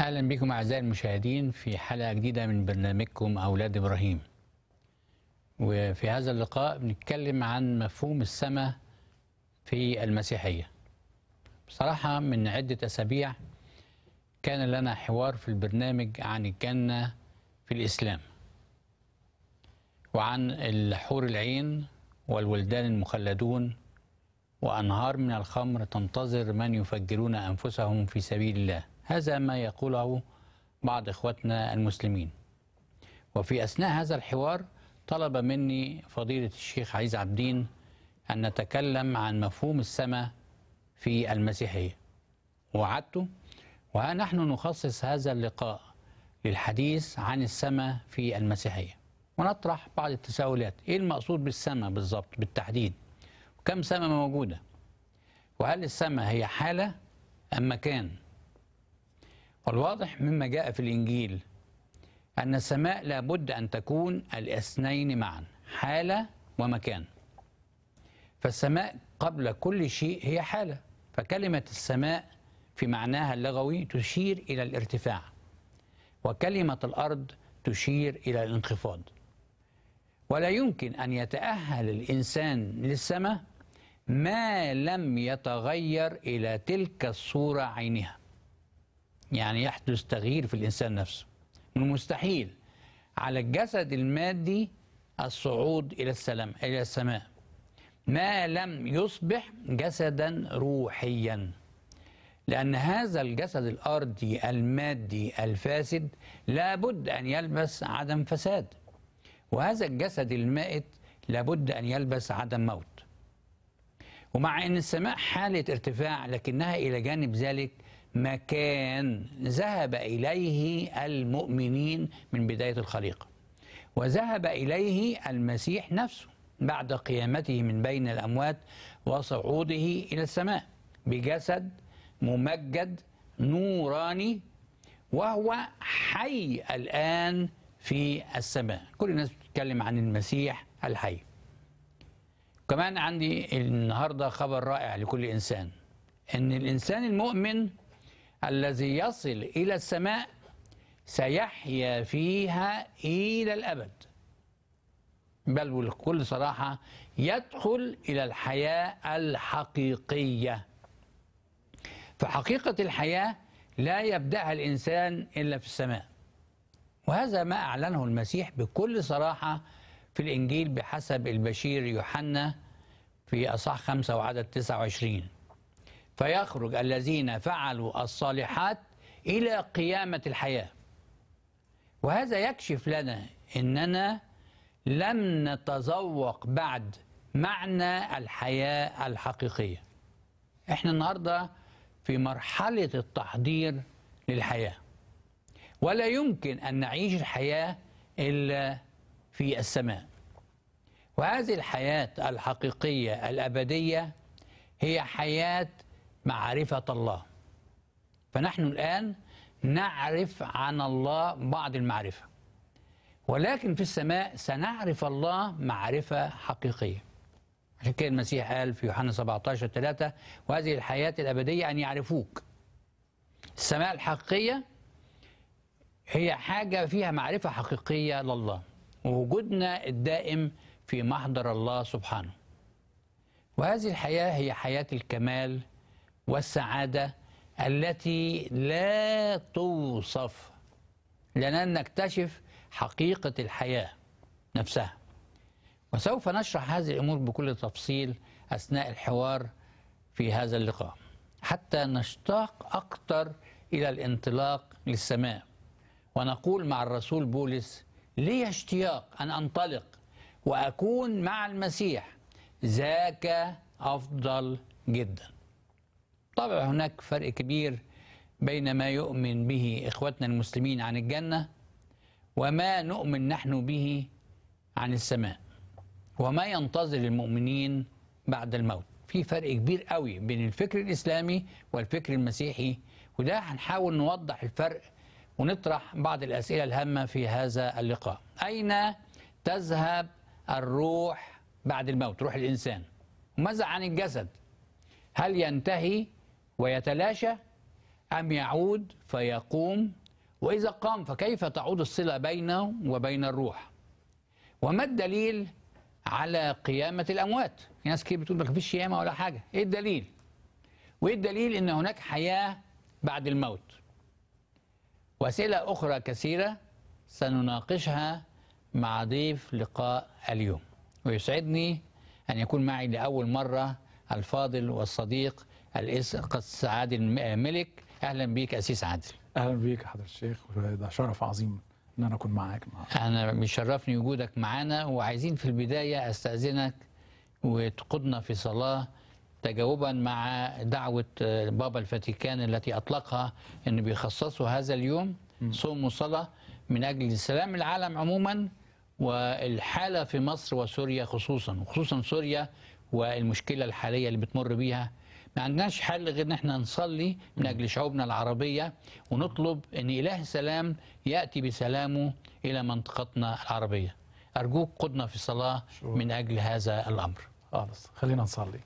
اهلا بكم اعزائي المشاهدين في حلقه جديده من برنامجكم اولاد ابراهيم وفي هذا اللقاء بنتكلم عن مفهوم السماء في المسيحيه بصراحه من عده اسابيع كان لنا حوار في البرنامج عن الجنه في الاسلام وعن الحور العين والولدان المخلدون وانهار من الخمر تنتظر من يفجرون انفسهم في سبيل الله هذا ما يقوله بعض اخوتنا المسلمين وفي اثناء هذا الحوار طلب مني فضيله الشيخ عزيز عبدين ان نتكلم عن مفهوم السماء في المسيحيه وعدته وها نحن نخصص هذا اللقاء للحديث عن السماء في المسيحيه ونطرح بعض التساؤلات ايه المقصود بالسماء بالضبط بالتحديد وكم سماء موجوده وهل السماء هي حاله ام مكان والواضح مما جاء في الإنجيل أن السماء لابد أن تكون الاثنين معا حالة ومكان فالسماء قبل كل شيء هي حالة فكلمة السماء في معناها اللغوي تشير إلى الارتفاع وكلمة الأرض تشير إلى الانخفاض ولا يمكن أن يتأهل الإنسان للسماء ما لم يتغير إلى تلك الصورة عينها يعني يحدث تغيير في الإنسان نفسه من المستحيل على الجسد المادي الصعود إلى السلام إلى السماء ما لم يصبح جسدا روحيا لأن هذا الجسد الأرضي المادي الفاسد لابد أن يلبس عدم فساد وهذا الجسد المائت لابد أن يلبس عدم موت ومع أن السماء حالة ارتفاع لكنها إلى جانب ذلك مكان ذهب إليه المؤمنين من بداية الخليقة وذهب إليه المسيح نفسه بعد قيامته من بين الأموات وصعوده إلى السماء بجسد ممجد نوراني وهو حي الآن في السماء كل الناس بتتكلم عن المسيح الحي كمان عندي النهاردة خبر رائع لكل إنسان أن الإنسان المؤمن الذي يصل إلى السماء سيحيا فيها إلى الأبد بل بكل صراحة يدخل إلى الحياة الحقيقية فحقيقة الحياة لا يبدأها الإنسان إلا في السماء وهذا ما أعلنه المسيح بكل صراحة في الإنجيل بحسب البشير يوحنا في أصح خمسة وعدد 29 فيخرج الذين فعلوا الصالحات إلى قيامة الحياة وهذا يكشف لنا أننا لم نتذوق بعد معنى الحياة الحقيقية احنا النهاردة في مرحلة التحضير للحياة ولا يمكن أن نعيش الحياة إلا في السماء وهذه الحياة الحقيقية الأبدية هي حياة معرفة الله فنحن الآن نعرف عن الله بعض المعرفة ولكن في السماء سنعرف الله معرفة حقيقية عشان كده المسيح قال في يوحنا 17 3 وهذه الحياة الأبدية أن يعرفوك السماء الحقيقية هي حاجة فيها معرفة حقيقية لله ووجودنا الدائم في محضر الله سبحانه وهذه الحياة هي حياة الكمال والسعادة التي لا توصف لأننا نكتشف حقيقة الحياة نفسها وسوف نشرح هذه الأمور بكل تفصيل أثناء الحوار في هذا اللقاء حتى نشتاق أكثر إلى الانطلاق للسماء ونقول مع الرسول بولس لي اشتياق أن أنطلق وأكون مع المسيح ذاك أفضل جدا طبعا هناك فرق كبير بين ما يؤمن به إخوتنا المسلمين عن الجنة وما نؤمن نحن به عن السماء وما ينتظر المؤمنين بعد الموت في فرق كبير قوي بين الفكر الإسلامي والفكر المسيحي وده هنحاول نوضح الفرق ونطرح بعض الأسئلة الهامة في هذا اللقاء أين تذهب الروح بعد الموت روح الإنسان ماذا عن الجسد هل ينتهي ويتلاشى أم يعود فيقوم وإذا قام فكيف تعود الصلة بينه وبين الروح وما الدليل على قيامة الأموات في ناس كتير بتقول ما فيش قيامة ولا حاجة إيه الدليل وإيه الدليل إن هناك حياة بعد الموت وأسئلة أخرى كثيرة سنناقشها مع ضيف لقاء اليوم ويسعدني أن يكون معي لأول مرة الفاضل والصديق الأسقس عادل ملك أهلا بك أسيس عادل اهلا بيك يا حضرة الشيخ وده شرف عظيم ان انا اكون معاك النهارده أنا بيشرفني وجودك معانا وعايزين في البداية أستأذنك وتقودنا في صلاة تجاوبا مع دعوة بابا الفاتيكان التي أطلقها أنه بيخصصوا هذا اليوم صوم وصلاة من أجل سلام العالم عموما والحالة في مصر وسوريا خصوصا وخصوصا سوريا والمشكلة الحالية اللي بتمر بيها ما عندناش حل غير ان احنا نصلي من اجل شعوبنا العربيه ونطلب ان اله السلام ياتي بسلامه الى منطقتنا العربيه. ارجوك قدنا في الصلاه من اجل هذا الامر. خالص خلينا نصلي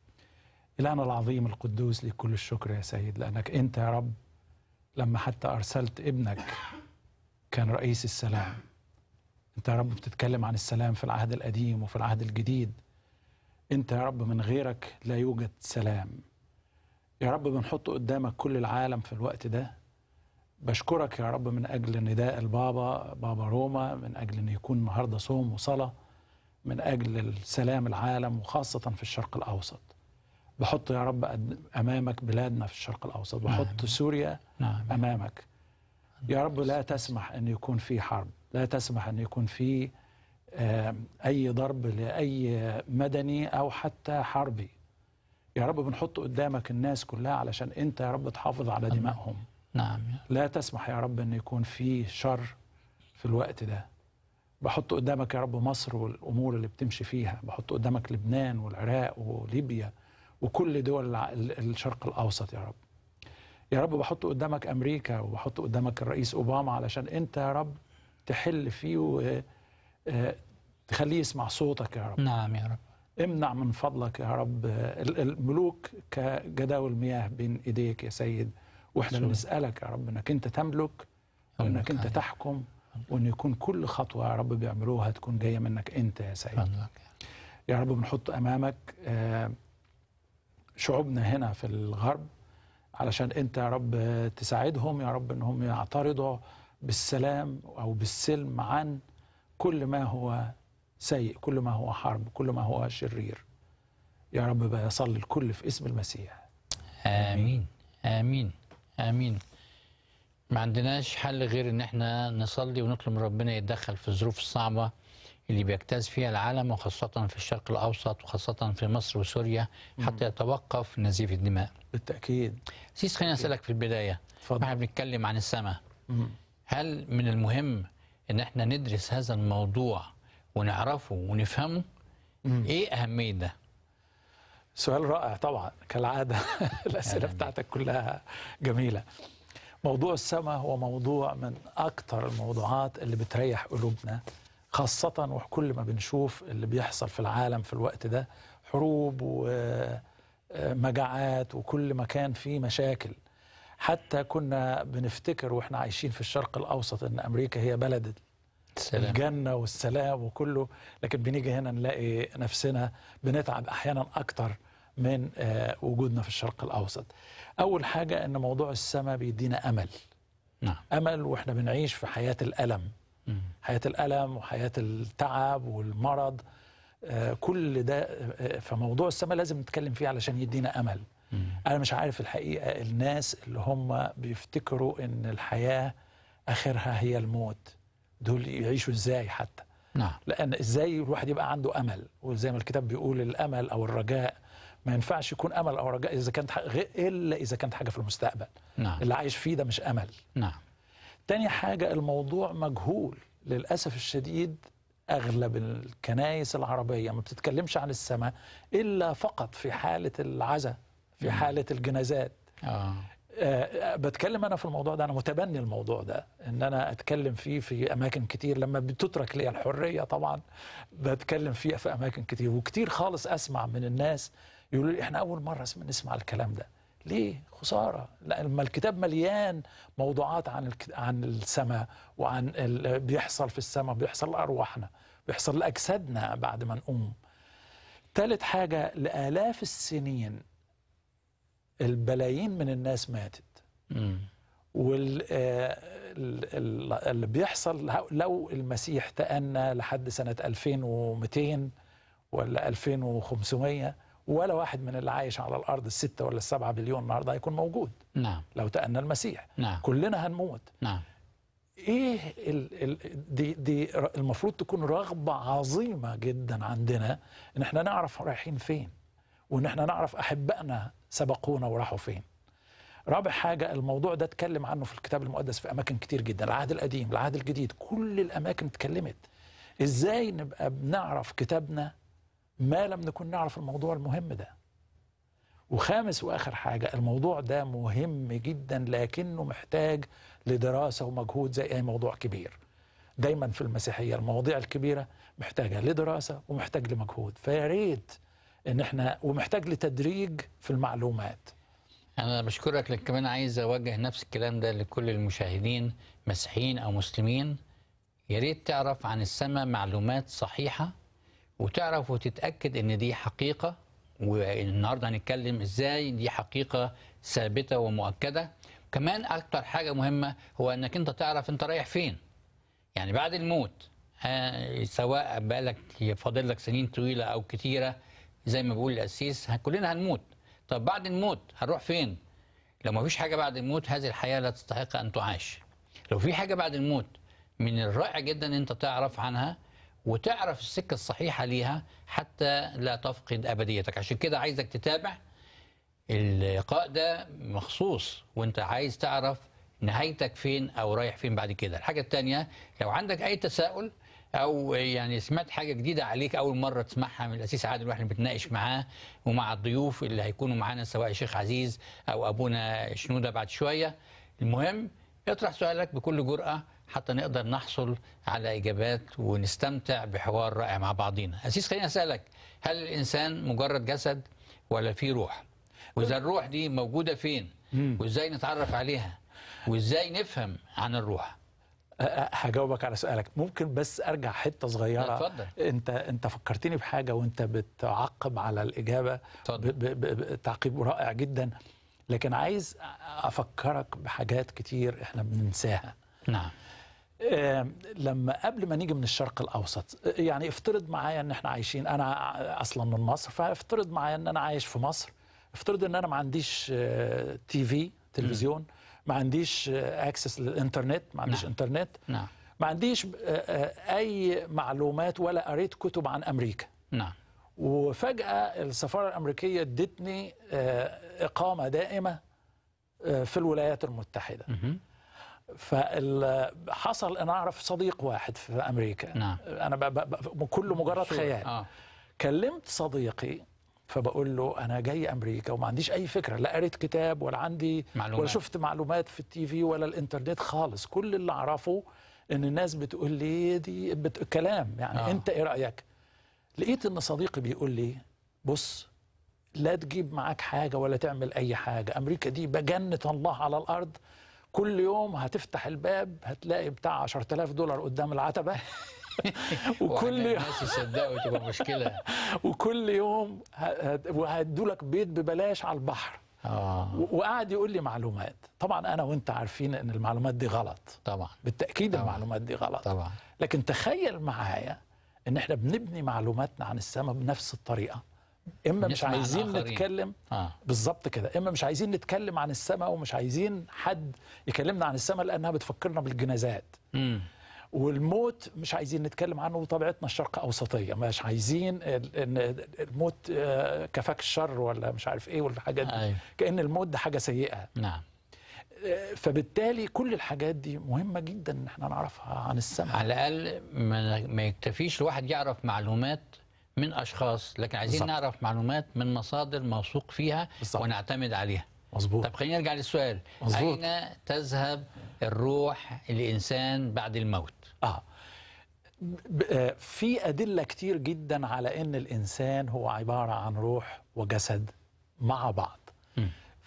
إلهنا العظيم القدوس لك كل الشكر يا سيد لأنك أنت يا رب لما حتى أرسلت ابنك كان رئيس السلام أنت يا رب بتتكلم عن السلام في العهد القديم وفي العهد الجديد أنت يا رب من غيرك لا يوجد سلام يا رب بنحط قدامك كل العالم في الوقت ده بشكرك يا رب من أجل نداء البابا بابا روما من أجل أن يكون النهاردة صوم وصلاة من أجل السلام العالم وخاصة في الشرق الأوسط بحط يا رب أد- أمامك بلادنا في الشرق الأوسط بحط سوريا نعم أمامك يا رب لا تسمح أن يكون في حرب لا تسمح أن يكون في آه، أي ضرب لأي مدني أو حتى حربي يا رب بنحط قدامك الناس كلها علشان أنت يا رب تحافظ على دمائهم نعم لا تسمح يا رب أن يكون في شر في الوقت ده بحط قدامك يا رب مصر والأمور اللي بتمشي فيها بحط قدامك لبنان والعراق وليبيا وكل دول الع- ال- الشرق الأوسط يا رب يا رب بحط قدامك أمريكا وبحط قدامك الرئيس أوباما علشان أنت يا رب تحل فيه وتخليه يسمع صوتك يا رب نعم يا رب امنع من فضلك يا رب ال- الملوك كجداول مياه بين ايديك يا سيد واحنا سوري. بنسالك يا رب انك انت تملك وانك انت عليك. تحكم وان يكون كل خطوه يا رب بيعملوها تكون جايه منك انت يا سيد فضلك يا رب بنحط امامك آه، شعوبنا هنا في الغرب علشان انت يا رب تساعدهم يا رب انهم يعترضوا بالسلام او بالسلم عن كل ما هو سيء كل ما هو حرب كل ما هو شرير يا رب بقى يصلي الكل في اسم المسيح آمين آمين آمين ما عندناش حل غير إن إحنا نصلي ونطلب من ربنا يتدخل في الظروف الصعبة اللي بيجتاز فيها العالم وخاصة في الشرق الأوسط وخاصة في مصر وسوريا حتى يتوقف نزيف الدماء. بالتاكيد سيس خلينا أسألك في البداية اتفضل احنا بنتكلم عن السماء مم. هل من المهم إن إحنا ندرس هذا الموضوع ونعرفه ونفهمه؟ مم. إيه أهمية ده؟ سؤال رائع طبعا كالعاده الاسئله أهلاً بتاعتك كلها جميله موضوع السماء هو موضوع من اكتر الموضوعات اللي بتريح قلوبنا خاصه وكل ما بنشوف اللي بيحصل في العالم في الوقت ده حروب ومجاعات وكل مكان فيه مشاكل حتى كنا بنفتكر واحنا عايشين في الشرق الاوسط ان امريكا هي بلد السلام الجنة والسلام وكله لكن بنيجي هنا نلاقي نفسنا بنتعب أحيانا أكتر من آه، وجودنا في الشرق الأوسط أول حاجة أن موضوع السماء بيدينا أمل نعم أمل وإحنا بنعيش في حياة الألم مم. حياة الألم وحياة التعب والمرض آه، كل ده آه، فموضوع السماء لازم نتكلم فيه علشان يدينا أمل مم. أنا مش عارف الحقيقة الناس اللي هم بيفتكروا أن الحياة آخرها هي الموت دول يعيشوا إزاي حتى نعم لان ازاي الواحد يبقى عنده امل وزي ما الكتاب بيقول الامل او الرجاء ما ينفعش يكون امل او رجاء اذا كانت ح- غير الا اذا كانت حاجه في المستقبل نعم اللي عايش فيه ده مش امل نعم تاني حاجه الموضوع مجهول للاسف الشديد اغلب الكنائس العربيه ما بتتكلمش عن السماء الا فقط في حاله العزاء في مم. حاله الجنازات آه. آه، بتكلم انا في الموضوع ده انا متبني الموضوع ده ان انا اتكلم فيه في اماكن كتير لما بتترك لي الحريه طبعا بتكلم فيه في اماكن كتير وكتير خالص اسمع من الناس يقولوا لي احنا اول مره اسم- نسمع الكلام ده ليه خساره لما الكتاب مليان موضوعات عن الك... عن السماء وعن اللي بيحصل في السماء بيحصل لارواحنا بيحصل لاجسادنا بعد ما نقوم ثالث حاجه لالاف السنين البلايين من الناس ماتت مم. واللي بيحصل لو المسيح تأنى لحد سنة 2200 ولا 2500 ولا واحد من اللي عايش على الأرض الستة ولا السبعة بليون النهاردة هيكون موجود نعم لو تأنى المسيح نعم كلنا هنموت نعم ايه ال ال دي دي المفروض تكون رغبه عظيمه جدا عندنا ان احنا نعرف رايحين فين وان احنا نعرف احبائنا سبقونا وراحوا فين رابع حاجة الموضوع ده اتكلم عنه في الكتاب المقدس في أماكن كتير جدا العهد القديم العهد الجديد كل الأماكن اتكلمت إزاي نبقى بنعرف كتابنا ما لم نكن نعرف الموضوع المهم ده وخامس وآخر حاجة الموضوع ده مهم جدا لكنه محتاج لدراسة ومجهود زي أي موضوع كبير دايما في المسيحية المواضيع الكبيرة محتاجة لدراسة ومحتاج لمجهود فيا ريت ان احنا ومحتاج لتدريج في المعلومات أنا بشكرك لكن كمان عايز أوجه نفس الكلام ده لكل المشاهدين مسيحيين أو مسلمين يا ريت تعرف عن السماء معلومات صحيحة وتعرف وتتأكد إن دي حقيقة والنهارده هنتكلم إزاي دي حقيقة ثابتة ومؤكدة كمان أكتر حاجة مهمة هو إنك أنت تعرف أنت رايح فين يعني بعد الموت ها، سواء بقالك فاضل لك سنين طويلة أو كتيرة زي ما بيقول القسيس ه- كلنا هنموت طب بعد الموت هنروح فين؟ لو ما فيش حاجة بعد الموت هذه الحياة لا تستحق أن تعاش لو في حاجة بعد الموت من الرائع جدا أن أنت تعرف عنها وتعرف السكة الصحيحة ليها حتى لا تفقد أبديتك عشان كده عايزك تتابع اللقاء ده مخصوص وانت عايز تعرف نهايتك فين او رايح فين بعد كده الحاجة التانية لو عندك اي تساؤل او يعني سمعت حاجة جديدة عليك اول مرة تسمعها من الاسيس عادل واحنا بنتناقش معاه ومع الضيوف اللي هيكونوا معانا سواء الشيخ عزيز او ابونا شنودة بعد شوية المهم اطرح سؤالك بكل جرأة حتى نقدر نحصل على اجابات ونستمتع بحوار رائع مع بعضينا اسيس خليني اسالك هل الانسان مجرد جسد ولا في روح واذا الروح دي موجوده فين وازاي نتعرف عليها وازاي نفهم عن الروح أ- أ- هجاوبك على سؤالك ممكن بس ارجع حته صغيره لا، اتفضل. انت انت فكرتني بحاجه وانت بتعقب على الاجابه اتفضل. ب- ب- ب- تعقيب رائع جدا لكن عايز افكرك بحاجات كتير احنا بننساها نعم آم، لما قبل ما نيجي من الشرق الاوسط يعني افترض معايا ان احنا عايشين انا ع- اصلا من مصر فافترض معايا ان انا عايش في مصر افترض ان انا ما عنديش آه، تي في تلفزيون ما عنديش اكسس للانترنت ما عنديش نعم. انترنت نعم ما عنديش آه، آه، اي معلومات ولا قريت كتب عن امريكا نعم وفجاه السفاره الامريكيه ادتني آه، اقامه دائمه آه، في الولايات المتحده مهم. فحصل انا اعرف صديق واحد في امريكا نعم. انا ب... ب... ب... كله مجرد شو- خيال اه كلمت صديقي فبقول له انا جاي امريكا وما عنديش اي فكره لا قريت كتاب ولا عندي معلومات. ولا شفت معلومات في التي في ولا الانترنت خالص كل اللي اعرفه ان الناس بتقول لي دي بت... كلام يعني آه. آه. انت ايه رايك لقيت ان صديقي بيقول لي بص لا تجيب معاك حاجه ولا تعمل اي حاجه امريكا دي بجنه الله على الارض كل يوم هتفتح الباب هتلاقي بتاع 10000 دولار قدام العتبه وكل وكل يوم الناس يصدقوا تبقى مشكله وكل وكل يوم وهدوا لك بيت ببلاش على البحر اه و- وقعد يقول لي معلومات طبعا انا وانت عارفين ان المعلومات دي غلط طبعا بالتاكيد طبعا. المعلومات دي غلط طبعا لكن تخيل معايا ان احنا بنبني معلوماتنا عن السماء بنفس الطريقه اما مش نسمع عن عايزين الآخرين. نتكلم اه بالظبط كده اما مش عايزين نتكلم عن السماء ومش عايزين حد يكلمنا عن السماء لانها بتفكرنا بالجنازات امم والموت مش عايزين نتكلم عنه وطبيعتنا الشرق اوسطيه مش عايزين ال- ان الموت آه، كفاك الشر ولا مش عارف ايه والحاجات دي ايوه كان الموت ده حاجه سيئه نعم آه، فبالتالي كل الحاجات دي مهمه جدا ان احنا نعرفها عن السماء على الاقل ما, ما يكتفيش الواحد يعرف معلومات من اشخاص لكن عايزين بالظبط. نعرف معلومات من مصادر موثوق فيها بالظبط. ونعتمد عليها مظبوط طب خلينا نرجع للسؤال مظبوط. اين تذهب الروح الانسان بعد الموت اه ب- آه، في ادله كتير جدا على ان الانسان هو عباره عن روح وجسد مع بعض مم.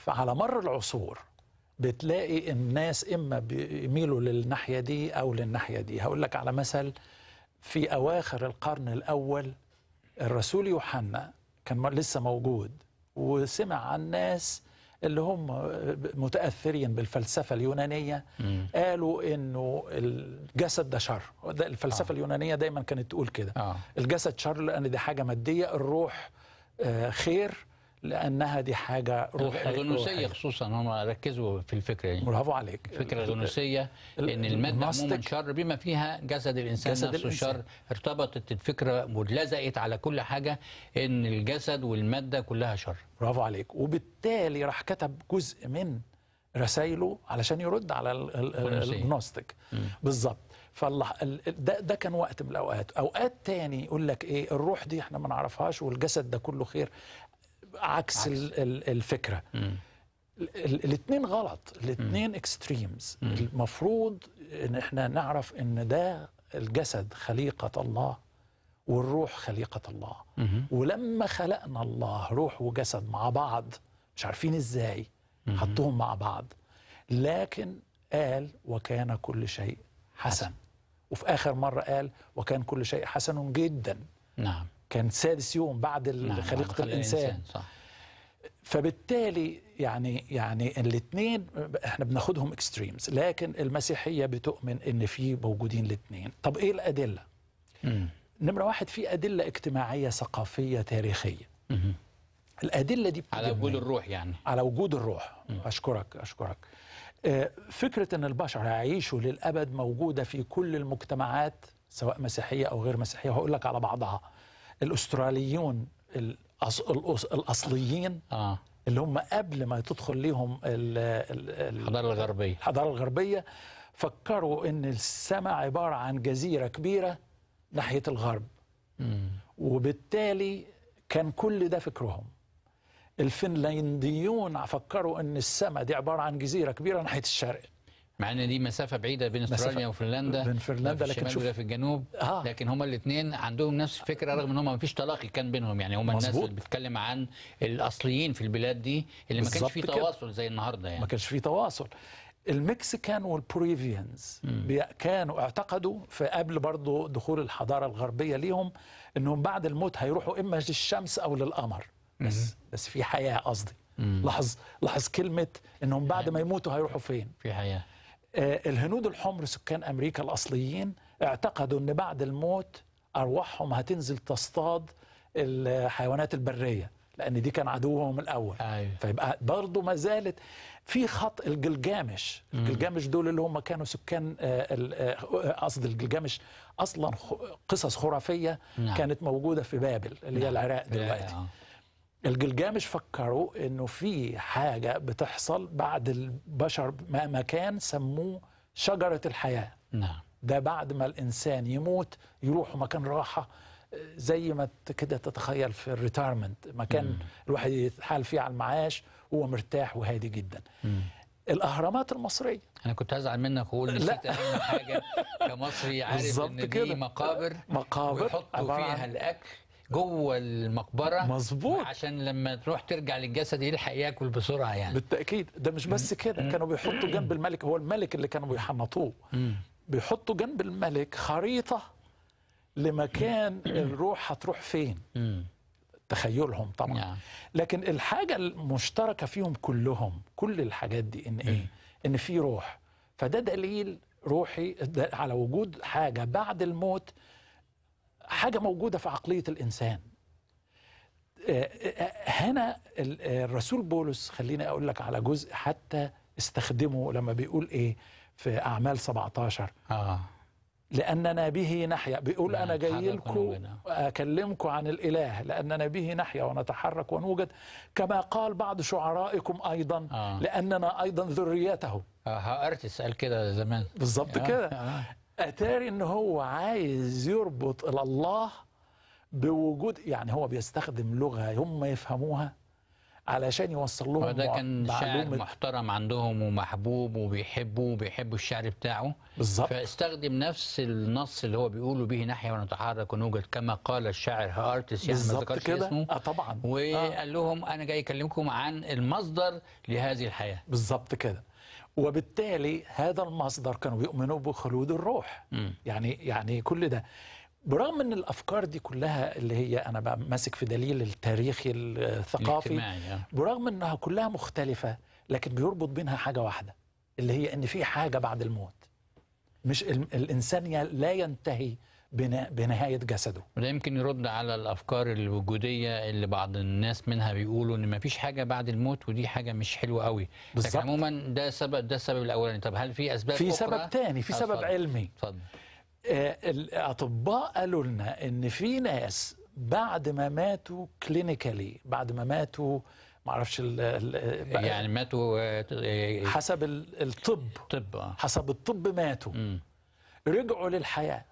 فعلى مر العصور بتلاقي الناس اما بيميلوا للناحيه دي او للناحيه دي هقول لك على مثل في اواخر القرن الاول الرسول يوحنا كان لسه موجود وسمع عن ناس اللي هم متاثرين بالفلسفه اليونانيه مم. قالوا انه الجسد ده شر ده الفلسفه آه. اليونانيه دايما كانت تقول كده اه الجسد شر لان دي حاجه ماديه الروح آه، خير لانها دي حاجه روح الغنوصيه روحية. خصوصا هم ركزوا في الفكره دي برافو عليك الفكره الغنوصيه ال- ان الماده عموما الجنوستيك- شر بما فيها جسد الانسان جسد نفسه الإنسان. شر ارتبطت الفكره ولزقت على كل حاجه ان الجسد والماده كلها شر برافو عليك وبالتالي راح كتب جزء من رسائله علشان يرد على ال- ال- الغنوصية. الجنوستيك مم. بالظبط فالله ال- ده ده كان وقت من الاوقات اوقات تاني يقول لك ايه الروح دي احنا ما نعرفهاش والجسد ده كله خير عكس, عكس. ال- ال- الفكره مم. الاثنين غلط الاثنين اكستريمز المفروض ان احنا نعرف ان ده الجسد خليقه الله والروح خليقه الله مهم. ولما خلقنا الله روح وجسد مع بعض مش عارفين ازاي حطهم مع بعض لكن قال وكان كل شيء حسن وفي اخر مره قال وكان كل شيء حسن جدا نعم كان سادس يوم بعد نعم خليقه خلق الانسان صح فبالتالي يعني يعني الاثنين احنا بناخدهم اكستريمز لكن المسيحيه بتؤمن ان في موجودين الاثنين طب ايه الادله مم. نمره واحد في ادله اجتماعيه ثقافيه تاريخيه مهم. الادله دي بتيجي على وجود منين؟ الروح يعني على وجود الروح اشكرك اشكرك آه، فكره ان البشر هيعيشوا للابد موجوده في كل المجتمعات سواء مسيحيه او غير مسيحيه وهقول لك على بعضها الاستراليون الأص... الأص... الاصليين اه اللي هم قبل ما تدخل ليهم ال... ال... ال... الحضاره الغربيه الحضاره الغربيه فكروا ان السماء عباره عن جزيره كبيره ناحيه الغرب مم. وبالتالي كان كل ده فكرهم الفنلنديون فكروا ان السماء دي عباره عن جزيره كبيره ناحيه الشرق مع ان دي مسافه بعيده بين استراليا مسافة- وفنلندا بين لا فنلندا في لكن الشمال شوف ولا في الجنوب آه. لكن هما الاثنين عندهم نفس الفكره رغم ان هما ما فيش تلاقي كان بينهم يعني هما الناس مظبوط. اللي بتتكلم عن الاصليين في البلاد دي اللي ما كانش بالظبط فيه كده. تواصل زي النهارده يعني ما كانش في تواصل المكسيكان والبوريفيانز بي- كانوا اعتقدوا في قبل برضو دخول الحضاره الغربيه ليهم انهم بعد الموت هيروحوا اما للشمس او للقمر بس بس في حياه قصدي لاحظ لاحظ كلمه انهم بعد ما يموتوا هيروحوا فين في حياه آه، الهنود الحمر سكان امريكا الاصليين اعتقدوا ان بعد الموت ارواحهم هتنزل تصطاد الحيوانات البريه لان دي كان عدوهم الاول ايوه فيبقى برضه ما زالت في خط الجلجامش الجلجامش دول اللي هم كانوا سكان آه، ال- آه، قصد الجلجامش اصلا خ- قصص خرافيه نعم. كانت موجوده في بابل اللي هي نعم. العراق دلوقتي آه. الجلجامش فكروا انه في حاجه بتحصل بعد البشر ما مكان سموه شجره الحياه نعم ده بعد ما الانسان يموت يروح مكان راحه زي ما ت- كده تتخيل في الريتايرمنت مكان الواحد يتحال فيه على المعاش وهو مرتاح وهادي جدا مم. الاهرامات المصريه انا كنت هزعل منك واقول لا. نسيت اهم حاجه كمصري عارف بالظبط ان دي كده. مقابر مقابر ويحطوا عبارة فيها عن- الاكل جوه المقبره مظبوط. عشان لما تروح ترجع للجسد يلحق ياكل بسرعه يعني بالتاكيد ده مش بس كده كانوا بيحطوا جنب الملك هو الملك اللي كانوا بيحنطوه مم. بيحطوا جنب الملك خريطه لمكان الروح هتروح فين مم. تخيلهم طبعا نعم. لكن الحاجة المشتركة فيهم كلهم كل الحاجات دي إن إيه؟ إن في روح فده دليل روحي ده على وجود حاجة بعد الموت حاجة موجودة في عقلية الإنسان آه، آه، هنا ال- آه، الرسول بولس خليني أقول لك على جزء حتى استخدمه لما بيقول إيه في أعمال 17 اه لأننا به نحيا بيقول نعم، أنا جاي نتحرك لكم ونوجد. أكلمكم عن الإله لأننا به نحيا ونتحرك ونوجد كما قال بعض شعرائكم أيضا آه. لأننا أيضا ذريته آه، هارتس قال كده زمان بالظبط آه، كده آه. أتاري إن هو عايز يربط إلى الله بوجود يعني هو بيستخدم لغة هم يفهموها علشان يوصل لهم وده مع- كان شاعر معلومه محترم عندهم ومحبوب وبيحبوه وبيحبوا الشعر بتاعه بالظبط فاستخدم نفس النص اللي هو بيقوله به نحيا ونتحرك ونوجد كما قال الشاعر هارتس يعني ما بالظبط ذكرش كده اسمه اه طبعا آه. وقال لهم انا جاي اكلمكم عن المصدر لهذه الحياه بالظبط كده وبالتالي هذا المصدر كانوا بيؤمنوا بخلود الروح مم. يعني يعني كل ده برغم ان الافكار دي كلها اللي هي انا بقى ماسك في دليل التاريخي الثقافي الاجتماعي آه. برغم انها كلها مختلفه لكن بيربط بينها حاجه واحده اللي هي ان في حاجه بعد الموت مش ال- الانسان ي- لا ينتهي بنا- بنهايه جسده وده يمكن يرد على الافكار الوجوديه اللي بعض الناس منها بيقولوا ان ما فيش حاجه بعد الموت ودي حاجه مش حلوه قوي لكن بالظبط. عموما ده سبب ده السبب الاولاني طب هل في اسباب في أخرى؟ سبب تاني في آه، سبب اتفضل. علمي اتفضل آه، الاطباء قالوا لنا ان في ناس بعد ما ماتوا كلينيكالي بعد ما ماتوا ما اعرفش ال- ال- بقى يعني ماتوا آه، آه، حسب ال- الطب طب اه حسب الطب ماتوا مم. رجعوا للحياه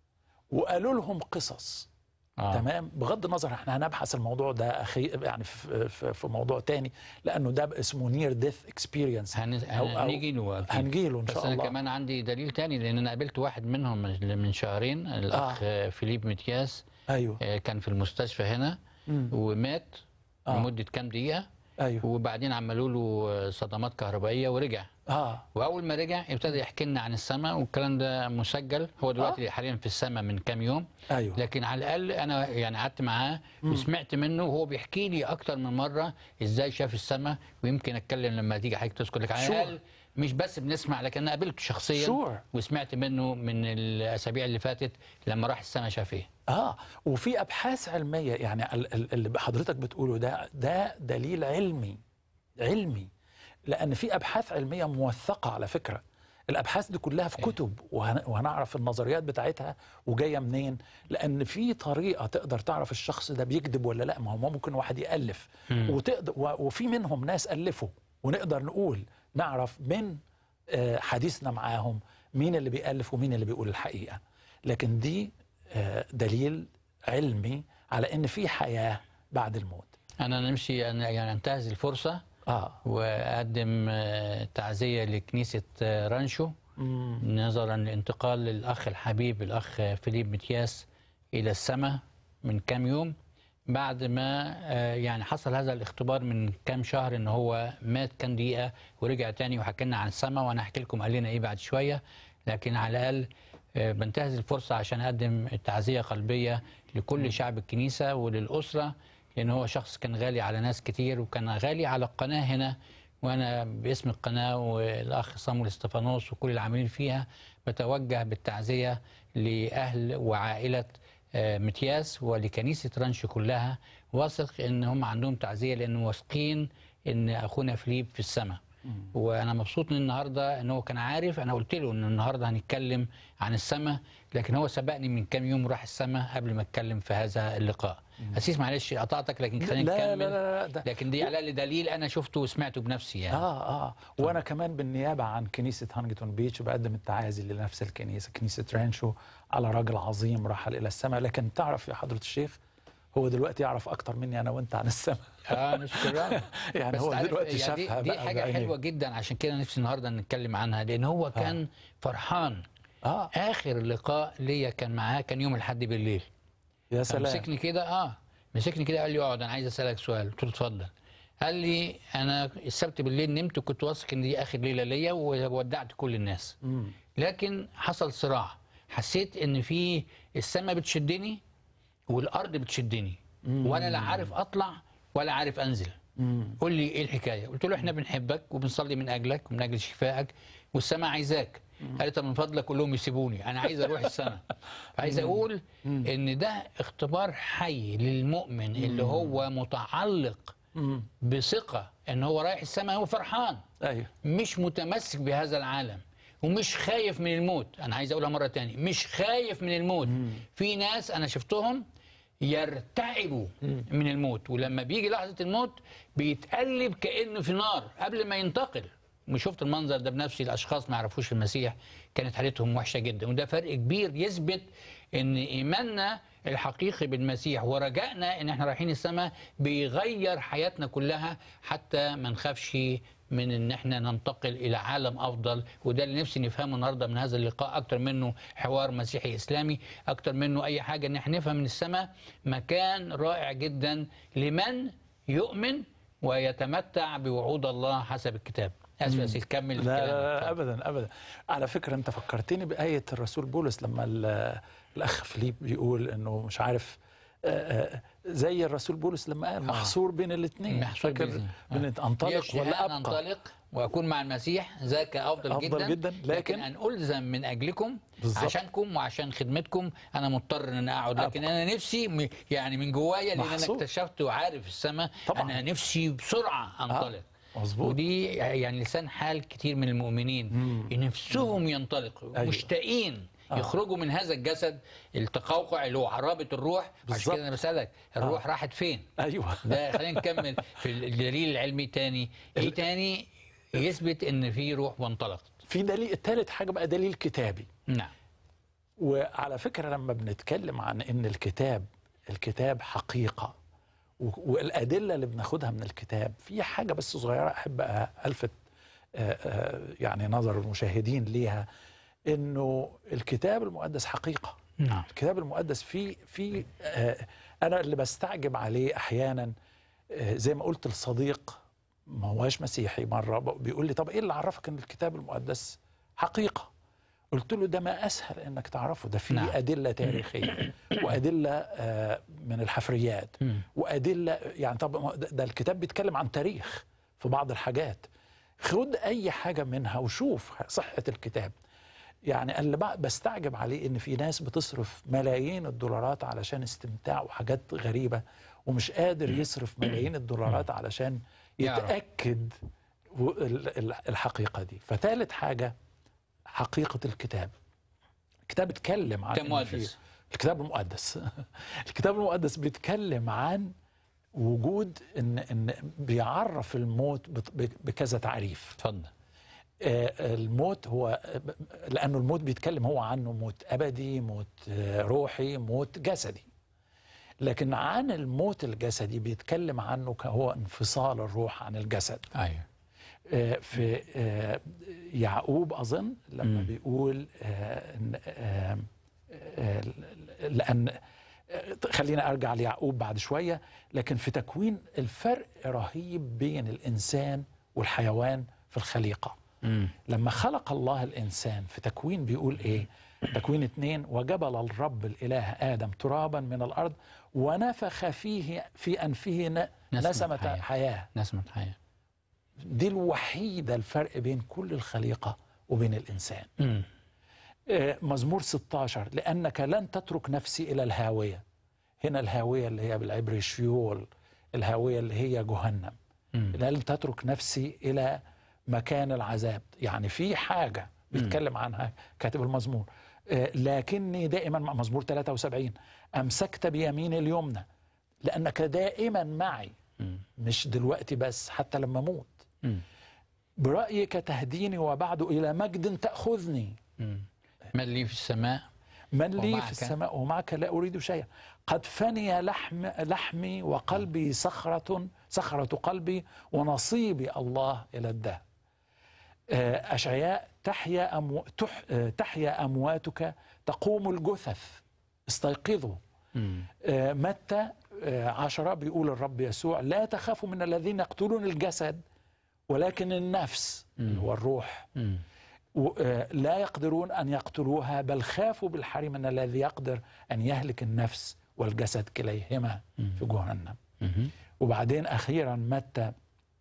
وقالوا لهم قصص آه. تمام بغض النظر احنا هنبحث الموضوع ده اخي يعني في, في, في موضوع تاني لانه ده اسمه نير ديث اكسبيرينس هن... هنيجي له أكيد. هنجيله ان بس شاء انا الله كمان عندي دليل تاني لان انا قابلت واحد منهم من من شهرين الاخ آه. فيليب متياس ايوه آه، كان في المستشفى هنا مم. ومات آه. لمده كام دقيقه ايوه وبعدين عملوا له صدمات كهربائيه ورجع اه واول ما رجع ابتدى يحكي لنا عن السماء والكلام ده مسجل هو دلوقتي آه. حاليا في السماء من كام يوم ايوه لكن على الاقل انا يعني قعدت معاه وسمعت منه وهو بيحكي لي اكتر من مره ازاي شاف السماء ويمكن اتكلم لما تيجي حضرتك تذكر لك على Sure. الاقل مش بس بنسمع لكن انا قابلته شخصيا Sure. وسمعت منه من الاسابيع اللي فاتت لما راح السماء شاف ايه اه وفي ابحاث علميه يعني ال- ال- اللي حضرتك بتقوله ده ده دليل علمي علمي لان في ابحاث علميه موثقه على فكره الابحاث دي كلها في كتب وهن- وهنعرف النظريات بتاعتها وجايه منين لان في طريقه تقدر تعرف الشخص ده بيكذب ولا لا ما هو ممكن واحد يالف وتقدر و- وفي منهم ناس الفوا ونقدر نقول نعرف من آه، حديثنا معاهم مين اللي بيألف ومين اللي بيقول الحقيقه لكن دي آه، دليل علمي على ان في حياه بعد الموت انا نمشي أنا يعني انتهز الفرصه اه واقدم آه، تعزيه لكنيسه آه، رانشو مم. نظرا لانتقال الاخ الحبيب الاخ فيليب متياس الى السماء من كام يوم بعد ما آه، يعني حصل هذا الاختبار من كام شهر ان هو مات كام دقيقه ورجع تاني وحكى لنا عن السماء وانا هحكي لكم قال لنا ايه بعد شويه لكن على الاقل آه، بنتهز الفرصه عشان اقدم تعزيه قلبيه لكل شعب الكنيسه وللاسره لان هو شخص كان غالي على ناس كتير وكان غالي على القناه هنا وانا باسم القناه والاخ صامويل استفانوس وكل العاملين فيها بتوجه بالتعزيه لاهل وعائله آه، متياس ولكنيسه رانش كلها واثق ان هم عندهم تعزيه لان واثقين ان اخونا فيليب في السماء وانا مبسوط ان النهارده ان هو كان عارف انا قلت له ان النهارده هنتكلم عن السماء لكن هو سبقني من كام يوم راح السماء قبل ما اتكلم في هذا اللقاء اسيس معلش قطعتك لكن خلينا لا لا نكمل لا, لا ده لكن دي على الأقل دليل انا شفته وسمعته بنفسي يعني اه اه وانا كمان بالنيابه عن كنيسه هانجتون بيتش بقدم التعازي لنفس الكنيسه كنيسه رانشو على راجل عظيم رحل الى السماء لكن تعرف يا حضره الشيخ هو دلوقتي يعرف اكتر مني انا وانت عن السماء اه نشكر ربنا يعني بس هو تعرف دلوقتي يعني دي, شافها دي بقى حاجه بعينيه. حلوه جدا عشان كده نفسي النهارده نتكلم عنها لان هو كان فرحان اه اخر لقاء ليا كان معاه كان يوم الاحد بالليل يا سلام مسكني كده اه مسكني كده قال لي اقعد انا عايز اسالك سؤال قلت له اتفضل قال لي انا السبت بالليل نمت وكنت واثق ان دي اخر ليله ليا وودعت كل الناس مم. لكن حصل صراع حسيت ان في السماء بتشدني والارض بتشدني وانا لا عارف اطلع ولا عارف انزل مم. قول لي ايه الحكايه قلت له احنا بنحبك وبنصلي من اجلك ومن اجل شفائك والسماء عايزاك قال لي طب من فضلك قول لهم يسيبوني انا عايز اروح السماء عايز اقول ان ده اختبار حي للمؤمن اللي هو متعلق مم. بثقه ان هو رايح السماء هو فرحان ايوه مش متمسك بهذا العالم ومش خايف من الموت انا عايز اقولها مره تانية مش خايف من الموت في ناس انا شفتهم يرتعبوا من الموت ولما بيجي لحظه الموت بيتقلب كانه في نار قبل ما ينتقل وشفت المنظر ده بنفسي الاشخاص ما يعرفوش المسيح كانت حالتهم وحشه جدا وده فرق كبير يثبت ان ايماننا الحقيقي بالمسيح ورجائنا ان احنا رايحين السماء بيغير حياتنا كلها حتى ما نخافش من ان احنا ننتقل الى عالم افضل وده اللي نفسي نفهمه النهارده من هذا اللقاء اكتر منه حوار مسيحي اسلامي اكتر منه اي حاجه ان احنا نفهم ان السماء مكان رائع جدا لمن يؤمن ويتمتع بوعود الله حسب الكتاب اسف يا سيدي كمل لا, الكلام. لا, لا ابدا ابدا على فكره انت فكرتني بايه الرسول بولس لما ال- الاخ فيليب بيقول انه مش عارف آه، آه، زي الرسول بولس لما قال محصور بين الاثنين محصور بين الاتنين. بين انطلق يشفي ولا أن ابقى انطلق واكون مع المسيح ذاك افضل, أفضل جداً، لكن, لكن- ان الزم من اجلكم بالظبط. عشانكم وعشان خدمتكم انا مضطر ان انا اقعد لكن انا نفسي م- يعني من جوايا لان انا محصور. اكتشفت وعارف السماء طبعاً. انا نفسي بسرعه انطلق مظبوط ودي يعني لسان حال كتير من المؤمنين نفسهم ينطلقوا أيوة. مشتاقين يخرجوا من هذا الجسد التقوقع اللي هو عرابه الروح عشان بالظبط. كده انا بسالك الروح راحت فين؟ ايوه ده خلينا نكمل في الدليل العلمي تاني ايه تاني يثبت ان في روح وانطلقت في دليل الثالث حاجه بقى دليل كتابي نعم وعلى فكرة لما بنتكلم عن ان الكتاب الكتاب حقيقة و- والأدلة اللي بناخدها من الكتاب في حاجة بس صغيرة أحب ألفت آه، آه، يعني نظر المشاهدين ليها انه الكتاب المقدس حقيقة نعم الكتاب المقدس فيه في آه، انا اللي بستعجب عليه احيانا آه، زي ما قلت لصديق ما هواش مسيحي مره ب- بيقول لي طب ايه اللي عرفك ان الكتاب المقدس حقيقه قلت له ده ما اسهل انك تعرفه ده فيه نعم. ادله تاريخيه وادله آه، من الحفريات مم. وادله يعني طب ما ده ده الكتاب بيتكلم عن تاريخ في بعض الحاجات خد اي حاجه منها وشوف صحه الكتاب يعني اللي بقى بستعجب عليه ان في ناس بتصرف ملايين الدولارات علشان استمتاع وحاجات غريبه ومش قادر يصرف ملايين الدولارات علشان يعرف. يتاكد و- ال- ال- الحقيقه دي فثالث حاجه حقيقه الكتاب الكتاب اتكلم عن كتاب إن في- مقدس. الكتاب المقدس الكتاب المقدس بيتكلم عن وجود ان ان بيعرف الموت بت- بكذا تعريف اتفضل آه، الموت هو لانه الموت بيتكلم هو عنه موت ابدي موت آه، روحي موت جسدي لكن عن الموت الجسدي بيتكلم عنه كهو انفصال الروح عن الجسد ايوه آه، في آه، يعقوب اظن لما مم. بيقول آه، إن، آه، آه، لان آه، خلينا ارجع ليعقوب بعد شويه لكن في تكوين الفرق رهيب بين الانسان والحيوان في الخليقه مم. لما خلق الله الإنسان في تكوين بيقول إيه تكوين اتنين وجبل الرب الإله آدم ترابا من الأرض ونفخ فيه في أنفه ن- نسمة نسمة حياة. حياة نسمة حياة دي الوحيدة الفرق بين كل الخليقة وبين الإنسان مم. آه، مزمور 16 لأنك لن تترك نفسي إلى الهاوية هنا الهاوية اللي هي بالعبري شيول الهاوية اللي هي جهنم مم. لن تترك نفسي إلى مكان العذاب يعني في حاجة بيتكلم عنها كاتب المزمور آه، لكني دائما مع مزمور 73 أمسكت بيمين اليمنى لأنك دائما معي مم. مش دلوقتي بس حتى لما أموت مم. برأيك تهديني وبعد إلى مجد تأخذني مم. من لي في السماء من لي ومعك؟ في السماء ومعك لا أريد شيئا قد فني لحم لحمي وقلبي صخرة صخرة قلبي ونصيبي الله إلى الدهر آه، أشعياء تحيا أمو تح آه، تحيا أمواتك تقوم الجثث استيقظوا مم. آه، متى آه، عشرة بيقول الرب يسوع لا تخافوا من الذين يقتلون الجسد ولكن النفس اللي هو الروح مم. و- آه، لا يقدرون أن يقتلوها بل خافوا بالحري من الذي يقدر أن يهلك النفس والجسد كليهما في جهنم مم. وبعدين أخيرا متى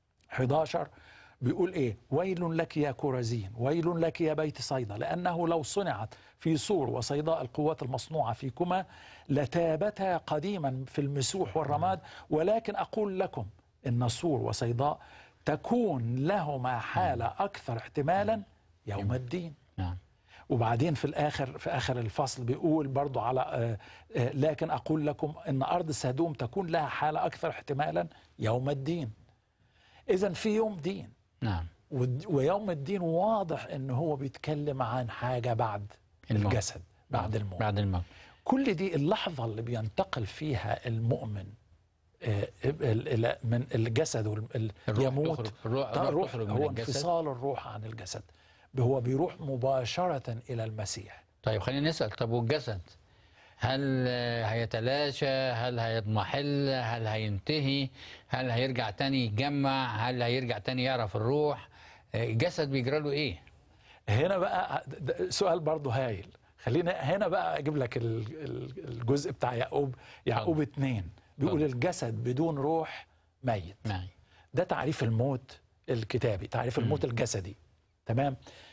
11 بيقول إيه ويل لك يا كورزين ويل لك يا بيت صيدا لأنه لو صنعت في سور وصيداء القوات المصنوعة فيكما لتابتا قديما في المسوح والرماد ولكن أقول لكم إن سور وصيداء تكون لهما حالة أكثر احتمالا يوم الدين نعم وبعدين في الآخر في آخر الفصل بيقول برضو على آه، آه، لكن أقول لكم إن أرض سدوم تكون لها حالة أكثر احتمالا يوم الدين إذا في يوم دين نعم ود- ويوم الدين واضح إن هو بيتكلم عن حاجة بعد الموت. الجسد بعد الموت بعد الموت كل دي اللحظة اللي بينتقل فيها المؤمن آه، ال- ال- من الجسد وال- الروح يموت تخرج- الروح- ده الروح تخرج من هو الجسد. انفصال الروح عن الجسد هو بيروح مباشرة إلى المسيح طيب خلينا نسأل طب والجسد هل آه، هيتلاشى هل هيضمحل هل هينتهي هل هيرجع تاني يتجمع هل هيرجع تاني يعرف الروح آه، الجسد بيجرى له ايه هنا بقى ده سؤال برضه هايل خلينا هنا بقى اجيب لك ال- ال- الجزء بتاع يعقوب يعقوب اتنين بيقول اتفضل. الجسد بدون روح ميت معي ده تعريف الموت الكتابي تعريف الموت الجسدي تمام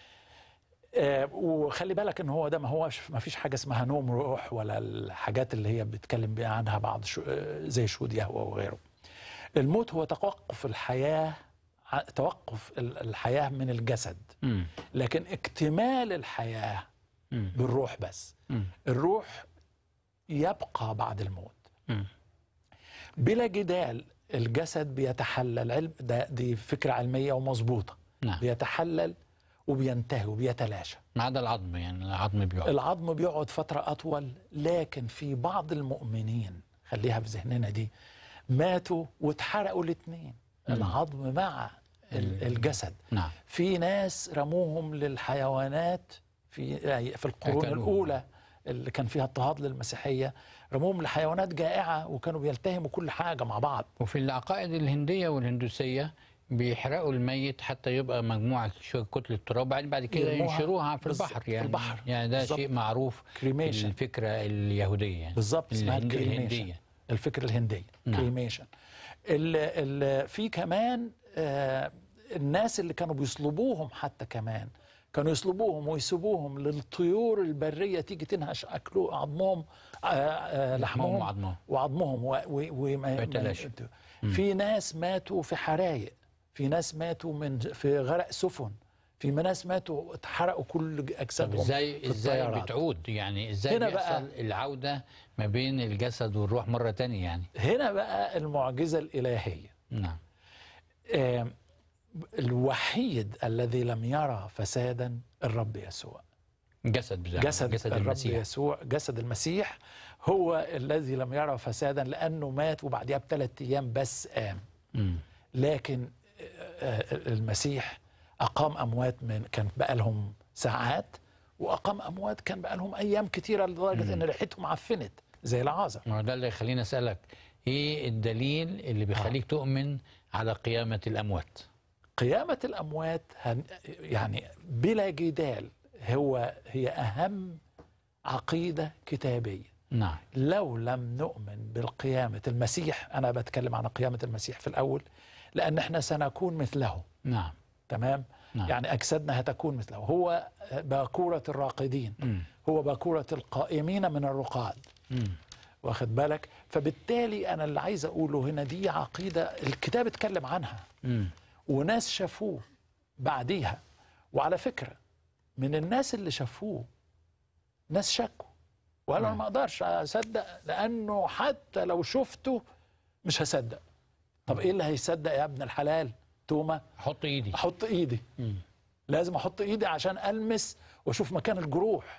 آه وخلي بالك ان هو ده ما هوش ما فيش حاجه اسمها نوم روح ولا الحاجات اللي هي بيتكلم بيها عنها بعض شو آه، زي شهود يهوه وغيره الموت هو توقف الحياه ع- توقف ال- الحياه من الجسد مم. لكن اكتمال الحياه مم. بالروح بس مم. الروح يبقى بعد الموت مم. بلا جدال الجسد بيتحلل علم ده دي فكره علميه ومظبوطه نعم بيتحلل وبينتهي وبيتلاشى ما عدا العظم يعني العظم بيقعد العظم بيقعد فترة أطول لكن في بعض المؤمنين خليها في ذهننا دي ماتوا واتحرقوا الاثنين العظم مع ال- الجسد نعم في ناس رموهم للحيوانات في في القرون أكلوهم. الأولى اللي كان فيها اضطهاد للمسيحية رموهم لحيوانات جائعة وكانوا بيلتهموا كل حاجة مع بعض وفي العقائد الهندية والهندوسية بيحرقوا الميت حتى يبقى مجموعة شوية كتلة تراب بعدين بعد كده يرموها ينشروها في بالظبط، البحر في يعني البحر. يعني ده بالظبط. شيء معروف في كريميشن الفكرة اليهودية يعني بالظبط اسمها الهند- الكريميشن الهندية الفكرة الهندية نعم. كريميشن ال ال في كمان آه الناس اللي كانوا بيصلبوهم حتى كمان كانوا يصلبوهم ويسيبوهم للطيور البرية تيجي تنهش أكلوا عظمهم آه آه لحمهم وعظمهم وعظمهم و- و- وما ويتلاشى. ما- في ناس ماتوا في حرايق في ناس ماتوا من في غرق سفن في ناس ماتوا اتحرقوا كل طب اجسادهم ازاي في ازاي الطيارات. بتعود يعني ازاي هنا بيحصل بقى- العودة ما بين الجسد والروح مرة تانية يعني هنا بقى المعجزة الإلهية نعم آم، الوحيد الذي لم يرى فسادا الرب يسوع جسد بزعم. جسد, جسد الرب المسيح يسوع جسد المسيح هو الذي لم يرى فسادا لأنه مات وبعدها بثلاث أيام بس قام مم. لكن آه، آه، المسيح أقام أموات من كان بقى لهم ساعات وأقام أموات كان بقى لهم أيام كتيرة لدرجة إن ريحتهم عفنت زي العازر ما هو ده اللي يخليني اسالك ايه الدليل اللي بيخليك تؤمن على قيامة الاموات قيامة الأموات هن يعني بلا جدال هو هي أهم عقيدة كتابية نعم لو لم نؤمن بالقيامة المسيح أنا بتكلم عن قيامة المسيح في الأول لأن احنا سنكون مثله نعم تمام نعم. يعني أجسادنا هتكون مثله هو باكورة الراقدين مم. هو باكورة القائمين من الرقاد مم. واخد بالك فبالتالي أنا اللي عايز أقوله هنا دي عقيدة الكتاب اتكلم عنها مم. وناس شافوه بعديها وعلى فكرة من الناس اللي شافوه ناس شكوا وقالوا انا نعم. ما اقدرش اصدق لانه حتى لو شفته مش هصدق طب ايه اللي هيصدق يا ابن الحلال توما احط ايدي احط ايدي مم. لازم احط ايدي عشان المس واشوف مكان الجروح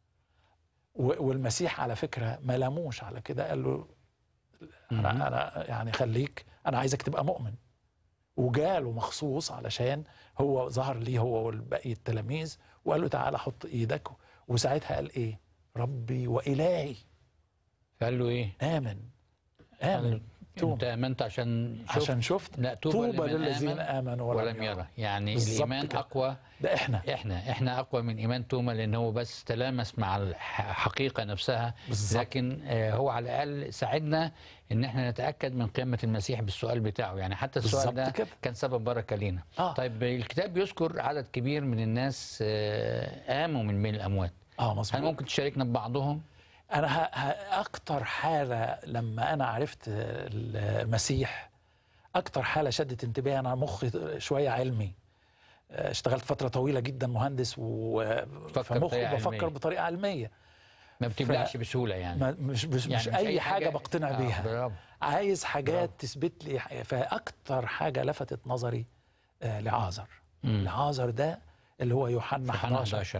و- والمسيح على فكره ما لاموش على كده قال له مهم. انا انا يعني خليك انا عايزك تبقى مؤمن وجاله مخصوص علشان هو ظهر ليه هو والباقي التلاميذ وقال له تعالى حط ايدك وساعتها قال ايه ربي والهي فقال له ايه امن قال له امن توب. انت امنت عشان شفت عشان شفت لا طوبى طوبى لمن للذين آمن امنوا ولم يرى يعني بالظبط الايمان كده. اقوى ده احنا احنا احنا اقوى من ايمان توما لان هو بس تلامس مع الحقيقه نفسها بالظبط. لكن آه، هو على الاقل ساعدنا ان احنا نتاكد من قيامه المسيح بالسؤال بتاعه يعني حتى السؤال بالظبط ده كده. كان سبب بركه لينا آه. طيب الكتاب بيذكر عدد كبير من الناس آه، قاموا من بين الاموات اه هل مظبوط ممكن تشاركنا ببعضهم انا ه... ه... اكتر حاله لما انا عرفت المسيح اكتر حاله شدت انتباهي انا مخي شويه علمي اشتغلت فتره طويله جدا مهندس و بتفكر فمخي بطريقة بفكر علمية. بطريقه علميه ما بتبلعش بسهوله يعني ما مش مش, يعني مش اي حاجه بقتنع آه، بيها برافو عايز حاجات برافو. تثبت لي ح- فاكتر حاجه لفتت نظري آه، لعازر مم. لعازر ده اللي هو يوحنا يوحنا 11 11 آه.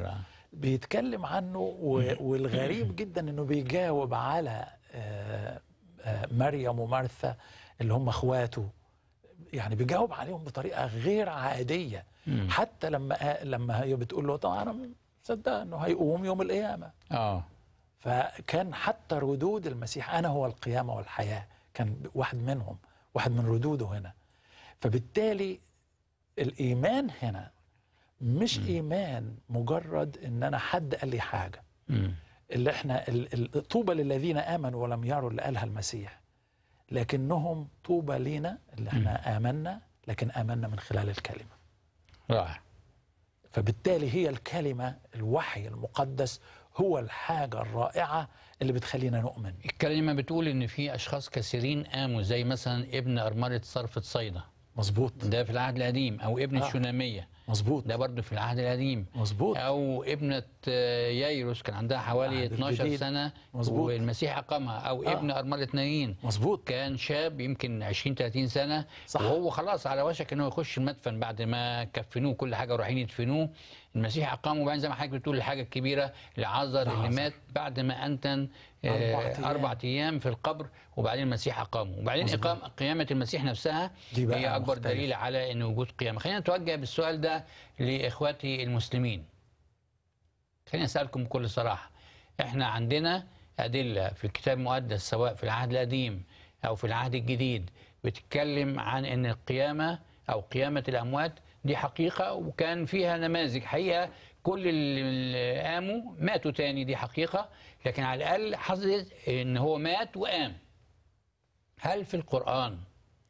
بيتكلم عنه و- والغريب جدا انه بيجاوب على آه، آه، مريم ومرثا اللي هم اخواته يعني بيجاوب عليهم بطريقه غير عاديه مم. حتى لما لما هي بتقول له طبعا انا مصدق انه هيقوم يوم القيامه اه فكان حتى ردود المسيح انا هو القيامه والحياه كان واحد منهم واحد من ردوده هنا فبالتالي الايمان هنا مش ايمان مجرد ان انا حد قال لي حاجه مم. اللي احنا ال- ال- طوبى للذين امنوا ولم يروا اللي قالها المسيح لكنهم طوبى لينا اللي احنا امنا لكن امنا من خلال الكلمه رائع فبالتالي هي الكلمه الوحي المقدس هو الحاجه الرائعه اللي بتخلينا نؤمن الكلمة بتقول إن في أشخاص كثيرين قاموا زي مثلا ابن أرملة صرفة صيدا مظبوط ده في العهد القديم أو ابن آه. الشنامية مظبوط ده برضه في العهد القديم مظبوط أو ابنة آه، ييروس كان عندها حوالي العهد 12 الجديد. سنة مظبوط. والمسيح أقامها أو آه. ابن أرملة نايين مظبوط كان شاب يمكن 20 30 سنه صح. وهو خلاص على وشك انه يخش المدفن بعد ما كفنوه كل حاجه ورايحين يدفنوه المسيح اقامه وبعدين زي ما حضرتك بتقول الحاجه الكبيره لعازر اللي لعازر. مات بعد ما انتن آه، أربع أيام. اربع ايام في القبر وبعدين المسيح اقامه وبعدين مظبوط. اقام قيامه المسيح نفسها دي بقى هي اكبر مختلفة. دليل على ان وجود قيامه خلينا نتوجه بالسؤال ده لاخواتي المسلمين خليني اسالكم بكل صراحه احنا عندنا ادله في الكتاب المقدس سواء في العهد القديم او في العهد الجديد بتتكلم عن ان القيامه او قيامه الاموات دي حقيقه وكان فيها نماذج حقيقه كل اللي قاموا ماتوا تاني دي حقيقه لكن على الاقل حصلت ان هو مات وقام هل في القران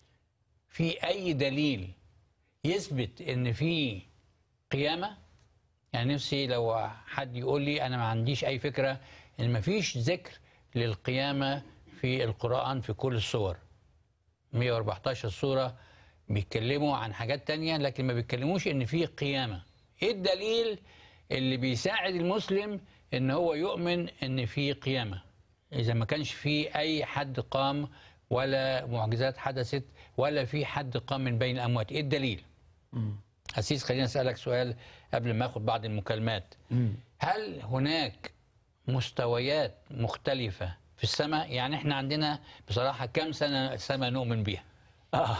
في اي دليل يثبت ان في قيامه يعني نفسي لو حد يقول لي انا ما عنديش اي فكره ان ما فيش ذكر للقيامه في القران في كل الصور 114 سوره بيتكلموا عن حاجات تانية لكن ما بيتكلموش ان في قيامه ايه الدليل اللي بيساعد المسلم ان هو يؤمن ان في قيامه اذا ما كانش في اي حد قام ولا معجزات حدثت ولا في حد قام من بين الاموات ايه الدليل مم. أسيس خليني أسألك سؤال قبل ما أخذ بعض المكالمات مم. هل هناك مستويات مختلفة في السماء يعني احنا عندنا بصراحة كم سنة سماء نؤمن بها آه.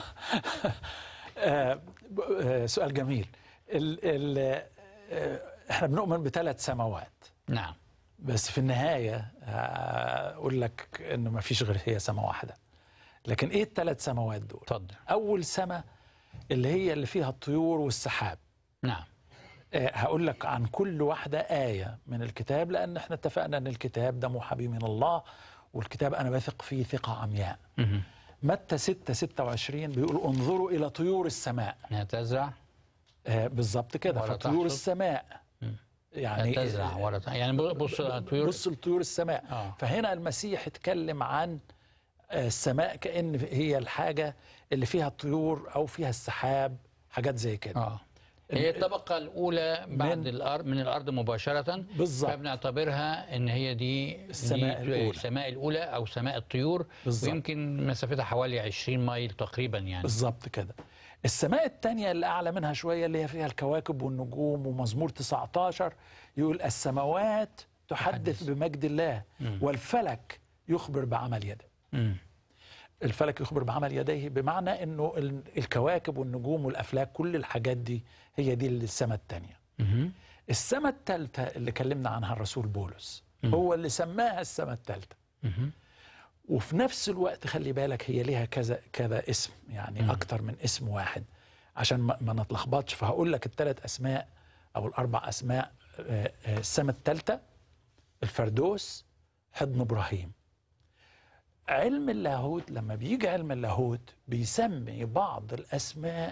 آه. ب- آه. سؤال جميل ال ال آه. احنا بنؤمن بثلاث سماوات نعم بس في النهاية آه، أقول لك إنه ما فيش غير هي سماء واحدة لكن إيه الثلاث سماوات دول؟ اتفضل أول سماء اللي هي اللي فيها الطيور والسحاب نعم آه، هقول لك عن كل واحدة آية من الكتاب لأن احنا اتفقنا أن الكتاب ده محابي من الله والكتاب أنا بثق فيه ثقة عمياء مهم. متى 6 26 بيقول انظروا إلى طيور السماء لا تزرع آه، بالظبط كده ولا فطيور تحصد. السماء مم. يعني لا تزرع ولا ت... يعني بص الطيور بص لطيور السماء آه. فهنا المسيح اتكلم عن آه، السماء كأن هي الحاجة اللي فيها الطيور أو فيها السحاب حاجات زي كده اه هي الطبقة الأولى بعد من- الأرض من الأرض مباشرة بالظبط فبنعتبرها ان هي دي السماء دي الأولى. السماء الاولى او سماء الطيور بالظبط. ويمكن مسافتها حوالي 20 مايل تقريبا يعني بالظبط كده السماء التانية اللي أعلى منها شوية اللي هي فيها الكواكب والنجوم ومزمور 19 يقول السماوات تحدث تحدث. بمجد الله مم. والفلك يخبر بعمل يده مم. الفلك يخبر بعمل يديه بمعنى انه ال- الكواكب والنجوم والافلاك كل الحاجات دي هي دي السماء الثانيه مهم. السماء الثالثه اللي كلمنا عنها الرسول بولس مم. هو اللي سماها السماء الثالثه مهم. وفي نفس الوقت خلي بالك هي ليها كذا كذا اسم يعني مم. اكتر من اسم واحد عشان ما, ما نتلخبطش فهقول لك الثلاث اسماء او الاربع اسماء آه، آه، السماء الثالثه الفردوس حضن ابراهيم علم اللاهوت لما بيجي علم اللاهوت بيسمي بعض الاسماء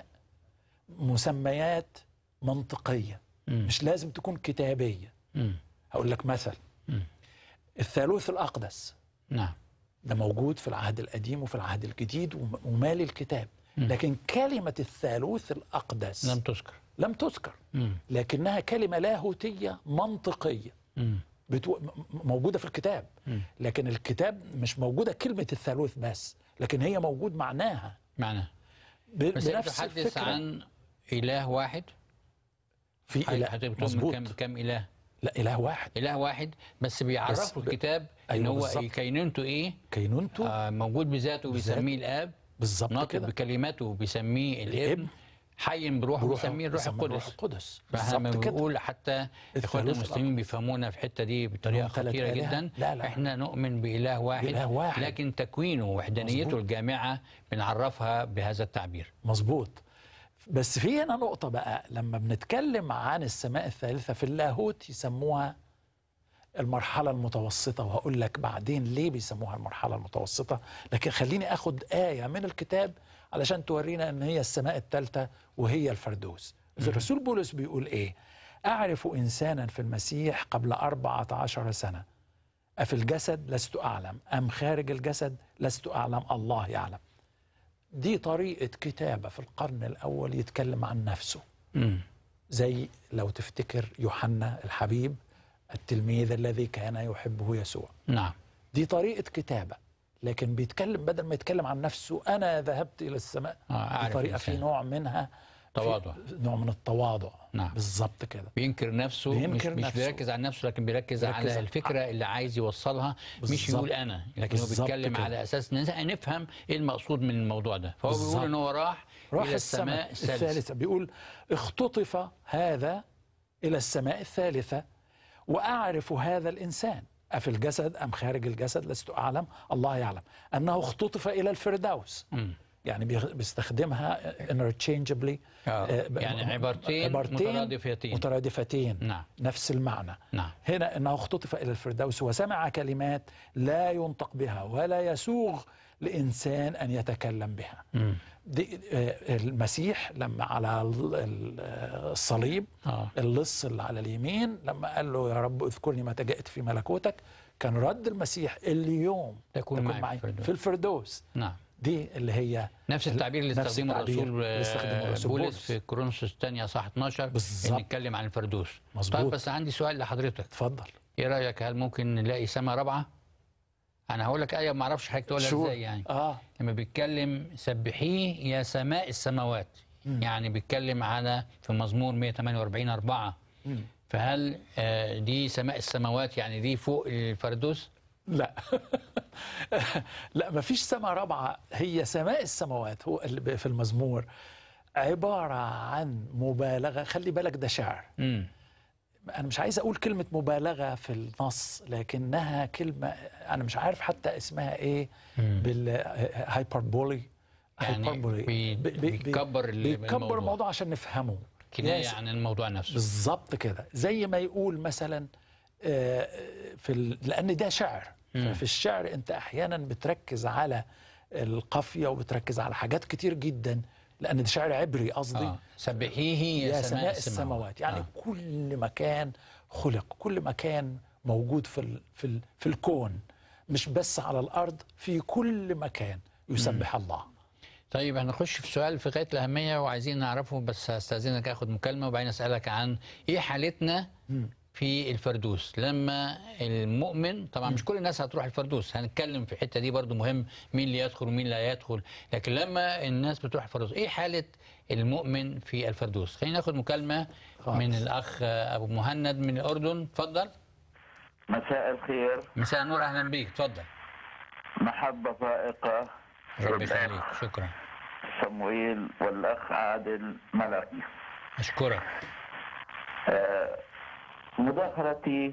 مسميات منطقيه مم. مش لازم تكون كتابيه مم. هقول لك مثل مم. الثالوث الاقدس نعم ده موجود في العهد القديم وفي العهد الجديد وم- ومالي الكتاب مم. لكن كلمة الثالوث الأقدس لم تذكر لم تذكر مم. لكنها كلمة لاهوتية منطقية مم. بتو... م- موجودة في الكتاب مم. لكن الكتاب مش موجودة كلمة الثالوث بس لكن هي موجود معناها معنى ب... بس هي بنفس تحدث الفكرة عن اله واحد في إله هتبقى مظبوط كم كم اله لا اله واحد اله واحد بس بيعرفوا ب- الكتاب ان أيوة هو بالظبط. كينونته ايه كينونته آه موجود بذاته بذاته. بيسميه الاب بالظبط ناطق كده بكلماته بيسميه الابن الابن. حي بروحه بروحه بيسميه الروح بيسميه الروح القدس القدس فاحنا لما بالظبط كده بنقول حتى اخواننا الثالوث المسلمين بيفهمونا في الحته دي بطريقه إنهم ثلاث خطيره آلهة. جدا لا، لا. احنا نؤمن باله واحد, بإله واحد. لكن تكوينه ووحدانيته مظبوط. الجامعه بنعرفها بهذا التعبير مظبوط بس في هنا نقطة بقى لما بنتكلم عن السماء الثالثة في اللاهوت يسموها المرحلة المتوسطة وهقول لك بعدين ليه بيسموها المرحلة المتوسطة لكن خليني أخد آية من الكتاب علشان تورينا أن هي السماء الثالثة وهي الفردوس الرسول بولس بيقول إيه أعرف إنسانا في المسيح قبل أربعة عشر سنة أفي الجسد لست أعلم أم خارج الجسد لست أعلم الله يعلم دي طريقة كتابة في القرن الأول يتكلم عن نفسه مم. زي لو تفتكر يوحنا الحبيب التلميذ الذي كان يحبه يسوع نعم دي طريقة كتابة لكن بيتكلم بدل ما يتكلم عن نفسه أنا ذهبت إلى السماء آه، أعرف بطريقة في الإنسان. نوع منها في تواضع. نوع من التواضع نعم. بالظبط كده بينكر نفسه بينكر مش, مش نفسه. بيركز على نفسه لكن بيركز, بيركز على على- الفكره اللي عايز يوصلها مش بالظبط. يقول انا لكن هو بالظبط بيتكلم كده. على اساس إن نفهم ايه المقصود من الموضوع ده فهو بالظبط. بيقول ان هو راح, راح الى السماء السماء الثالثه الثالثة بيقول اختطف هذا إلى السماء الثالثة وأعرف هذا الإنسان أفي الجسد أم خارج الجسد لست أعلم الله يعلم أنه اختطف إلى الفردوس مم. يعني بيخ- بيستخدمها interchangeably آه، آه، ب- يعني عبارتين مترادفتين. مترادفتين نعم. نفس المعنى نعم هنا انه اختطف الى الفردوس وسمع كلمات لا ينطق بها ولا يسوغ لانسان ان يتكلم بها مم. دي آه، المسيح لما على ال- ال- آه، الصليب اه اللص اللي على اليمين لما قال له يا رب اذكرني متى جئت في ملكوتك كان رد المسيح اليوم تكون معي في الفردوس. في الفردوس نعم دي اللي هي نفس التعبير اللي نفس استخدمه التعبير الرسول اللي استخدمه آه، الرسول بولس بولس. في كورنثوس الثانيه صح 12 بالظبط. ان نتكلم عن الفردوس مظبوط. طيب بس عندي سؤال لحضرتك اتفضل ايه رايك هل ممكن نلاقي سماء رابعه انا هقول لك ايه ما اعرفش حضرتك تقولها شو ازاي يعني اه لما بيتكلم سبحيه يا سماء السماوات مم. يعني بيتكلم على في مزمور 148 4 مم. فهل آه، دي سماء السماوات يعني دي فوق الفردوس لا لا ما فيش سماء رابعة هي سماء السماوات هو اللي ب- في المزمور عبارة عن مبالغة خلي بالك ده شعر امم أنا مش عايز أقول كلمة مبالغة في النص لكنها كلمة أنا مش عارف حتى اسمها إيه بالهايبربولي يعني بي- بيكبر ال- بيكبر الموضوع. الموضوع عشان نفهمه كنايه يس- عن الموضوع نفسه بالظبط كده زي ما يقول مثلا آه، في ال... لان ده شعر مم. ففي الشعر انت احيانا بتركز على القافيه وبتركز على حاجات كتير جدا لان ده شعر عبري قصدي آه. سبحيه يا, يا سماء السماوات يعني آه. كل مكان خلق كل مكان موجود في ال... في ال... في الكون مش بس على الارض في كل مكان يسبح الله طيب هنخش في سؤال في غايه الاهميه وعايزين نعرفه بس هستاذنك اخد مكالمه وبعدين اسالك عن ايه حالتنا مم. في الفردوس لما المؤمن طبعا مش كل الناس هتروح الفردوس هنتكلم في الحته دي برضو مهم مين اللي يدخل ومين لا يدخل لكن لما الناس بتروح الفردوس ايه حاله المؤمن في الفردوس خلينا ناخد مكالمه خالص. من الاخ ابو مهند من الاردن اتفضل مساء الخير مساء النور اهلا بيك اتفضل محبة فائقة ربي يخليك شكرا صموئيل والأخ عادل ملك اشكرك آه، مداخلتي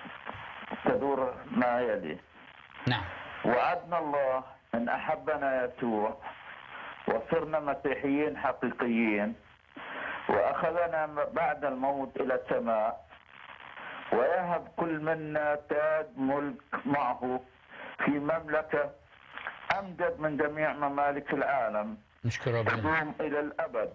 تدور ما يلي نعم وعدنا الله أن أحبنا يسوع وصرنا مسيحيين حقيقيين وأخذنا بعد الموت إلى السماء ويهب كل منا تاج ملك معه في مملكة أمجد من جميع ممالك العالم نشكر ربنا تدوم إلى الأبد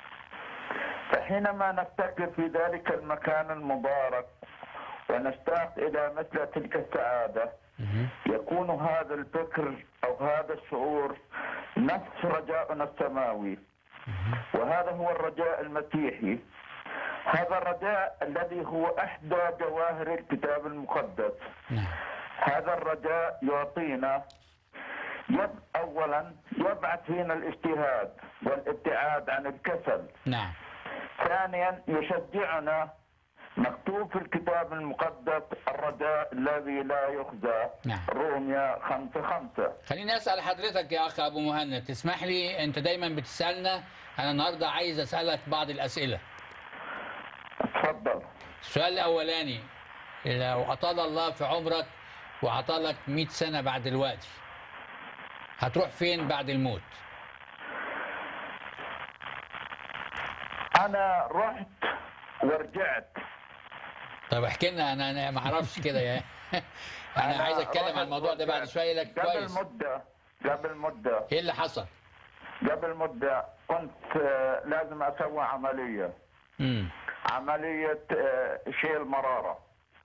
فحينما نفتكر في ذلك المكان المبارك ونشتاق إلى مثل تلك السعادة مهم. يكون هذا الفكر أو هذا الشعور نفس رجاءنا السماوي وهذا هو الرجاء المسيحي هذا الرجاء الذي هو إحدى جواهر الكتاب المقدس نعم هذا الرجاء يعطينا يب اولا يبعث فينا الاجتهاد والابتعاد عن الكسل نعم ثانيا يشجعنا مكتوب في الكتاب المقدس الرجاء الذي لا يخزى نعم. روميا خمسة خمسة خليني اسال حضرتك يا اخ ابو مهند تسمح لي انت دايما بتسالنا انا النهارده عايز اسالك بعض الاسئله تفضل السؤال الاولاني لو اطال الله في عمرك وعطالك 100 سنه بعد دلوقتي هتروح فين بعد الموت أنا رحت ورجعت طب احكي لنا انا انا ما اعرفش كده يا انا عايز اتكلم رحت عن الموضوع ده بعد ورجعت. شويه لك قبل كويس مدة قبل مدة ايه اللي حصل قبل مدة كنت آه، لازم أسوي عملية امم عملية آه، شيل مرارة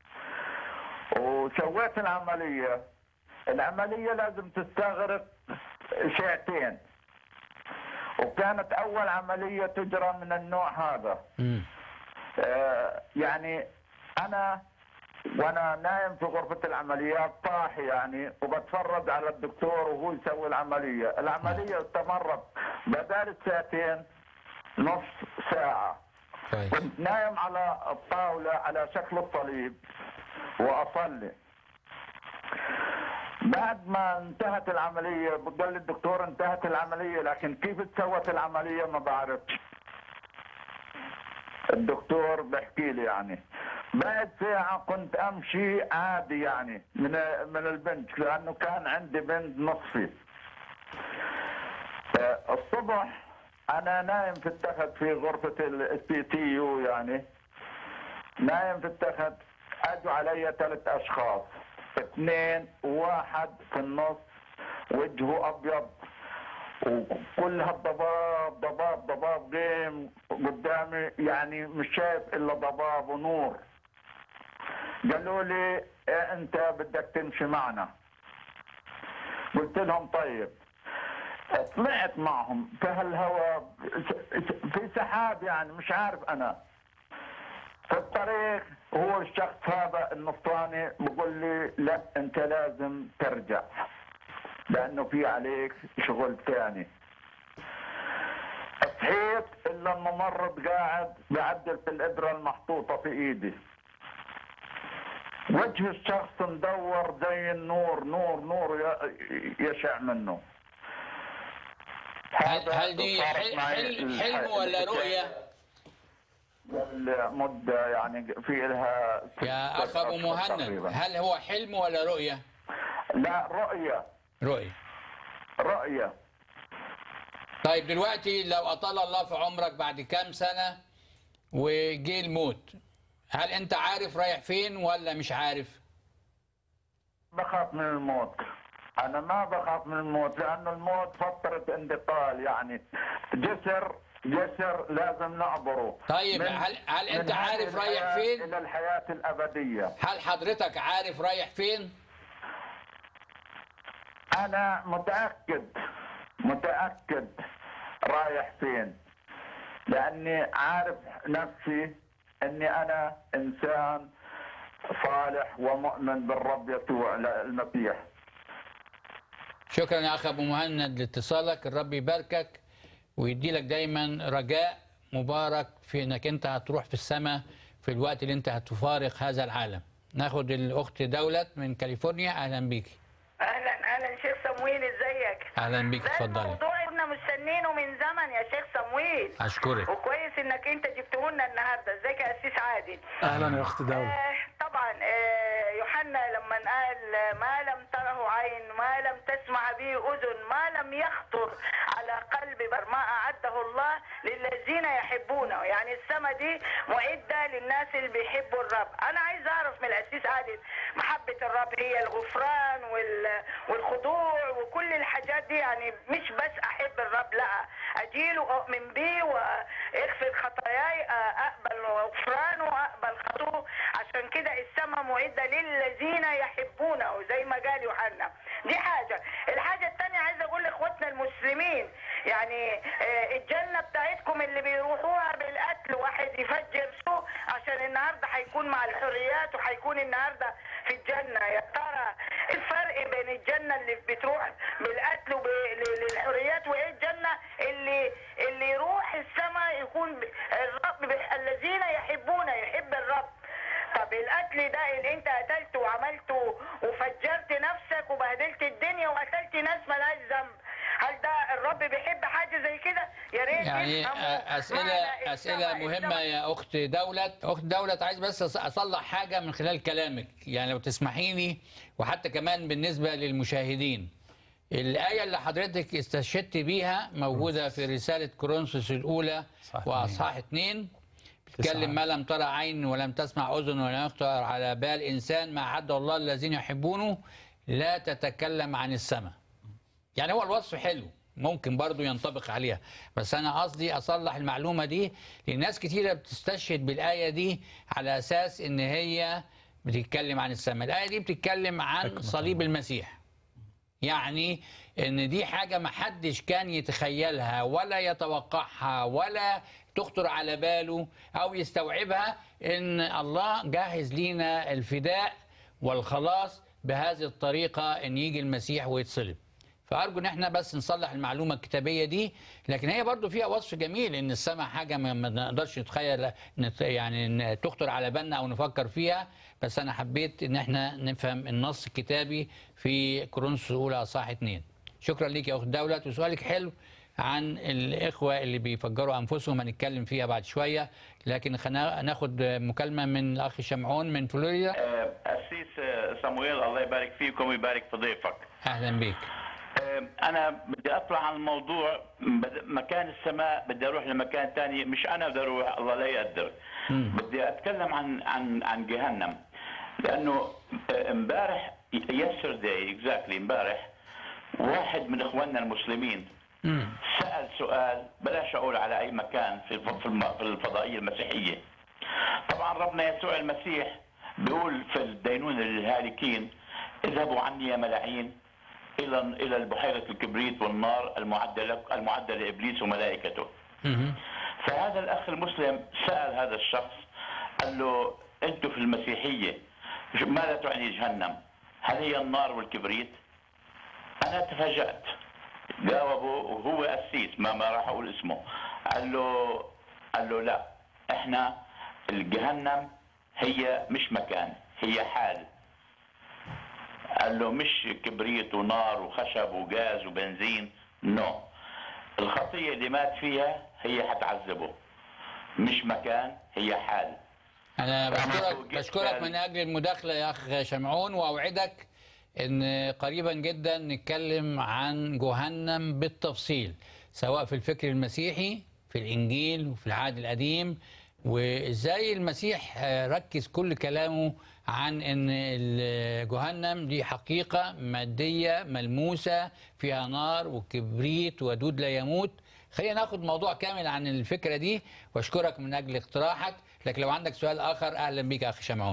وسويت العملية العملية لازم تستغرق ساعتين وكانت أول عملية تجرى من النوع هذا امم آه، يعني أنا وأنا نايم في غرفة العمليات طاحي يعني وبتفرج على الدكتور وهو يسوي العملية العملية استمرت بدال الساعتين نص ساعة كويس كنت نايم على الطاولة على شكل الصليب وأصلي بعد ما انتهت العملية قال لي الدكتور انتهت العملية لكن كيف تسوت العملية ما بعرفش الدكتور بحكي لي يعني بعد ساعة كنت أمشي عادي يعني من من البنت لأنه كان عندي بنت نصفي آه، الصبح انا نايم في التخت في غرفه البي تي يو يعني نايم في التخت اجوا علي ثلاث اشخاص اثنين واحد في النص وجهه ابيض وكل هالضباب ضباب ضباب جيم قدامي يعني مش شايف الا ضباب ونور قالوا لي إيه انت بدك تمشي معنا قلت لهم طيب طلعت معهم في هالهواء في سحاب يعني مش عارف انا في الطريق هو الشخص هذا النصراني بقول لي لا انت لازم ترجع لانه في عليك شغل ثاني صحيت الا الممرض قاعد بعدل في الابره المحطوطه في ايدي وجه الشخص مدور زي النور نور نور ي- يشع منه هل هذا هل دي صارت حل معي حل الح- حلم ولا رؤيه المدة يعني في لها ست يا اخ ابو أشهر مهند تقريباً. هل هو حلم ولا رؤيه لا رؤية رؤيه رؤية طيب دلوقتي لو أطال الله في عمرك بعد كام سنة وجه الموت هل أنت عارف رايح فين ولا مش عارف؟ بخاف من الموت أنا ما بخاف من الموت لأنه الموت فترة انتقال يعني جسر جسر لازم نعبره طيب من- هل هل من أنت هذه عارف رايح الحياة فين؟ إلى الحياة الأبدية هل حضرتك عارف رايح فين؟ أنا متأكد متأكد رايح فين لأني عارف نفسي أني أنا إنسان صالح ومؤمن بالرب يسوع المسيح شكرا يا أخ أبو مهند لاتصالك الرب يباركك ويدي لك دايما رجاء مبارك في أنك أنت هتروح في السماء في الوقت اللي أنت هتفارق هذا العالم ناخد الأخت دولت من كاليفورنيا أهلا بيكي اهلا اهلا شيخ صمويل ازيك أهلا بيك ده اتفضلي الموضوع كنا مستنينه من زمن يا شيخ صمويل أشكرك وكويس انك انت جبته لنا النهارده ازيك يا اسيس عادل اهلا يا اخت دولة آه طبعا آه يوحنا لما قال آه، ما لم تره عين ما لم تسمع به اذن ما لم يخطر على قلب بر ما اعده الله للذين يحبونه يعني السماء دي معده للناس اللي بيحبوا الرب انا عايز اعرف من الاسيس عادل محبه الرب هي الغفران وال- والخضوع وكل الحاجات دي يعني مش بس احب الرب لا اجيله واؤمن بيه واغفر خطاياي اقبل غفرانه واقبل خطوه عشان كده السماء معده للذين يحبونه زي ما قال يوحنا دي حاجه الحاجه الثانيه عايز اقول لاخواتنا المسلمين يعني آه، الجنه بتاعتكم اللي بيروحوها بالقتل واحد يفجر سوق عشان النهارده هيكون مع الحريات وهيكون النهارده في الجنه يا ترى الفرق بين الجنه اللي بتروح بالقتل وب- ل- للحريات وايه الجنه اللي اللي يروح السماء يكون ب- الرب ب- الذين يحبون يحب الرب القتل ده اللي انت قتلته وعملته وفجرت نفسك وبهدلت الدنيا وقتلت ناس ملهاش ذنب هل ده الرب بيحب حاجه زي كده يا ريت يعني يفهموا آه، أسئلة معنى أسئلة السماء. مهمة يا أخت دولة أخت دولة عايز بس أص- أصلح حاجة من خلال كلامك يعني لو تسمحي لي وحتى كمان بالنسبة للمشاهدين الآية اللي حضرتك استشهدت بيها موجودة في رسالة كورنثوس الأولى صح. وأصحاح اتنين بتتكلم ما لم ترى عين ولم تسمع أذن ولم يخطر على بال إنسان ما أعد الله الذين يحبونه لا تتكلم عن السماء يعني هو الوصف حلو ممكن برضو ينطبق عليها بس انا قصدي اصلح المعلومه دي لان ناس كتيره بتستشهد بالايه دي على اساس ان هي بتتكلم عن السماء الايه دي بتتكلم عن حكمة صليب المسيح يعني ان دي حاجه ما حدش كان يتخيلها ولا يتوقعها ولا تخطر على باله او يستوعبها ان الله جهز لينا الفداء والخلاص بهذه الطريقه ان يجي المسيح ويتصلب فارجو ان احنا بس نصلح المعلومه الكتابيه دي لكن هي برضو فيها وصف جميل ان السماء حاجه ما ما نقدرش نتخيل نت- يعني إن تخطر على بالنا او نفكر فيها بس انا حبيت ان احنا نفهم النص الكتابي في كورنثوس الاولى اصحاح اتنين شكرا ليك يا اخت دولت وسؤالك حلو عن الاخوه اللي بيفجروا انفسهم هنتكلم فيها بعد شويه لكن خلينا ناخد مكالمه من الاخ شمعون من فلوريدا آه، أسيس آه، صمويل الله يبارك فيكم ويبارك في ضيفك اهلا بيك آه، أنا بدي أطلع عن الموضوع بد- مكان السماء بدي أروح لمكان ثاني مش أنا بدي أروح الله لا يقدر بدي أتكلم عن عن عن جهنم لأنه آه، امبارح يسترداي اكزاكتلي امبارح واحد من إخواننا المسلمين مم. سأل سؤال بلاش أقول على أي مكان في الف- في الم- في الفضائية المسيحية طبعا ربنا يسوع المسيح بيقول في الدينون للهالكين اذهبوا عني يا ملاعين إلى إلى البحيرة الكبريت والنار المعدة لك المعدة لإبليس وملائكته مهم. فهذا الأخ المسلم سأل هذا الشخص قال له أنتم في المسيحية شو- ماذا تعني جهنم هل هي النار والكبريت أنا تفاجأت جاوبه وهو قسيس ما ما راح أقول اسمه قال له قال له لا إحنا الجهنم هي مش مكان هي حال قال له مش كبريت ونار وخشب وغاز وبنزين نو الخطية اللي مات فيها هي حتعذبه مش مكان هي حال أنا بشكرك جدا. بشكرك من أجل المداخلة يا أخ شمعون وأوعدك إن قريبا جدا نتكلم عن جهنم بالتفصيل سواء في الفكر المسيحي في الإنجيل وفي العهد القديم وإزاي المسيح آه، ركز كل كلامه عن إن ال- جهنم دي حقيقة مادية ملموسة فيها نار وكبريت ودود لا يموت خلينا ناخد موضوع كامل عن الفكرة دي واشكرك من أجل اقتراحك لكن لو عندك سؤال آخر أهلا بك يا أخي شمعون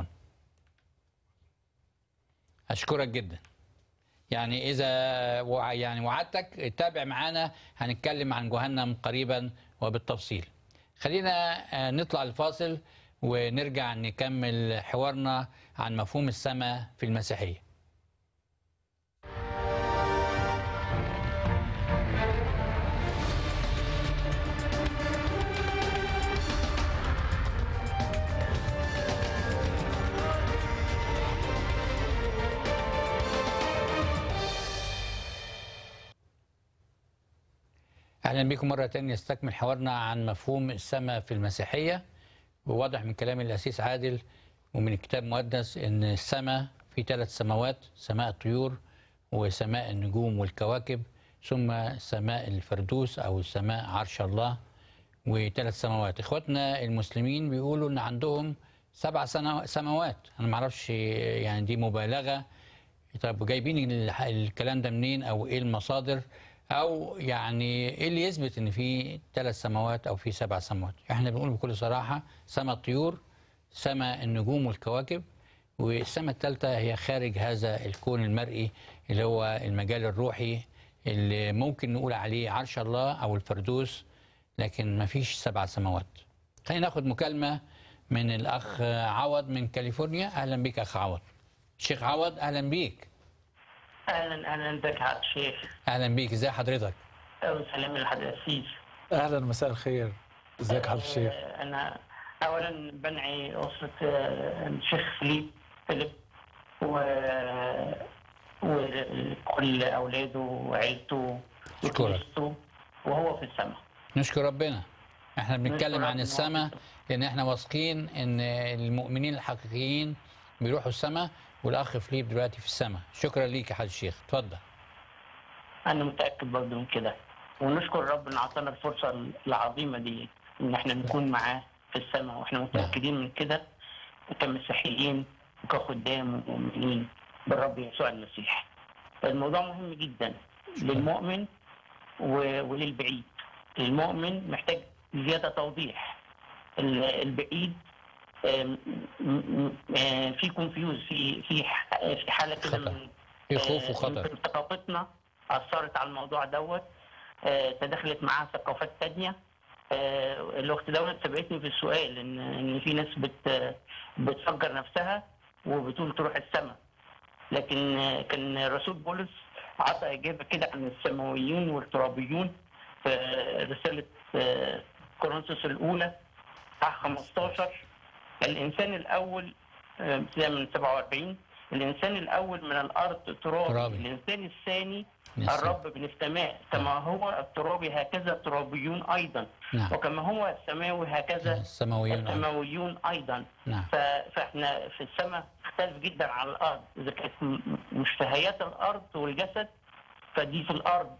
أشكرك جدا يعني إذا وع- يعني وعدتك تابع معانا هنتكلم عن جهنم قريبا وبالتفصيل خلينا آه، نطلع الفاصل ونرجع نكمل حوارنا عن مفهوم السماء في المسيحية أهلا بكم مرة تانية نستكمل حوارنا عن مفهوم السماء في المسيحية وواضح من كلام الأسيس عادل ومن الكتاب المقدس إن السماء في ثلاث سماوات سماء الطيور وسماء النجوم والكواكب ثم سماء الفردوس أو سماء عرش الله وثلاث سماوات إخواتنا المسلمين بيقولوا إن عندهم سبع سنو- سماوات أنا معرفش يعني دي مبالغة طب جايبين ال- الكلام ده منين او ايه المصادر او يعني ايه اللي يثبت ان في ثلاث سماوات او في سبع سماوات احنا بنقول بكل صراحه سماء الطيور سماء النجوم والكواكب والسماء الثالثه هي خارج هذا الكون المرئي اللي هو المجال الروحي اللي ممكن نقول عليه عرش الله او الفردوس لكن ما فيش سبع سماوات خلينا ناخد مكالمه من الاخ عوض من كاليفورنيا اهلا بك اخ عوض شيخ عوض اهلا بيك اهلا اهلا بك عبد الشيخ اهلا بيك ازي حضرتك وسلام لحضرتك السيس اهلا مساء الخير ازيك حضرتك الشيخ آه، انا اولا بنعي اسره آه، الشيخ فيليب فيليب و وكل اولاده وعيلته أشكرك. وكنيسته وهو في السماء نشكر ربنا احنا بنتكلم نشكر عن ربنا. السماء لان احنا واثقين ان المؤمنين الحقيقيين بيروحوا السماء والاخ فليب دلوقتي في السماء شكرا ليك يا حاج الشيخ اتفضل انا متاكد برضه من كده ونشكر رب ان اعطانا الفرصه العظيمه دي ان احنا نكون معاه في السماء واحنا متاكدين من كده كمسيحيين وكخدام ومؤمنين بالرب يسوع المسيح الموضوع مهم جدا للمؤمن و- وللبعيد المؤمن محتاج زياده توضيح ال- البعيد آم، م- م- آه، في كونفيوز في في ح- في حاله كده خطر. من في خوف آه، وخطر يمكن ثقافتنا اثرت على الموضوع دوت آه، تدخلت معاه ثقافات تانية آه، الاخت دولت سبقتني في السؤال ان ان في ناس بت بتفجر نفسها وبتقول تروح السماء لكن آه، كان الرسول بولس عطى اجابه كده عن السماويون والترابيون في رساله آه، كورنثوس الاولى بتاع 15 الانسان الاول آه، ابتداء من 47 الانسان الاول من الارض ترابي ترابي. الانسان الثاني نعم. الرب من السماء كما هو الترابي هكذا الترابيون ايضا نعم وكما هو السماوي هكذا السماويون أيضاً. السماويون ايضا نعم ف- فاحنا في السماء تختلف جدا عن الارض اذا كانت م- مشتهيات الارض والجسد فدي في الارض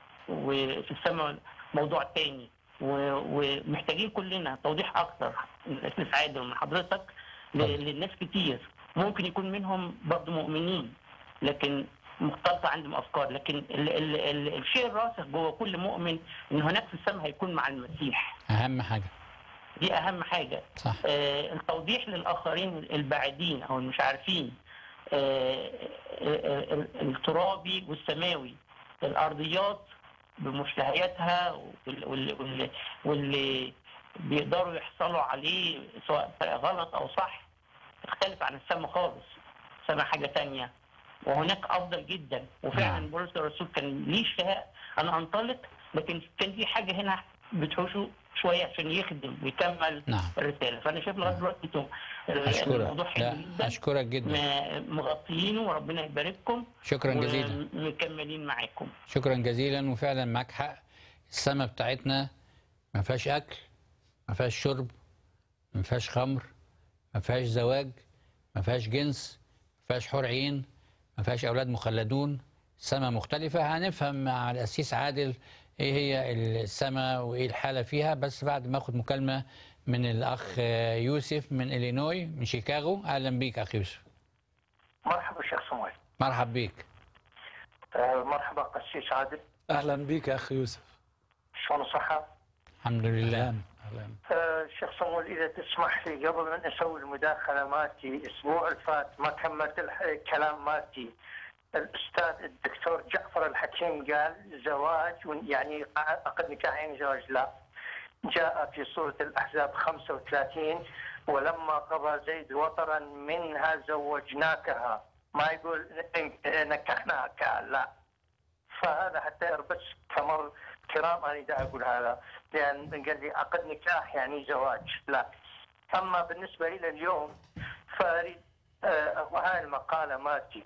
وفي السماء موضوع تاني و- ومحتاجين كلنا توضيح اكتر الاسم عادل من حضرتك ل- اتفضل. للناس كتير ممكن يكون منهم برضه مؤمنين لكن مختلطة عندهم أفكار لكن ال ال ال الشيء الراسخ جوه كل مؤمن إن هناك في السماء هيكون مع المسيح اهم حاجه دي أهم حاجة صح آه، التوضيح للآخرين البعيدين أو المش عارفين آه، آه، آه، الترابي والسماوي الأرضيات بمشتهياتها وال- وال- وال- واللي بيقدروا يحصلوا عليه سواء غلط أو صح تختلف عن السماء خالص السماء حاجة تانية وهناك أفضل جدا وفعلا نعم. بولس الرسول كان ليه اشتهاء أنا أنطلق لكن كان في حاجة هنا بتحوشه شوية عشان يخدم ويكمل نعم الرساله فانا شايف لغايه دلوقتي انتم الموضوع اشكرك حلو لا جدا اشكرك جدا م- مغطيينه وربنا يبارككم شكرا جزيلا ومكملين معاكم شكرا جزيلا وفعلا معاك حق السماء بتاعتنا ما فيهاش اكل ما فيهاش شرب ما فيهاش خمر ما فيهاش زواج ما فيهاش جنس ما فيهاش حور عين ما فيهاش اولاد مخلدون السماء مختلفه هنفهم مع الاسيس عادل ايه هي السماء وايه الحاله فيها بس بعد ما اخد مكالمه من الاخ يوسف من الينوي من شيكاغو اهلا بيك اخ يوسف مرحبا شيخ صمويل مرحب بيك آه، مرحبا قسيس عادل اهلا بك يا اخ يوسف شلون الصحة؟ الحمد لله اهلا اهلا آه، شيخ صمويل إذا تسمح لي قبل أن أسوي المداخلة مالتي الأسبوع الفات ما كملت الح- الكلام مالتي الأستاذ الدكتور جعفر الحكيم قال زواج ون- يعني عقد نكاح يعني زواج لا جاء في سورة الأحزاب 35 ولما قضى زيد وطرا منها زوجناكها ما يقول إن- نكحناك لا فهذا حتى بس كمر كرام انا دا اقول هذا لان قال لي عقد نكاح يعني زواج لا اما بالنسبه الى اليوم فاريد آه وهاي المقاله مالتي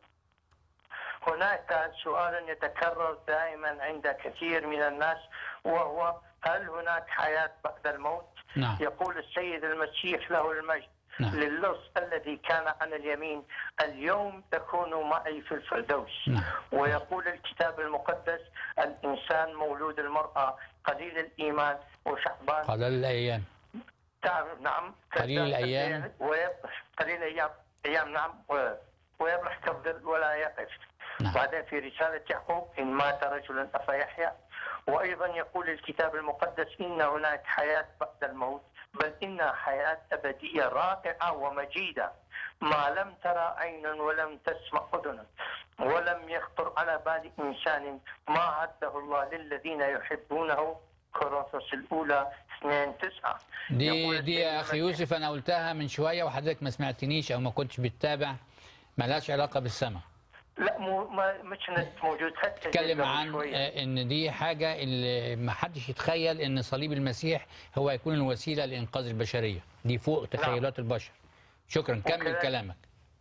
هناك سؤال يتكرر دائما عند كثير من الناس وهو هل هناك حياه بعد الموت؟ نعم يقول السيد المسيح له المجد نعم للص الذي كان عن اليمين اليوم تكون معي في الفردوس نعم ويقول الكتاب المقدس الإنسان مولود المرأة قليل الإيمان وشعبان قضاء الايام تعرف نعم قليل الأيام. ويب- قليل الأيام أيام نعم و- ويبرح كالظل ولا يقف نعم بعدين في رسالة يعقوب إن مات رجل أفيحيا وأيضا يقول الكتاب المقدس إن هناك حياة بعد الموت بل إنها حياة أبدية رائعة ومجيدة ما لم ترى عين ولم تسمع أذن ولم يخطر على بال إنسان ما عده الله للذين يحبونه كورنثوس الأولى 2 9 دي دي يا اخي يوسف انا قلتها من شويه وحضرتك ما سمعتنيش او ما كنتش بتتابع ملهاش علاقه بالسماء لا مو ما مش نت موجود حتى اتكلم قبل عن شوية. آه، ان دي حاجه اللي ما حدش يتخيل ان صليب المسيح هو يكون الوسيله لانقاذ البشريه دي فوق تخيلات البشر شكرا كمل وكذلك- كلامك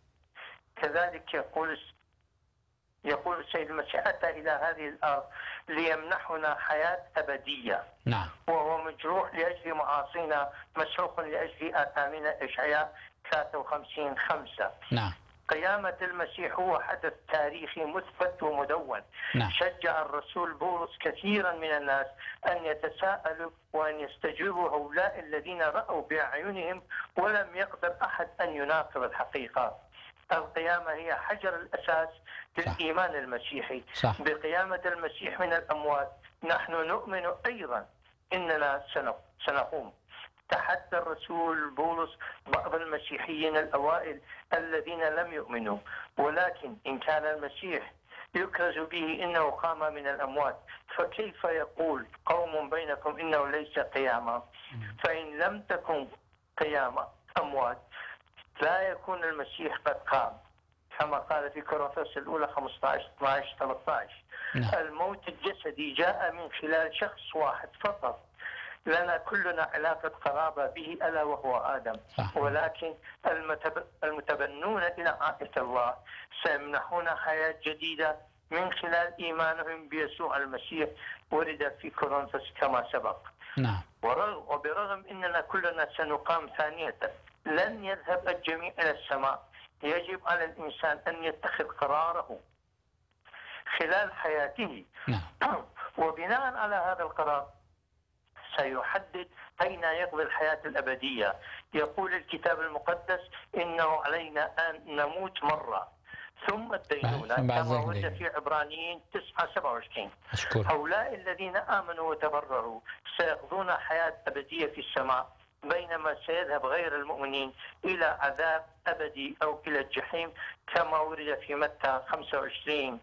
كذلك يقول يقول السيد المسيح أتى إلى هذه الأرض ليمنحنا حياة أبدية نعم وهو مجروح لأجل معاصينا مسحوق لأجل آثامنا إشعياء 53 خمسة نعم قيامة المسيح هو حدث تاريخي مثبت ومدون نعم. شجع الرسول بولس كثيرا من الناس أن يتساءلوا وأن يستجيبوا هؤلاء الذين رأوا بأعينهم ولم يقدر أحد أن يناقض الحقيقة القيامة هي حجر الأساس للإيمان المسيحي صح. بقيامة المسيح من الأموات نحن نؤمن أيضا إننا سنق- سنقوم تحدى الرسول بولس بعض المسيحيين الأوائل الذين لم يؤمنوا ولكن إن كان المسيح يكرز به إنه قام من الأموات فكيف يقول قوم بينكم إنه ليس قيامة فإن لم تكن قيامة أموات لا يكون المسيح قد قام كما قال في كورنثوس الأولى 15 12 13 نعم. الموت الجسدي جاء من خلال شخص واحد فقط لنا كلنا علاقة قرابة به ألا وهو آدم صح. ولكن المتب... المتبنون إلى عائلة الله سيمنحون حياة جديدة من خلال إيمانهم بيسوع المسيح ورد في كورنثوس كما سبق نعم ورغم وبرغم اننا كلنا سنقام ثانية لن يذهب الجميع الى السماء يجب على الانسان ان يتخذ قراره خلال حياته نعم وبناء على هذا القرار سيحدد أين يقضي الحياة الأبدية يقول الكتاب المقدس إنه علينا أن نموت مرة ثم الدينونة ثم بعد كما ذلك ورد الدينونة. في عبرانيين 9 27 أشكرك هؤلاء الذين آمنوا وتبرروا سيقضون حياة أبدية في السماء بينما سيذهب غير المؤمنين إلى عذاب أبدي أو إلى الجحيم كما ورد في متى 25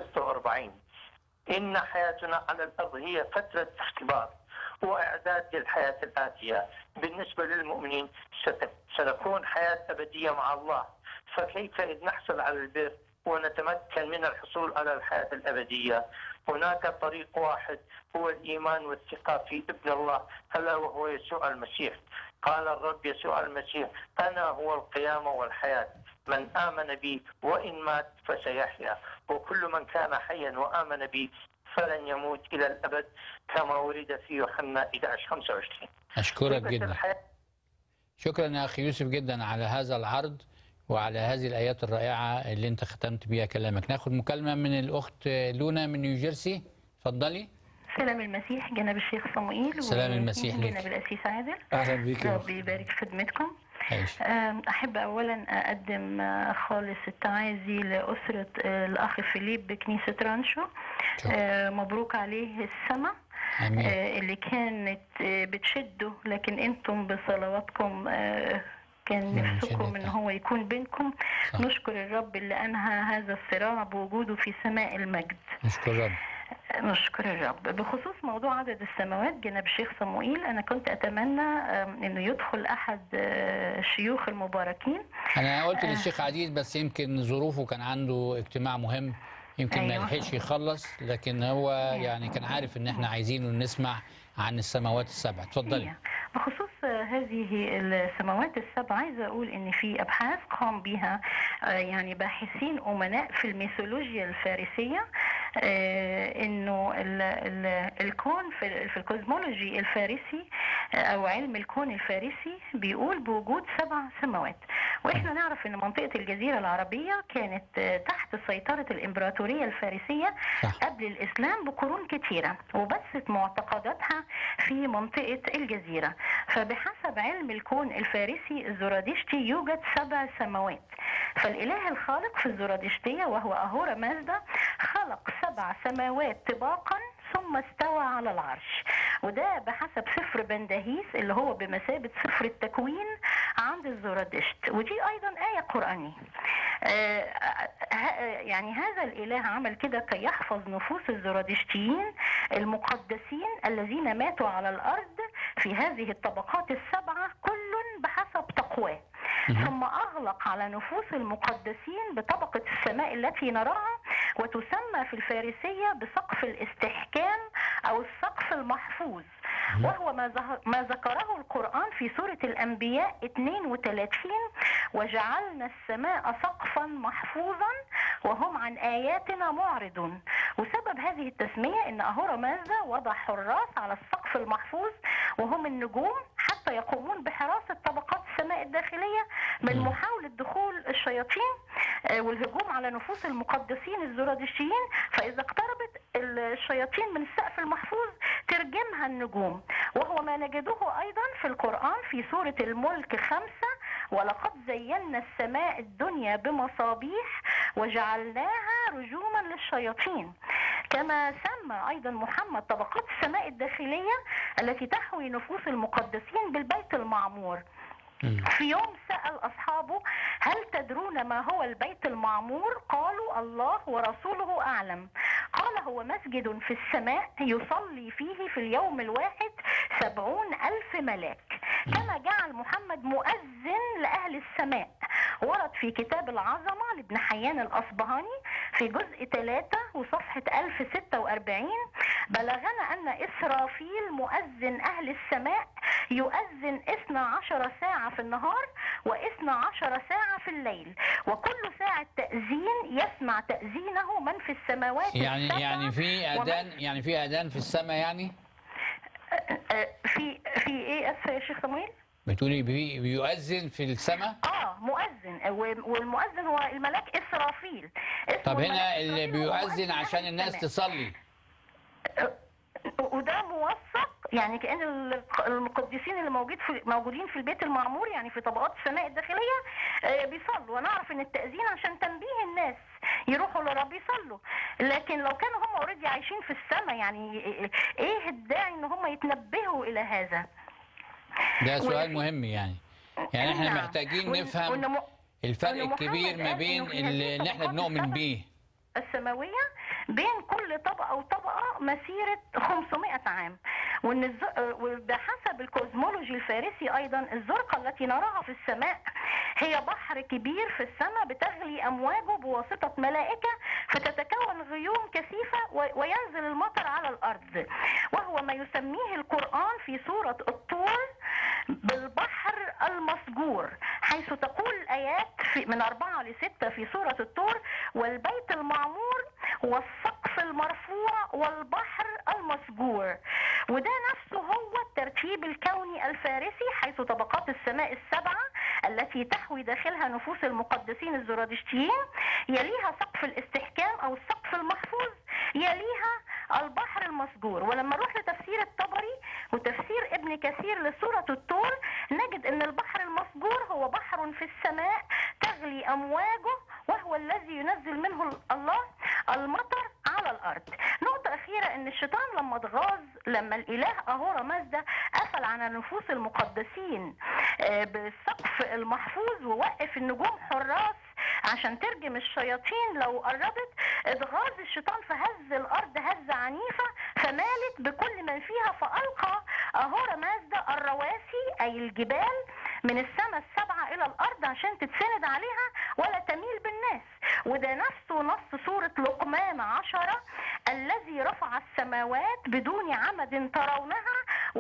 46 إن حياتنا على الأرض هي فترة اختبار وإعداد للحياة الآتية بالنسبة للمؤمنين ست- سنكون حياة أبدية مع الله فكيف إذ نحصل على البر ونتمكن من الحصول على الحياة الأبدية هناك طريق واحد هو الإيمان والثقة في ابن الله ألا وهو يسوع المسيح قال الرب يسوع المسيح أنا هو القيامة والحياة من آمن بي وإن مات فسيحيا وكل من كان حيا وآمن بي فلن يموت إلى الأبد كما ورد في يوحنا 11 25 أشكرك قيمة جدا الحياة شكرا يا أخي يوسف جدا على هذا العرض وعلى هذه الآيات الرائعة اللي أنت ختمت بيها كلامك ناخد مكالمة من الأخت لونا من نيوجيرسي اتفضلي سلام المسيح جناب الشيخ صموئيل سلام المسيح ليك. جناب الأسيس عادل اهلا بيك يا ربي يبارك في خدمتكم عيش أم، أحب أولا أقدم آه، خالص التعازي لأسرة آه، الأخ فيليب بكنيسة رانشو شكرا. آه، مبروك عليه السماء آمين آه، اللي كانت آه، بتشده لكن انتم بصلواتكم آه، كان مم، نفسكم ان شدتها. هو يكون بينكم صح. نشكر الرب اللي انهى هذا الصراع بوجوده في سماء المجد نشكر رب نشكر الرب بخصوص موضوع عدد السماوات جناب الشيخ صموئيل انا كنت اتمنى آم، انه يدخل احد آه، الشيوخ المباركين أنا قلت للشيخ عزيز بس يمكن ظروفه كان عنده اجتماع مهم يمكن ما أيوة. يلحقش يخلص لكن هو يعني كان عارف ان احنا عايزينه نسمع عن السماوات السبع اتفضلي هي. بخصوص آه، هذه السماوات السبع عايزه اقول ان في ابحاث قام بها آه، يعني باحثين امناء في الميثولوجيا الفارسيه آه، انه ال- ال- الكون في في الكوزمولوجي الفارسي آه، او علم الكون الفارسي بيقول بوجود سبع سماوات واحنا نعرف ان منطقه الجزيره العربيه كانت آه، تحت سيطره الامبراطوريه الفارسيه صح. قبل الإسلام بقرون كثيرة وبثت معتقداتها في منطقة الجزيرة فبحسب علم الكون الفارسي الزرادشتي يوجد سبع سماوات فالإله الخالق في الزرادشتية وهو أهورا مازدا خلق سبع سماوات طباقا ثم استوى على العرش وده بحسب سفر بندهيس اللي هو بمثابة سفر التكوين عند الزرادشت ودي أيضا آية قرآنية آه، ه- يعني هذا الإله عمل كده كي يحفظ نفوس الزرادشتيين المقدسين الذين ماتوا على الأرض في هذه الطبقات السبعة كل بحسب تقواه ثم أغلق على نفوس المقدسين بطبقة السماء التي نراها وتسمى في الفارسية بسقف الاستحكام أو السقف المحفوظ وهو ما, ظهر ما ذكره القرآن في سورة الأنبياء 32 وجعلنا السماء سقفا محفوظا وهم عن آياتنا معرضون وسبب هذه التسمية أن أهورا مازدا وضع حراس على السقف المحفوظ وهم النجوم حتى يقومون بحراسة طبقات السماء الداخلية من محاولة دخول الشياطين آه، والهجوم على نفوس المقدسين الزرادشتيين فإذا اقتربت الشياطين من السقف المحفوظ ترجمها النجوم وهو ما نجده أيضا في القرآن في سورة الملك خمسة ولقد زينا السماء الدنيا بمصابيح وجعلناها رجوما للشياطين كما سمى أيضا محمد طبقات السماء الداخلية التي تحوي نفوس المقدسين بالبيت المعمور في يوم سأل أصحابه هل تدرون ما هو البيت المعمور قالوا الله ورسوله أعلم قال هو مسجد في السماء يصلي فيه في اليوم الواحد سبعون ألف ملاك كما جعل محمد مؤذن لأهل السماء ورد في كتاب العظمة لابن حيان الأصبهاني في جزء 3 وصفحة 1046 بلغنا أن إسرافيل مؤذن أهل السماء يؤذن 12 ساعة في النهار و12 ساعة في الليل وكل ساعة تأذين يسمع تأذينه من في السماوات يعني السبع يعني في ومن- اذان يعني في اذان في السماء يعني آه، في في ايه اسفه يا شيخ صمويل؟ بتقولي بي- بيؤذن في السماء اه مؤذن و- والمؤذن هو الملاك اسرافيل اسمه طب هنا الملاك اللي إسرافيل هو مؤذن بيؤذن أهل عشان الناس السماء. تصلي وده موثق يعني كأن ال- المقدسين اللي موجود في موجودين في البيت المعمور يعني في طبقات السماء الداخلية آه، بيصلوا ونعرف ان التأذين عشان تنبيه الناس يروحوا لرب يصلوا لكن لو كانوا هم اوريدي عايشين في السماء يعني ايه الداعي ان هم يتنبهوا الى هذا ده سؤال وفي- مهم يعني يعني احنا نعم. محتاجين وإن- نفهم وإن م- الفرق وإن محمد الكبير ما قال بين إنه في اللي هذه اللي احنا الطبقات بنؤمن السبع بيه السماوية بين كل طبقة وطبقة مسيرة 500 عام وان الز... وبحسب الكوزمولوجي الفارسي ايضا الزرقة التي نراها في السماء هي بحر كبير في السماء بتغلي امواجه بواسطة ملائكة فتتكون غيوم كثيفة و... وينزل المطر على الارض وهو ما يسميه القرآن في سورة الطور بالبحر المسجور حيث تقول الآيات في من أربعة لستة في سورة الطور والبيت المعمور والسقف المرفوع والبحر المسجور وده نفسه هو الترتيب الكوني الفارسي حيث طبقات السماء السبعة التي تحوي داخلها نفوس المقدسين الزرادشتيين يليها سقف الاستحكام أو السقف المحفوظ يليها البحر المسجور ولما نروح لتفسير الطبري وتفسير ابن كثير لسورة الطور نجد ان البحر المسجور هو بحر في السماء تغلي امواجه وهو الذي ينزل منه الله المطر على الارض نقطة اخيرة ان الشيطان لما اتغاظ لما الاله اهورا مازدا قفل على نفوس المقدسين آه، بالسقف المحفوظ ووقف النجوم حراس عشان ترجم الشياطين لو قربت اتغاظ الشيطان فهز الارض هزه عنيفه فمالت بكل من فيها فالقى اهورا مازدا الرواسي اي الجبال من السماء السبعه الى الارض عشان تتسند عليها ولا تميل بالناس وده نفسه نص سوره لقمان عشرة الذي رفع السماوات بدون عمد ترونها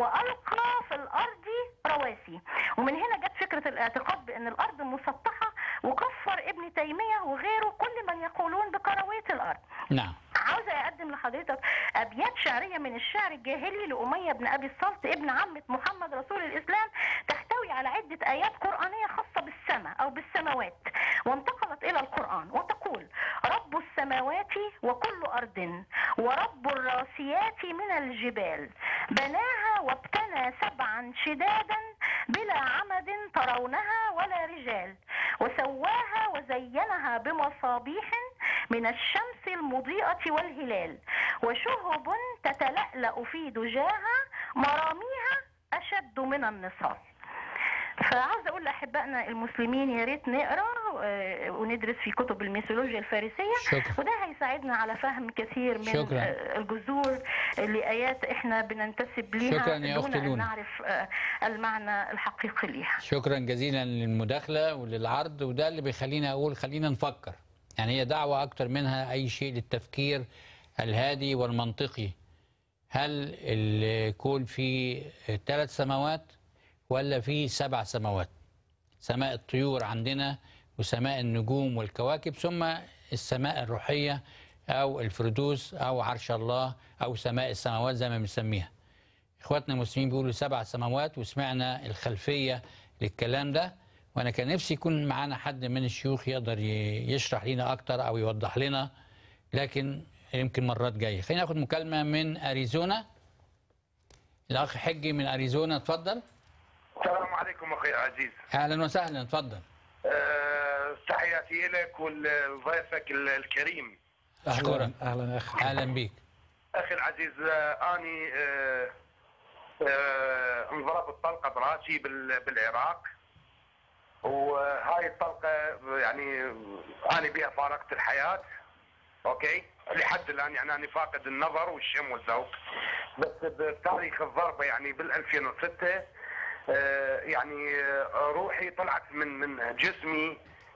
والقى في الارض رواسي ومن هنا جت فكره الاعتقاد بان الارض مسطحه وكفر ابن تيميه وغيره كل من يقولون بكرويه الارض نعم عاوزة أقدم لحضرتك أبيات شعرية من الشعر الجاهلي لأمية بن أبي الصلت ابن عمة محمد رسول الإسلام تحتوي على عدة آيات قرآنية خاصة بالسماء أو بالسماوات وانتقلت إلى القرآن وتقول رب السماوات وكل أرض ورب الراسيات من الجبال بناها وابتنى سبعا شدادا بلا عمد ترونها ولا رجال وسواها وزينها بمصابيح من الشمس المضيئة والهلال وشهب تتلألأ في دجاها مراميها أشد من النصال فعاوز اقول لاحبائنا المسلمين يا ريت نقرا آه، وندرس في كتب الميثولوجيا الفارسيه شكرا وده هيساعدنا على فهم كثير من شكراً. آه، الجذور لآيات احنا بننتسب ليها شكراً يا دون أختي أن لونا. نعرف آه، المعنى الحقيقي ليها شكرا جزيلا للمداخلة وللعرض وده اللي بيخلينا أقول خلينا نفكر يعني هي دعوة أكتر منها أي شيء للتفكير الهادي والمنطقي هل الكون فيه ثلاث سماوات ولا فيه سبع سماوات سماء الطيور عندنا وسماء النجوم والكواكب ثم السماء الروحية أو الفردوس أو عرش الله أو سماء السماوات زي ما بنسميها اخواتنا المسلمين بيقولوا سبع سماوات وسمعنا الخلفيه للكلام ده وانا كان نفسي يكون معانا حد من الشيوخ يقدر ي- يشرح لنا اكتر او يوضح لنا لكن يمكن مرات جايه خلينا ناخد مكالمه من اريزونا الاخ حجي من اريزونا اتفضل السلام عليكم اخي العزيز اهلا وسهلا اتفضل أه تحياتي لك ولضيفك ال- الكريم أشكرك. اهلا اهلا يا اخي اهلا بيك اخي العزيز آه، اني أه أه انضربت طلقه براسي بال- بالعراق وهاي الطلقه يعني انا بها فارقت الحياه اوكي لحد الان يعني انا فاقد النظر والشم والذوق بس بتاريخ الضربه يعني بال 2006 آه، يعني آه، روحي طلعت من من جسمي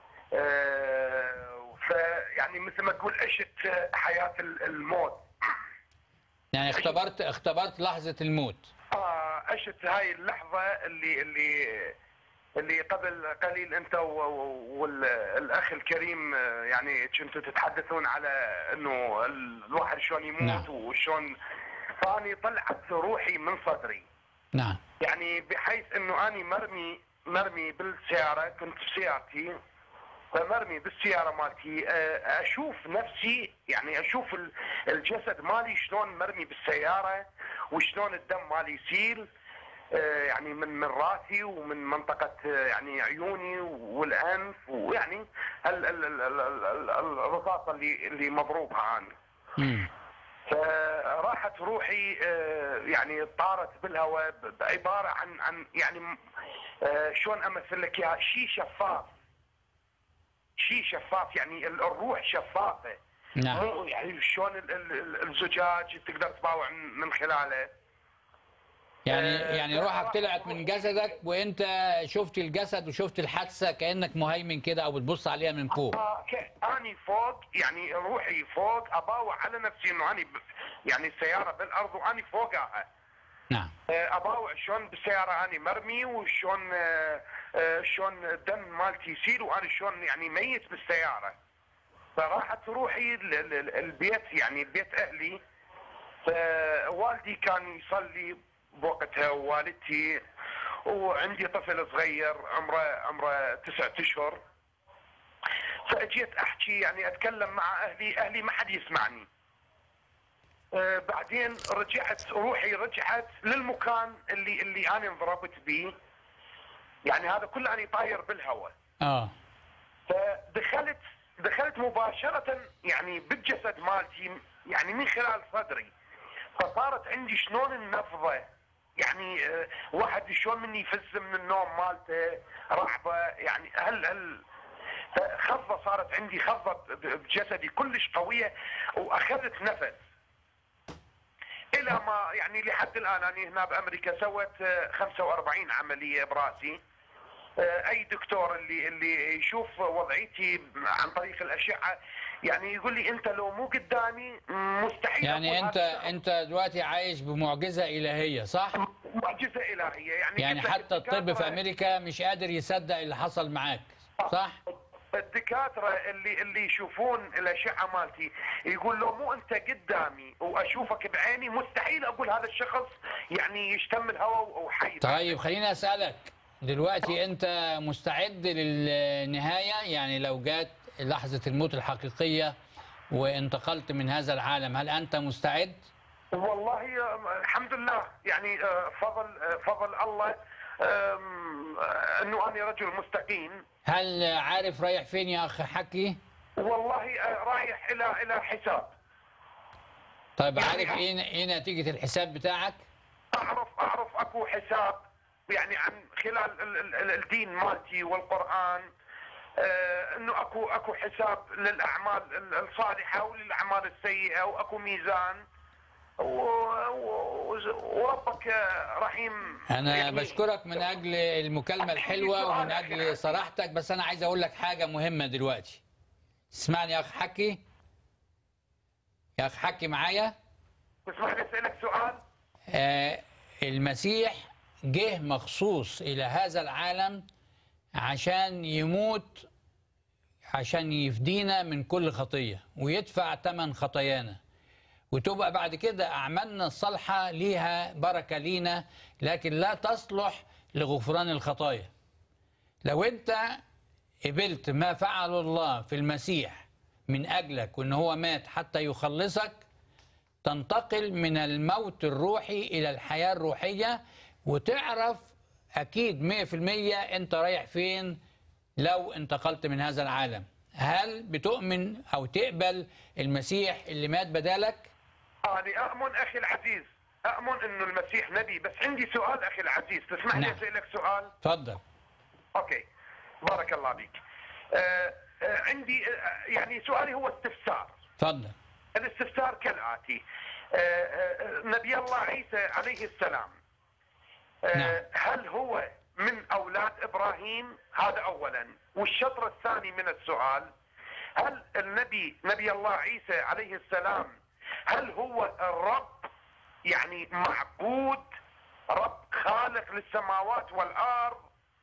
آه، فيعني مثل ما تقول عشت آه، حياه ال- الموت يعني اختبرت اختبرت لحظه الموت آه، عشت هاي اللحظه اللي اللي اللي قبل قليل انت والاخ الكريم آه، يعني كنتوا تتحدثون على انه ال- الواحد شلون يموت نعم. وشلون فاني طلعت روحي من صدري نعم يعني بحيث انه اني مرمي مرمي بالسياره كنت في سيارتي فمرمي بالسياره مالتي آه، اشوف نفسي يعني اشوف ال- الجسد مالي شلون مرمي بالسياره وشلون الدم مالي يسيل آه، يعني من من راسي ومن منطقه آه، يعني عيوني والانف ويعني ال- ال- ال- ال- ال- ال- الرصاصه اللي اللي مضروبها انا مم. فراحت روحي آه، يعني طارت بالهواء ب- بعباره عن عن يعني آه، شلون امثل لك اياها شيء شفاف شيء شفاف يعني ال- الروح شفافه نعم مو يعني شلون ال- ال- ال- الزجاج تقدر تباوع من من خلاله يعني آه، يعني روحك طلعت من جسدك وانت شفت الجسد وشفت الحادثه كانك مهيمن كده او بتبص عليها من فوق آه، ك- اني فوق يعني روحي فوق اباوع على نفسي انه اني ب- يعني السياره بالارض واني فوقها نعم آه، اباوع شلون بالسياره اني مرمي وشلون آه، آه، شلون الدم مالتي يسيل وانا شلون يعني ميت بالسياره فراحت روحي ال- ال- ال- البيت يعني بيت اهلي فوالدي كان يصلي بوقتها ووالدتي وعندي طفل صغير عمره عمره تسعة اشهر فاجيت احكي يعني اتكلم مع اهلي اهلي ما حد يسمعني آه، بعدين رجعت روحي رجعت للمكان اللي اللي انا انضربت به يعني هذا كله اني طاير بالهواء اه فدخلت دخلت مباشرة يعني بالجسد مالتي يعني من خلال صدري فصارت عندي شلون النفضة يعني آه، واحد شلون مني يفز من النوم مالته رعبة يعني هل هل خضة صارت عندي خضة ب- بجسدي كلش قوية واخذت نفس الى ما يعني لحد الان انا هنا بامريكا سويت آه، 45 عمليه براسي آه، اي دكتور اللي اللي يشوف وضعيتي عن طريق الاشعه يعني يقول لي انت لو مو قدامي مستحيل يعني أقول انت هذا انت دلوقتي عايش بمعجزه الهيه صح معجزه الهيه يعني يعني قلت لك حتى الطب في الدكاترة- امريكا مش قادر يصدق اللي حصل معاك صح الدكاتره اللي اللي يشوفون الاشعه مالتي يقول لو مو انت قدامي واشوفك بعيني مستحيل اقول هذا الشخص يعني يشتم الهواء وحي طيب خليني اسالك دلوقتي انت مستعد للنهايه يعني لو جات لحظه الموت الحقيقيه وانتقلت من هذا العالم هل انت مستعد والله آه، الحمد لله يعني آه، فضل آه، فضل الله آم، آه، انه انا رجل مستقيم هل عارف رايح فين يا اخ حكي والله آه، رايح الى الى حساب طيب يعني عارف ايه ايه نتيجه الحساب بتاعك اعرف اعرف اكو حساب يعني عن خلال ال- ال- ال- الدين مالتي والقران آه، انه اكو اكو حساب للاعمال ال- الصالحه وللاعمال السيئه واكو ميزان و- و- وربك رحيم انا يعني- بشكرك من اجل المكالمه الحلوه ومن اجل صراحتك بس انا عايز اقول لك حاجه مهمه دلوقتي اسمعني يا اخ حكي يا اخ حكي معايا تسمح لي اسالك سؤال؟ آه المسيح جه مخصوص الى هذا العالم عشان يموت عشان يفدينا من كل خطيه ويدفع ثمن خطايانا وتبقى بعد كده اعمالنا الصالحه ليها بركه لينا لكن لا تصلح لغفران الخطايا لو انت قبلت ما فعله الله في المسيح من اجلك وان هو مات حتى يخلصك تنتقل من الموت الروحي الى الحياه الروحيه وتعرف اكيد 100% انت رايح فين لو انتقلت من هذا العالم هل بتؤمن او تقبل المسيح اللي مات بدالك أنا أؤمن أخي العزيز أؤمن أنه المسيح نبي بس عندي سؤال أخي العزيز تسمح لي نعم. أسألك سؤال اتفضل أوكي بارك الله بك آه آه عندي آه يعني سؤالي هو استفسار اتفضل الاستفسار كالآتي آه آه نبي الله عيسى عليه السلام آه نعم. هل هو من أولاد إبراهيم هذا أولا والشطر الثاني من السؤال هل النبي نبي الله عيسى عليه السلام هل هو الرب يعني معبود رب خالق للسماوات والأرض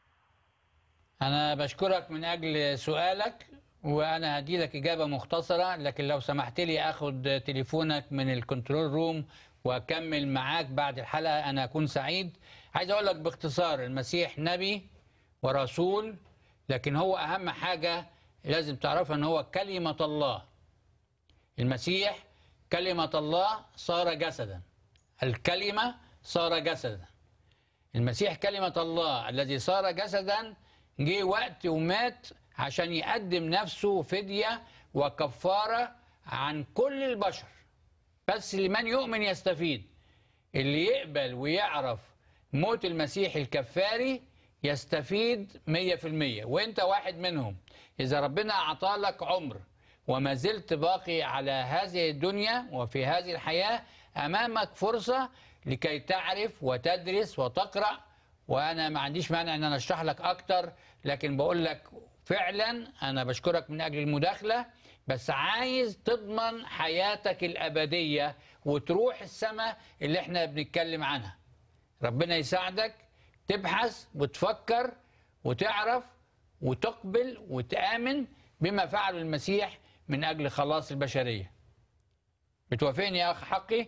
أنا بشكرك من أجل سؤالك وأنا هدي لك إجابة مختصرة لكن لو سمحت لي أخد تليفونك من الكنترول روم وأكمل معاك بعد الحلقة أنا أكون سعيد عايز أقول لك باختصار المسيح نبي ورسول لكن هو أهم حاجة لازم تعرفها أن هو كلمة الله المسيح كلمة الله صار جسدا الكلمة صار جسدا المسيح كلمة الله الذي صار جسدا جه وقت ومات عشان يقدم نفسه فدية وكفارة عن كل البشر بس لمن يؤمن يستفيد اللي يقبل ويعرف موت المسيح الكفاري يستفيد مية في المية وانت واحد منهم إذا ربنا أعطالك عمر وما زلت باقي على هذه الدنيا وفي هذه الحياة أمامك فرصة لكي تعرف وتدرس وتقرأ وأنا ما عنديش مانع أن أنا أشرح لك أكتر لكن بقول لك فعلا أنا بشكرك من أجل المداخلة بس عايز تضمن حياتك الأبدية وتروح السماء اللي احنا بنتكلم عنها ربنا يساعدك تبحث وتفكر وتعرف وتقبل وتآمن بما فعله المسيح من أجل خلاص البشرية بتوافقني يا أخ حقي؟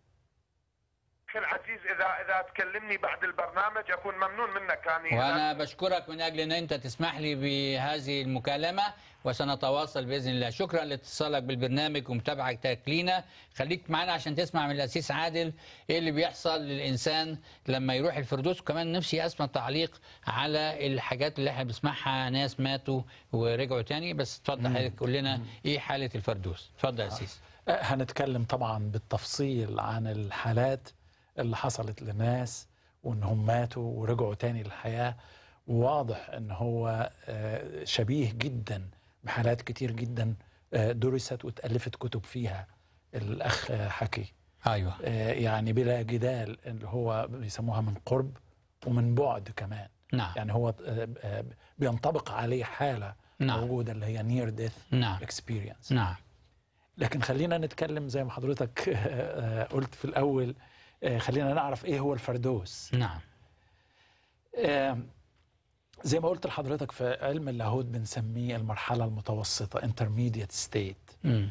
أخي العزيز إذا إذا تكلمني بعد البرنامج أكون ممنون منك يعني وأنا بشكرك من أجل أن أنت تسمح لي بهذه المكالمة وسنتواصل بإذن الله شكرا لاتصالك بالبرنامج ومتابعتك لينا خليك معنا عشان تسمع من الأسيس عادل إيه اللي بيحصل للإنسان لما يروح الفردوس وكمان نفسي أسمع تعليق على الحاجات اللي احنا بنسمعها ناس ماتوا ورجعوا تاني بس اتفضل حضرتك قول لنا إيه حالة الفردوس اتفضل يا أسيس أه، هنتكلم طبعا بالتفصيل عن الحالات اللي حصلت لناس وانهم ماتوا ورجعوا تاني للحياة وواضح ان هو آه، شبيه جدا بحالات كتير جدا آه، درست واتألفت كتب فيها الأخ آه، حكي أيوه آه، يعني بلا جدال اللي هو بيسموها من قرب ومن بعد كمان نعم يعني هو آه، آه، بينطبق عليه حالة نعم. موجودة اللي هي near death نعم experience نعم لكن خلينا نتكلم زي ما حضرتك آه، قلت في الأول آه، خلينا نعرف إيه هو الفردوس نعم آه، زي ما قلت لحضرتك في علم اللاهوت بنسميه المرحلة المتوسطة intermediate state مم.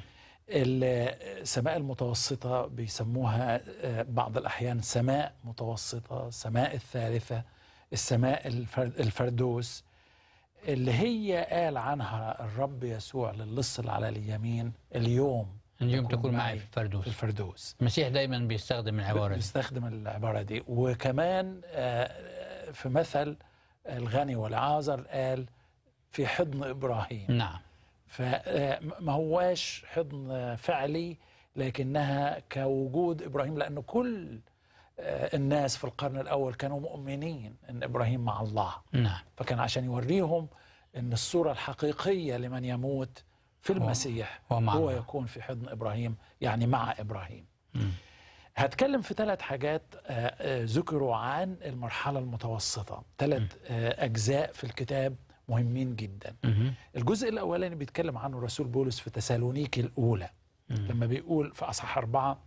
السماء المتوسطة بيسموها آه، بعض الأحيان سماء متوسطة سماء الثالثة السماء الفر- الفردوس اللي هي قال عنها الرب يسوع للص اللي على اليمين اليوم اليوم تكون معي في الفردوس في الفردوس المسيح دايما بيستخدم العبارة دي بيستخدم العبارة دي وكمان آه، في مثل الغني والعازر قال في حضن إبراهيم نعم فما هواش حضن فعلي لكنها كوجود إبراهيم لأنه كل آه، الناس في القرن الأول كانوا مؤمنين أن إبراهيم مع الله نعم فكان عشان يوريهم ان الصوره الحقيقيه لمن يموت في المسيح هو مع هو الله. يكون في حضن ابراهيم يعني مع ابراهيم هتكلم في ثلاث حاجات آه، آه، ذكروا عن المرحله المتوسطه ثلاث آه، اجزاء في الكتاب مهمين جدا مهم. الجزء الاولاني بيتكلم عنه الرسول بولس في تسالونيكي الاولى لما بيقول في اصحاح اربعه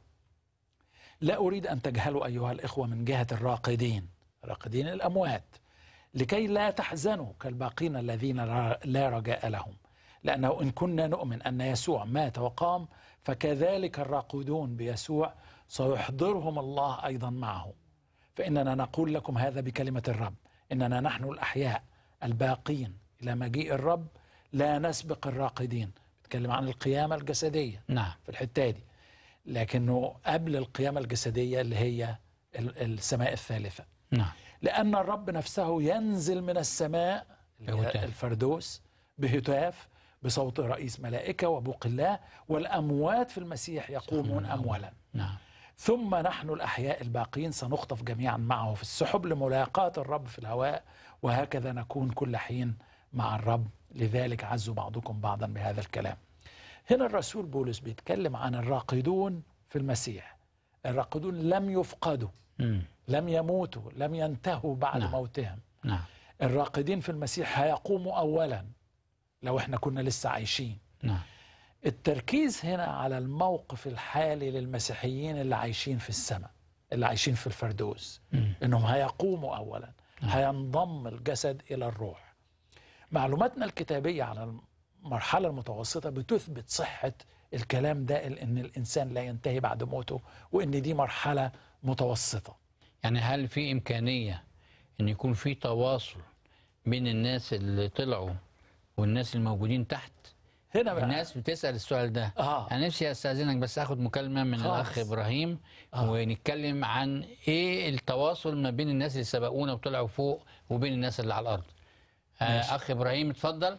لا اريد ان تجهلوا ايها الاخوه من جهه الراقدين راقدين الاموات لكي لا تحزنوا كالباقين الذين لا- لا رجاء لهم لانه ان كنا نؤمن ان يسوع مات وقام فكذلك الراقدون بيسوع سيحضرهم الله ايضا معه فاننا نقول لكم هذا بكلمه الرب اننا نحن الاحياء الباقين الى مجيء الرب لا نسبق الراقدين بيتكلم عن القيامه الجسديه نعم في الحته دي لكنه قبل القيامه الجسديه اللي هي ال- السماء الثالثه نعم لأن الرب نفسه ينزل من السماء اللي هي بهتاف. الفردوس بهتاف بصوت رئيس ملائكة وبوق الله والأموات في المسيح يقومون أموالا نعم ثم نحن الأحياء الباقين سنخطف جميعا معه في السحب لملاقاة الرب في الهواء وهكذا نكون كل حين مع الرب لذلك عزوا بعضكم بعضا بهذا الكلام هنا الرسول بولس بيتكلم عن الراقدون في المسيح الراقدون لم يفقدوا مم. لم يموتوا لم ينتهوا بعد نعم. موتهم نعم الراقدين في المسيح هيقوموا أولا لو احنا كنا لسه عايشين نعم التركيز هنا على الموقف الحالي للمسيحيين اللي عايشين في السماء اللي عايشين في الفردوس مم. انهم هيقوموا اولا هينضم الجسد الى الروح معلوماتنا الكتابيه على المرحله المتوسطه بتثبت صحه الكلام ده ان الانسان لا ينتهي بعد موته وان دي مرحله متوسطه يعني هل في إمكانية أن يكون في تواصل بين الناس اللي طلعوا والناس الموجودين تحت هنا بقى الناس بتسأل السؤال ده آه. أنا نفسي أستأذنك بس أخد مكالمة من خالص. الأخ إبراهيم آه. ونتكلم عن إيه التواصل ما بين الناس اللي سبقونا وطلعوا فوق وبين الناس اللي على الأرض آه ماشي. أخ إبراهيم اتفضل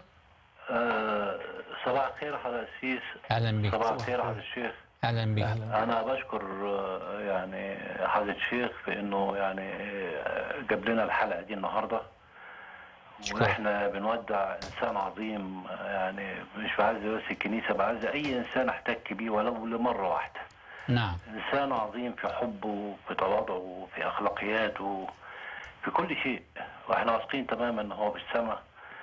آه، صباح الخير حضرة السيس أهلا بك صباح الخير حضرة الشيخ أهلا بك اهلا أنا بشكر آه، يعني حضرة الشيخ في إنه يعني آه، جاب لنا الحلقة دي النهاردة شكرا. وإحنا بنودع إنسان عظيم آه، يعني مش بعز بس الكنيسة بعز أي إنسان احتك بيه ولو لمرة واحدة نعم إنسان عظيم في حبه في تواضعه في أخلاقياته في كل شيء وإحنا واثقين تماما إن هو بالسماء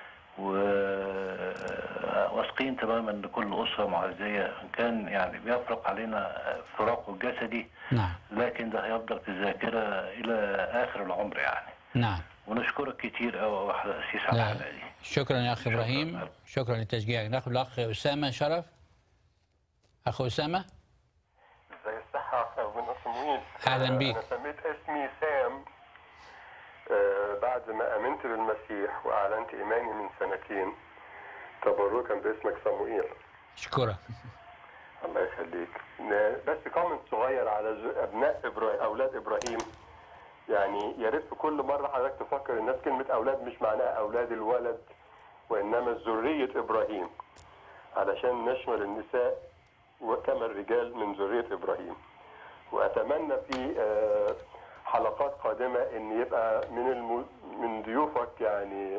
وواثقين تماما ان كل اسره معزيه إن كان يعني بيفرق علينا فراقه الجسدي نعم لكن ده هيفضل في الذاكره الى اخر العمر يعني نعم ونشكرك كتير قوي يا واحد اسيس على لا. الحلقه دي شكرا يا أخ إبراهيم شكرا لتشجيعك ناخد الأخ أسامة شرف أخ أسامة زي الصحة من صمويل أهلا بيك. أنا سميت اسمي سام آه، بعد ما آمنت بالمسيح وأعلنت إيماني من سنتين تبركا باسمك صموئيل أشكرك الله يخليك ن- بس كومنت صغير على ز- أبناء إبراهيم أولاد إبراهيم يعني يا ريت في كل مرة حضرتك تفكر الناس كلمة أولاد مش معناها أولاد الولد وإنما ذرية إبراهيم علشان نشمل النساء وكما الرجال من ذرية إبراهيم وأتمنى في آه، حلقات قادمة إن يبقى من الم... من ضيوفك يعني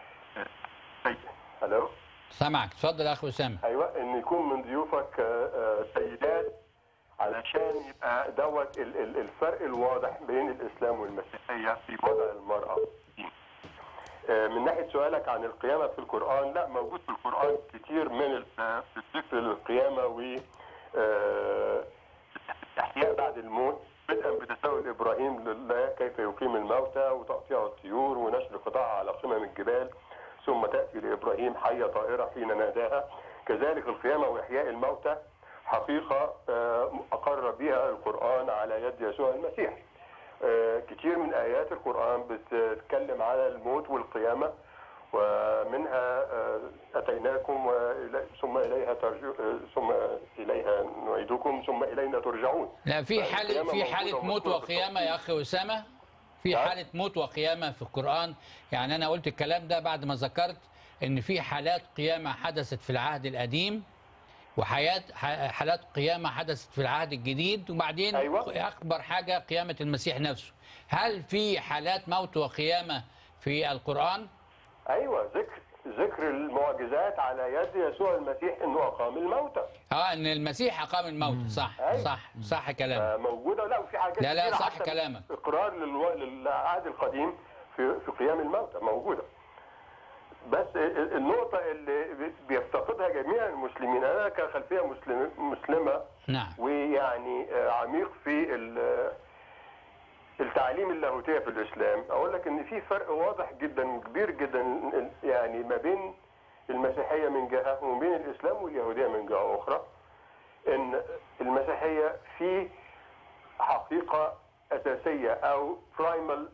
ألو سامعك اتفضل يا أخ أسامة ايوه ان يكون من ضيوفك آه، آه، سيدات علشان يبقى دوت ال- ال- الفرق الواضح بين الاسلام والمسيحيه في وضع المراه آه، من ناحيه سؤالك عن القيامه في القران لا موجود في القران كتير من ال- آه، الذكر للقيامه و آه، الاحياء بعد الموت بدءا بتساؤل ابراهيم لله كيف يقيم الموتى وتقطيع الطيور ونشر قطعها على قمم الجبال ثم تاتي لابراهيم حيه طائره حين ناداها كذلك القيامه واحياء الموتى حقيقه آه، اقر بها القران على يد يسوع المسيح آه، كتير من ايات القران بتتكلم على الموت والقيامه ومنها آه، اتيناكم وإلي- ثم اليها ترجع آه، ثم اليها نعيدكم ثم الينا ترجعون لا في حالة فالقيامة في حالة موجودة موت ومذكورة وقيامة يا أخ أسامة في نعم. حالة موت وقيامة في القرآن يعني أنا قلت الكلام ده بعد ما ذكرت إن في حالات قيامة حدثت في العهد القديم وحياة ح- حالات قيامة حدثت في العهد الجديد وبعدين أيوة. أكبر حاجة قيامة المسيح نفسه هل في حالات موت وقيامة في القرآن؟ ايوه ذكر ذكر المعجزات على يد يسوع المسيح انه اقام الموتى اه ان المسيح اقام الموت صح أيوة. صح صح كلامك آه، موجوده لا وفي حاجات لا، لا، كتيرة صح حتى كلامك. اقرار للو... للعهد القديم في في قيام الموتى موجوده بس ال- ال- النقطة اللي بي- بيفتقدها جميع المسلمين أنا كخلفية مسلم مسلمة نعم ويعني آه، عميق في ال- التعليم اللاهوتية في الإسلام أقول لك إن في فرق واضح جدا كبير جدا يعني ما بين المسيحية من جهة وما بين الإسلام واليهودية من جهة أخرى إن المسيحية في حقيقة أساسية أو برايمال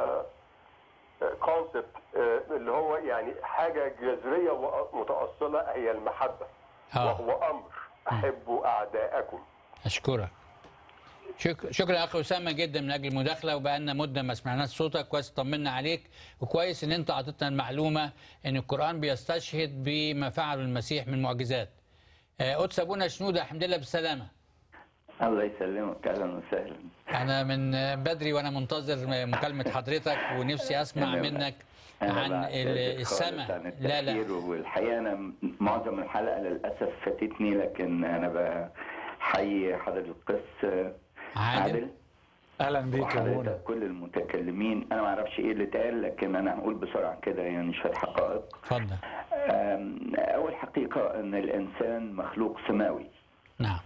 كونسبت اللي هو يعني حاجة جذرية ومتأصلة هي المحبة اه وهو أمر أحبوا أعداءكم اشكرك شك... شكرا اخي اسامه جدا من اجل المداخله وبقالنا مده ما سمعناش صوتك كويس طمنا عليك وكويس ان انت اعطيتنا المعلومه ان القران بيستشهد بما فعله المسيح من معجزات آه، قدس ابونا شنوده الحمد لله بالسلامه الله يسلمك اهلا وسهلا انا من بدري وانا منتظر مكالمه حضرتك ونفسي اسمع أنا- منك أنا عن بعتذر ال- خالص السماء عن لا لا التأخير والحقيقه انا م- معظم الحلقه للاسف فاتتني لكن انا بحيي حضرة القس عادل عادل اهلا بيك يا ابونا وحضرتك كل المتكلمين انا ما اعرفش ايه اللي اتقال لكن انا هقول بسرعه كده يعني شويه حقائق اتفضل أم، اول حقيقه ان الانسان مخلوق سماوي نعم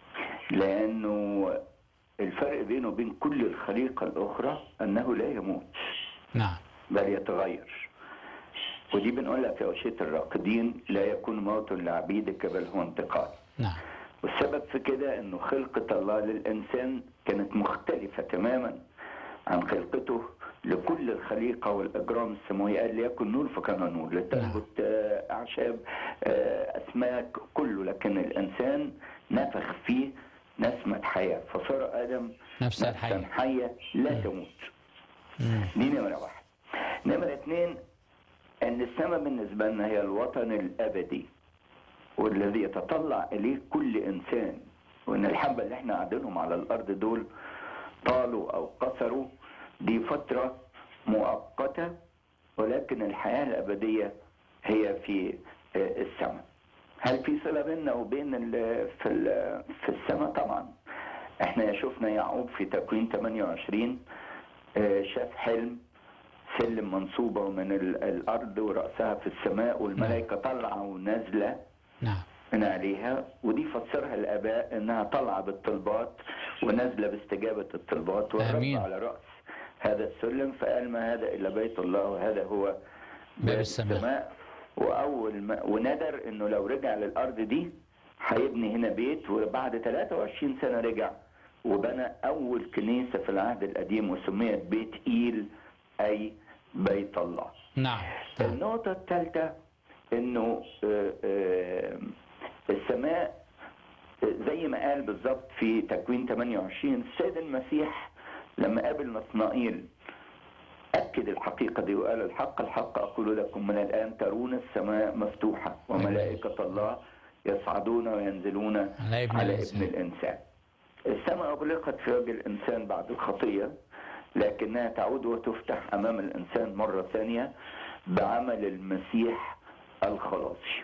لانه الفرق بينه وبين كل الخليقه الاخرى انه لا يموت نعم بل يتغير ودي بنقولها في أوشية الراقدين لا يكون موت لعبيدك بل هو انتقال نعم والسبب في كده انه خلقة الله للإنسان كانت مختلفة تماما عن خلقته لكل الخليقة والأجرام السماوية قال ليكن نور فكان نور لتنبت آه، أعشاب آه، أسماك كله لكن الإنسان نفخ فيه نسمة حياة فصار آدم نفسا نفسا حية حية لا تموت دي نمرة واحد نمرة اتنين ان السماء بالنسبة لنا هي الوطن الابدي والذي يتطلع اليه كل انسان وان الحبة اللي احنا قاعدينهم على الارض دول طالوا او قصروا دي فترة مؤقتة ولكن الحياة الابدية هي في آه، السماء هل في صلة بيننا وبين ال- في ال- في السماء طبعا احنا شفنا يعقوب في تكوين 28 آه، شاف حلم سلم منصوبة من ال- الأرض ورأسها في السماء والملائكة طالعة ونازلة نعم من عليها ودي فسرها الآباء إنها طالعة بالطلبات ونازلة باستجابة الطلبات والرب آمين. على رأس هذا السلم فقال ما هذا إلا بيت الله وهذا هو باب السماء. وأول ما وندر إنه لو رجع للأرض دي هيبني هنا بيت وبعد 23 سنة رجع وبنى أول كنيسة في العهد القديم وسميت بيت إيل أي بيت الله نعم نعم. النقطة الثالثة انه آه، آه، السماء آه، زي ما قال بالظبط في تكوين 28 السيد المسيح لما قابل نصنائيل أكد الحقيقة دي وقال الحق الحق أقول لكم من الآن ترون السماء مفتوحة وملائكة الله يصعدون وينزلون على ابن على الإنسان. ابن الإنسان السماء أغلقت في وجه الإنسان بعد الخطية لكنها تعود وتفتح أمام الإنسان مرة ثانية بعمل المسيح الخلاصي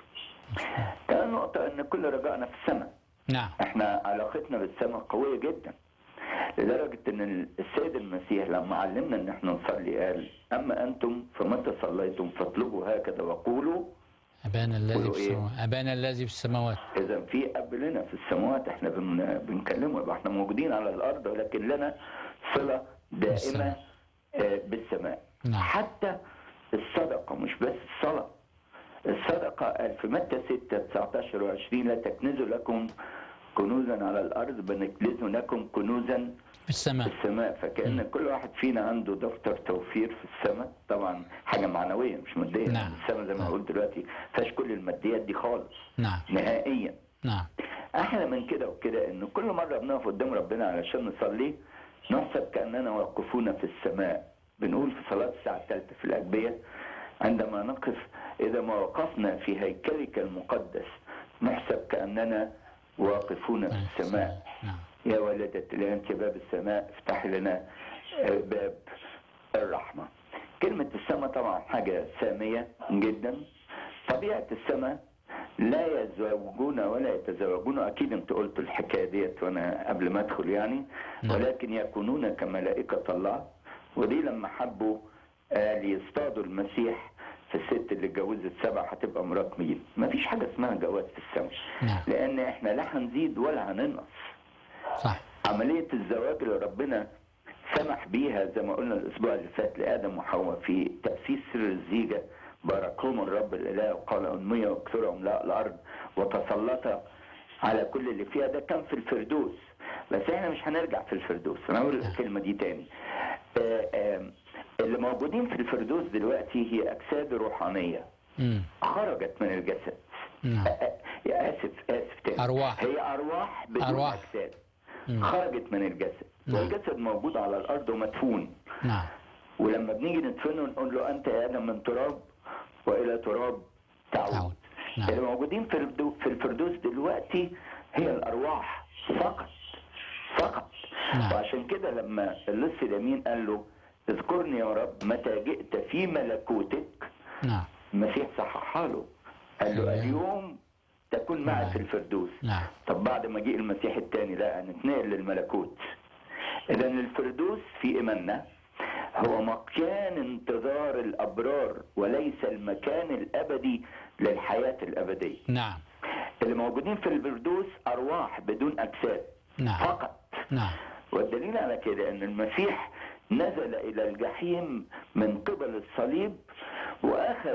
كان نقطة أن كل رجائنا في السماء نعم احنا علاقتنا بالسماء قوية جدا لدرجة ان السيد المسيح لما علمنا ان احنا نصلي قال اما انتم فمتى صليتم فاطلبوا هكذا وقولوا أبانا الذي قولوا في إيه؟ السماوات أبانا الذي في السماوات اذا في اب لنا في السماوات احنا بن بنكلمه يبقى احنا موجودين على الارض ولكن لنا صلة دائمة بالسماء. آه، بالسماء نعم. حتى الصدقة مش بس الصلاة الصدقة قال في متى 6 19 و20 لا تكنزوا لكم كنوزا على الأرض بنكنزوا لكم كنوزا في السماء في السماء فكأن كل واحد فينا عنده دفتر توفير في السماء طبعا حاجة معنوية مش مادية نعم. السماء زي ما نعم. قلت دلوقتي فيهاش كل الماديات دي خالص نعم نهائيا نعم احلى من كده وكده ان كل مره بنقف قدام ربنا علشان نصلي نحسب كاننا واقفون في السماء بنقول في صلاه الساعه الثالثه في الاجبيه عندما نقف اذا ما وقفنا في هيكلك المقدس نحسب كاننا واقفون في السماء نعم يا ولدة لا أنت باب السماء افتح لنا آه، باب الرحمة كلمة السماء طبعا حاجة سامية جدا طبيعة السماء لا يزوجون ولا يتزوجون أكيد أنت قلت الحكاية ديت وأنا قبل ما أدخل يعني نعم. ولكن يكونون كملائكة الله ودي لما حبوا آه، ليصطادوا المسيح في الست اللي اتجوزت سبع هتبقى مرات مين مفيش حاجة اسمها جواز في السماء نعم لأن احنا لا هنزيد ولا هننقص صح عملية الزواج اللي ربنا سمح بيها زي ما قلنا الأسبوع اللي فات لآدم وحواء في تأسيس سر الزيجة باركهم الرب الإله وقال أنمية واكثروا أملاء الأرض وتسلط على كل اللي فيها ده كان في الفردوس بس احنا مش هنرجع في الفردوس أنا هقول الكلمة دي تاني آه، آه، اللي موجودين في الفردوس دلوقتي هي أجساد روحانية مم. خرجت من الجسد نعم آه، آه، يا آسف آسف تاني أرواح. هي أرواح بدون أرواح. أجساد مم. خرجت من الجسد نعم. والجسد موجود على الارض ومدفون نعم ولما بنيجي ندفنه نقول له انت يا ادم من تراب والى تراب تعود تعود. نعم. اللي موجودين في الفردو- في الفردوس دلوقتي هي الارواح فقط فقط نعم. وعشان كده لما اللص اليمين قال له اذكرني يا رب متى جئت في ملكوتك نعم المسيح صححها له قال له أيوة. اليوم تكون معي نعم. في الفردوس نعم طب بعد ما جه المسيح الثاني لا هنتنقل للملكوت اذا الفردوس في ايماننا هو مكان انتظار الابرار وليس المكان الابدي للحياه الابديه نعم اللي موجودين في الفردوس ارواح بدون اجساد نعم فقط نعم والدليل على كده ان المسيح نزل الى الجحيم من قبل الصليب واخذ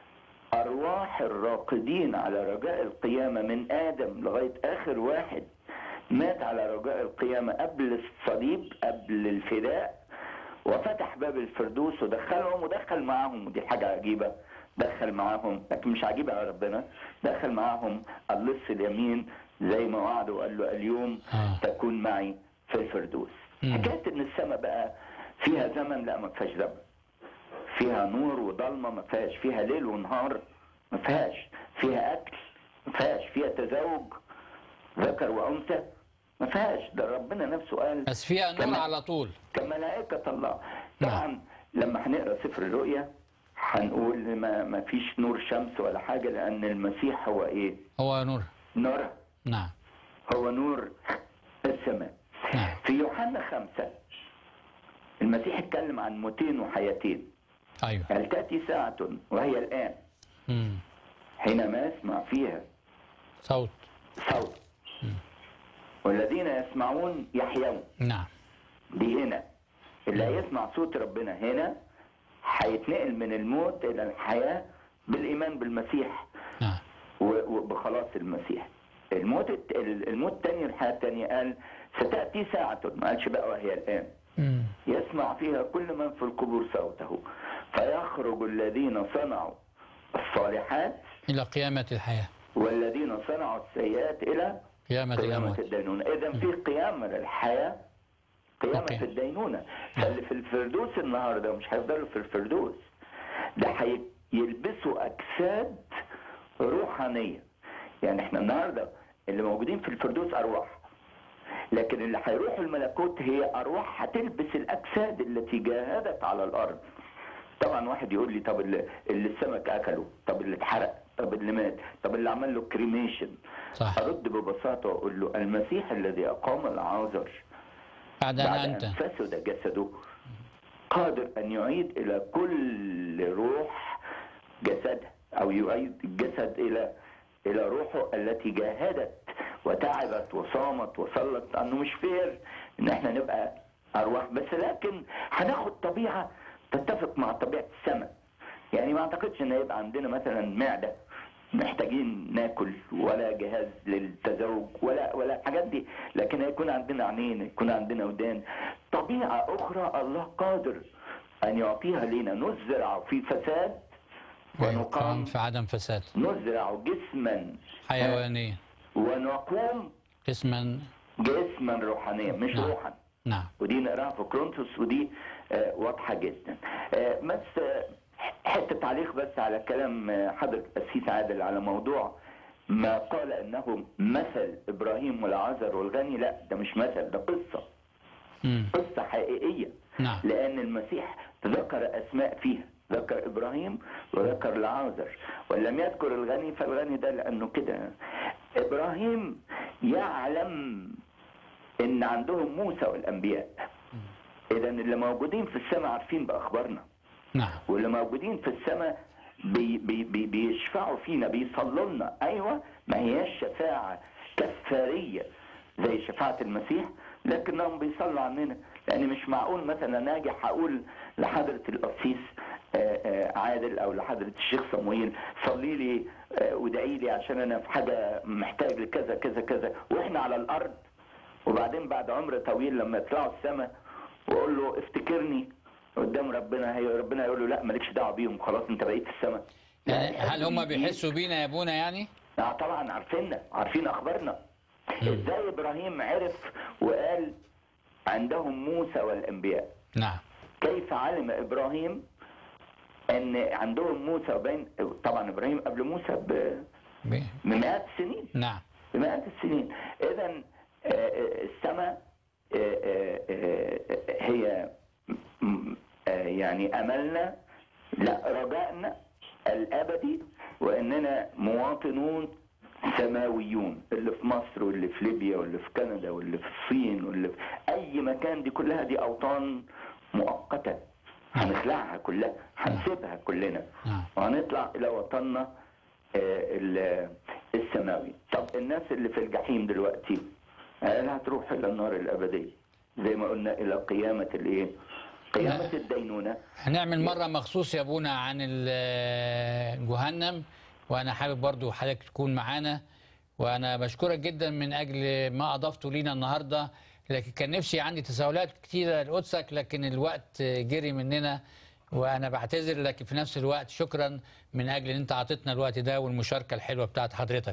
ارواح الراقدين على رجاء القيامه من ادم لغايه اخر واحد مات على رجاء القيامه قبل الصليب قبل الفداء وفتح باب الفردوس ودخلهم ودخل معاهم ودي حاجه عجيبه دخل معاهم لكن مش عجيبه على ربنا دخل معاهم اللص اليمين زي ما وعده وقال له اليوم آه. تكون معي في الفردوس مم. حكايه ان السماء بقى فيها زمن لا ما فيهاش زمن فيها نور وضلمه ما فيهاش فيها ليل ونهار ما فيهاش فيها اكل ما فيهاش فيها تزاوج ذكر وانثى ما فيهاش ده ربنا نفسه قال بس فيها نور كما- على طول كملائكة الله طبعا لما هنقرا سفر الرؤيا هنقول ما, ما فيش نور شمس ولا حاجة لأن المسيح هو إيه؟ هو نور نور نعم هو نور السماء نعم في يوحنا خمسة المسيح اتكلم عن موتين وحياتين أيوه هل تأتي ساعة وهي الآن مم. حينما يسمع فيها صوت صوت والذين يسمعون يحيون نعم دي هنا اللي هيسمع صوت ربنا هنا هيتنقل من الموت الى الحياه بالايمان بالمسيح نعم و- وبخلاص المسيح الموت الت- الموت الثاني الحياه الثانيه قال ستاتي ساعه ما قالش بقى وهي الان مم. يسمع فيها كل من في القبور صوته فيخرج الذين صنعوا الصالحات إلى قيامة الحياة والذين صنعوا السيئات الى قيامة قيامة الأموات الدينونة إذا في قيامة للحياة قيامة أوكي. في الدينونة فاللي في الفردوس النهاردة مش هيفضلوا في الفردوس ده هيلبسوا أجساد روحانية يعني احنا النهاردة اللي موجودين في الفردوس أرواح لكن اللي هيروحوا الملكوت هي أرواح هتلبس الأجساد التي جاهدت على الأرض طبعا واحد يقول لي طب اللي, اللي السمك أكله طب اللي اتحرق طب اللي مات طب اللي عمل له كريميشن صح أرد ببساطة وأقول له المسيح الذي أقام العازر بعد أن بعد أنت أن فسد جسده قادر أن يعيد إلى كل روح جسدها أو يعيد الجسد إلى إلى روحه التي جاهدت وتعبت وصامت وصلت أنه مش فير إن إحنا نبقى أرواح بس لكن هناخد طبيعة تتفق مع طبيعة السماء يعني ما أعتقدش إن هيبقى عندنا مثلا معدة محتاجين ناكل ولا جهاز للتزوج ولا ولا الحاجات دي لكن هيكون عندنا عينين يكون عندنا ودان طبيعة أخرى الله قادر أن يعطيها لنا نزرع في فساد ويقام ونقام في عدم فساد نزرع جسما حيوانيا ونقوم قسما جسما روحانيا مش نعم. روحا نعم ودي نقراها في كرونتوس ودي آه، واضحه جدا آه، بس آه، حته تعليق بس على كلام آه، حضرتك السيس عادل على موضوع ما قال انه مثل ابراهيم والعازر والغني لا ده مش مثل ده قصه مم. قصه حقيقيه نعم لان المسيح ذكر اسماء فيها ذكر ابراهيم وذكر لعازر ولم يذكر الغني فالغني ده لانه كده ابراهيم يعلم ان عندهم موسى والانبياء اذا اللي موجودين في السماء عارفين باخبارنا نعم واللي موجودين في السماء بي بي بي بيشفعوا فينا بيصلوا لنا ايوه ما هياش شفاعه كفاريه زي شفاعه المسيح لكنهم بيصلوا عننا لان مش معقول مثلا انا اجي هقول لحضره القسيس آه، آه، عادل او لحضره الشيخ صمويل صلي لي آه، وادعي لي عشان انا في حاجه محتاج لكذا كذا كذا واحنا على الارض وبعدين بعد عمر طويل لما يطلعوا السماء واقول له افتكرني قدام ربنا هي ربنا يقول له لا مالكش دعوه بيهم خلاص انت بقيت في السماء يعني هل هم بيحسوا بينا يا ابونا يعني؟ اه طبعا عارفيننا عارفين اخبارنا ازاي ابراهيم عرف وقال عندهم موسى والانبياء نعم كيف علم ابراهيم ان عندهم موسى وبين طبعا ابراهيم قبل موسى ب- ب- بمئات السنين نعم بمئات السنين اذا السماء آه، آه، آه، هي م- آه، يعني املنا لا رجائنا الابدي واننا مواطنون سماويون اللي في مصر واللي في ليبيا واللي في كندا واللي في الصين واللي في اي مكان دي كلها دي اوطان مؤقته هنخلعها كلها هنسيبها كلنا نعم وهنطلع الى وطننا آه، ال- السماوي طب الناس اللي في الجحيم دلوقتي قال هتروح الى النار الابديه زي ما قلنا الى قيامه الايه قيامه الدينونه هنعمل مرة مخصوص يا ابونا عن ال- جهنم وانا حابب برضو حضرتك تكون معانا وانا بشكرك جدا من اجل ما اضفته لينا النهارده لكن كان نفسي عندي تساؤلات كتيره لقدسك لكن الوقت جري مننا وانا بعتذر لكن في نفس الوقت شكرا من اجل ان انت اعطيتنا الوقت ده والمشاركه الحلوه بتاعت حضرتك.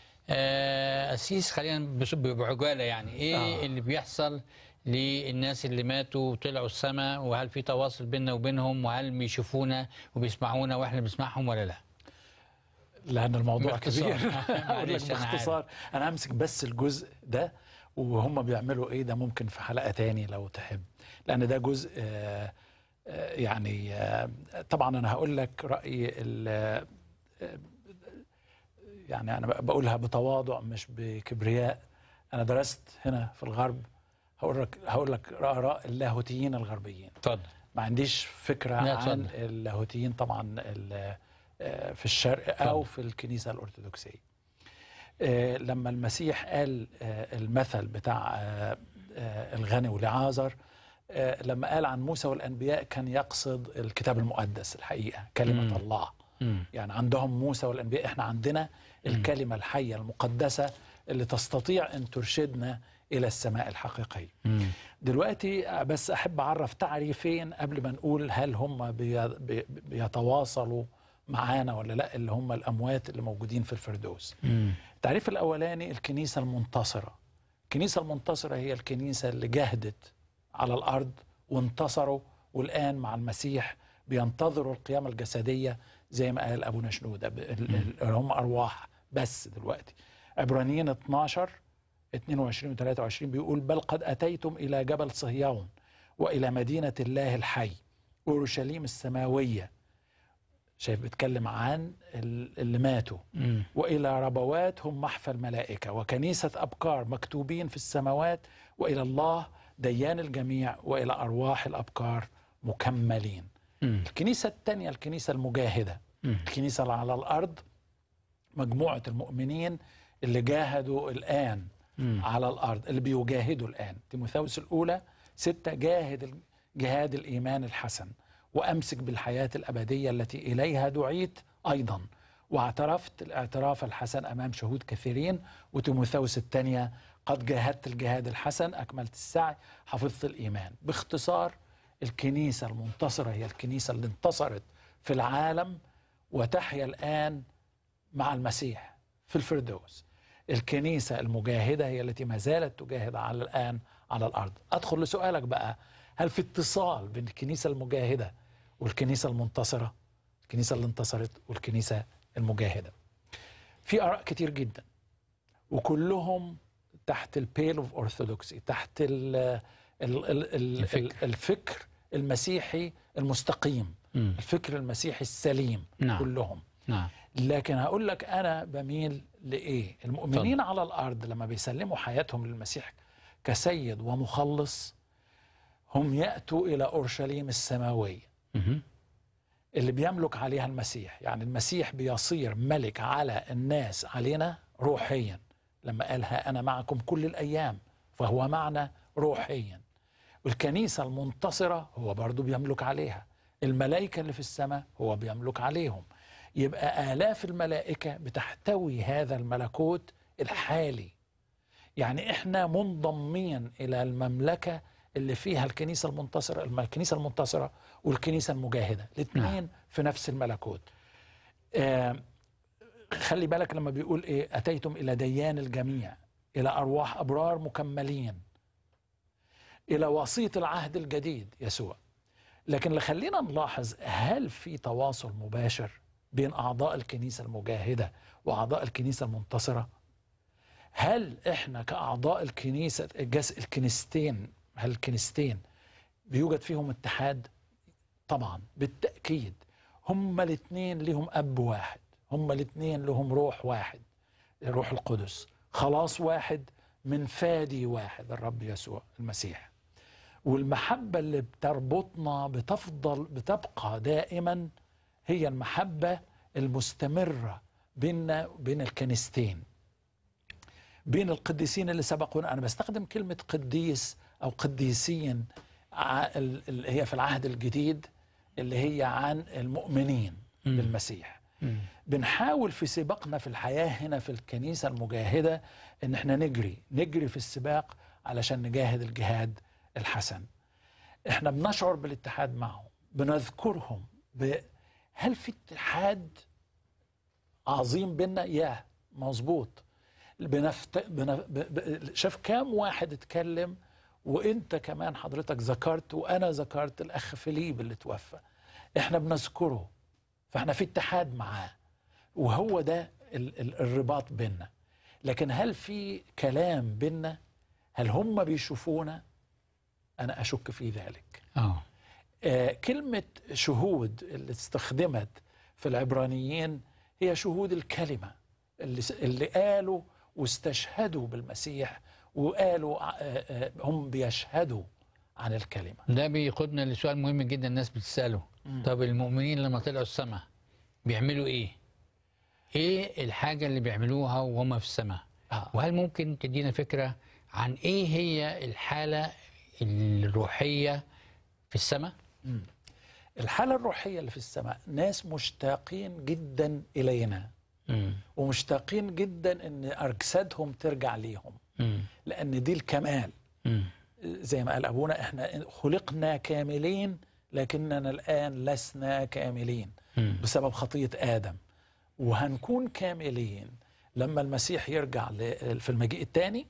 آه، أسيس خلينا بس- بعجاله يعني ايه آه. اللي بيحصل للناس اللي ماتوا وطلعوا السماء وهل في تواصل بيننا وبينهم وهل بيشوفونا وبيسمعونا واحنا بنسمعهم ولا لا؟ لان الموضوع باختصار. كبير هقول لك معلش أنا باختصار انا همسك بس الجزء ده وهم بيعملوا ايه ده ممكن في حلقه تاني لو تحب لان ده جزء آه، آه، يعني آه، طبعا انا هقول لك رايي ال- آه، يعني انا بقولها بتواضع مش بكبرياء انا درست هنا في الغرب هقول لك هقول لك اراء اللاهوتيين الغربيين اتفضل ما عنديش فكره لا، عن اتفضل. اللاهوتيين طبعا ال- آه، في الشرق او في الكنيسه الارثوذكسيه آه، لما المسيح قال آه، المثل بتاع آه، آه، الغني ولعازر آه، لما قال عن موسى والانبياء كان يقصد الكتاب المقدس الحقيقه كلمه مم. الله مم. يعني عندهم موسى والانبياء احنا عندنا الكلمه الحيه المقدسه اللي تستطيع ان ترشدنا الى السماء الحقيقيه مم. دلوقتي بس احب اعرف تعريفين قبل ما نقول هل هم بي بي بيتواصلوا معانا ولا لا اللي هم الاموات اللي موجودين في الفردوس مم. التعريف الاولاني الكنيسه المنتصره الكنيسه المنتصره هي الكنيسه اللي جهدت على الارض وانتصروا والان مع المسيح بينتظروا القيامه الجسديه زي ما قال ابونا شنوده ب- ال- ال- هم ارواح بس دلوقتي عبرانيين 12 22 و 23 بيقول بل قد اتيتم الى جبل صهيون والى مدينه الله الحي اورشليم السماويه شايف بيتكلم عن ال- اللي ماتوا مم. والى ربوات هم محفى الملائكه وكنيسه ابكار مكتوبين في السماوات والى الله ديان الجميع والى ارواح الابكار مكملين مم. الكنيسه الثانيه الكنيسه المجاهده مم. الكنيسه اللي على الارض مجموعه المؤمنين اللي جاهدوا الان مم. على الارض اللي بيجاهدوا الان تيموثاوس الاولى ستة جاهد جهاد الايمان الحسن وامسك بالحياه الابديه التي اليها دعيت ايضا واعترفت الاعتراف الحسن امام شهود كثيرين وتيموثاوس الثانيه قد جاهدت الجهاد الحسن اكملت السعي حفظت الايمان باختصار الكنيسه المنتصره هي الكنيسه اللي انتصرت في العالم وتحيا الان مع المسيح في الفردوس الكنيسة المجاهدة هي التي ما زالت تجاهد على الآن على الأرض أدخل لسؤالك بقى هل في اتصال بين الكنيسة المجاهدة والكنيسة المنتصرة الكنيسة اللي انتصرت والكنيسة المجاهدة في آراء كتير جدا وكلهم تحت البيل اوف اورثودوكسي تحت ال ال ال ال الفكر. الفكر المسيحي المستقيم مم. الفكر المسيحي السليم نعم. كلهم نعم لكن هقول لك انا بميل لايه المؤمنين على الارض لما بيسلموا حياتهم للمسيح كسيد ومخلص هم ياتوا الى اورشليم السماويه مهم. اللي بيملك عليها المسيح يعني المسيح بيصير ملك على الناس علينا روحيا لما قالها أنا معكم كل الأيام فهو معنا روحيا والكنيسة المنتصرة هو برضو بيملك عليها الملائكة اللي في السماء هو بيملك عليهم يبقى آلاف الملائكة بتحتوي هذا الملكوت الحالي يعني احنا منضمين إلى المملكة اللي فيها الكنيسة المنتصرة الكنيسة المنتصرة والكنيسة المجاهدة الاثنين في نفس الملكوت آه خلي بالك لما بيقول ايه أتيتم إلى ديان الجميع إلى أرواح أبرار مكملين إلى وسيط العهد الجديد يسوع لكن اللي خلينا نلاحظ هل في تواصل مباشر بين أعضاء الكنيسة المجاهدة وأعضاء الكنيسة المنتصرة هل إحنا كأعضاء الكنيسة الجس الكنيستين هل الكنيستين بيوجد فيهم اتحاد طبعا بالتأكيد هما الاثنين لهم أب واحد هما الاثنين لهم روح واحد الروح القدس خلاص واحد من فادي واحد الرب يسوع المسيح والمحبة اللي بتربطنا بتفضل بتبقى دائما هي المحبة المستمرة بيننا وبين الكنيستين بين القديسين اللي سبقونا أنا بستخدم كلمة قديس أو قديسين اللي هي في العهد الجديد اللي هي عن المؤمنين مم. بالمسيح مم. بنحاول في سباقنا في الحياة هنا في الكنيسة المجاهدة ان احنا نجري نجري في السباق علشان نجاهد الجهاد الحسن احنا بنشعر بالاتحاد معهم بنذكرهم ب... هل في اتحاد عظيم بينا يا مظبوط بنفت... بنف... ب... ب... شاف كام واحد اتكلم وانت كمان حضرتك ذكرت وانا ذكرت الاخ فيليب اللي توفى احنا بنذكره فاحنا في اتحاد معاه وهو ده ال... ال... الرباط بينا لكن هل في كلام بينا هل هم بيشوفونا انا اشك في ذلك اه آه كلمه شهود اللي استخدمت في العبرانيين هي شهود الكلمه اللي اللي قالوا واستشهدوا بالمسيح وقالوا آه آه هم بيشهدوا عن الكلمه ده بيقودنا لسؤال مهم جدا الناس بتسأله مم. طب المؤمنين لما طلعوا السماء بيعملوا ايه؟ ايه الحاجة اللي بيعملوها وهم في السماء؟ آه. وهل ممكن تدينا فكرة عن ايه هي الحالة الروحية في السماء؟ مم. الحاله الروحيه اللي في السماء ناس مشتاقين جدا الينا مم. ومشتاقين جدا ان اجسادهم ترجع ليهم مم. لان دي الكمال مم. زي ما قال ابونا احنا خلقنا كاملين لكننا الان لسنا كاملين مم. بسبب خطيه ادم وهنكون كاملين لما المسيح يرجع ل- في المجيء الثاني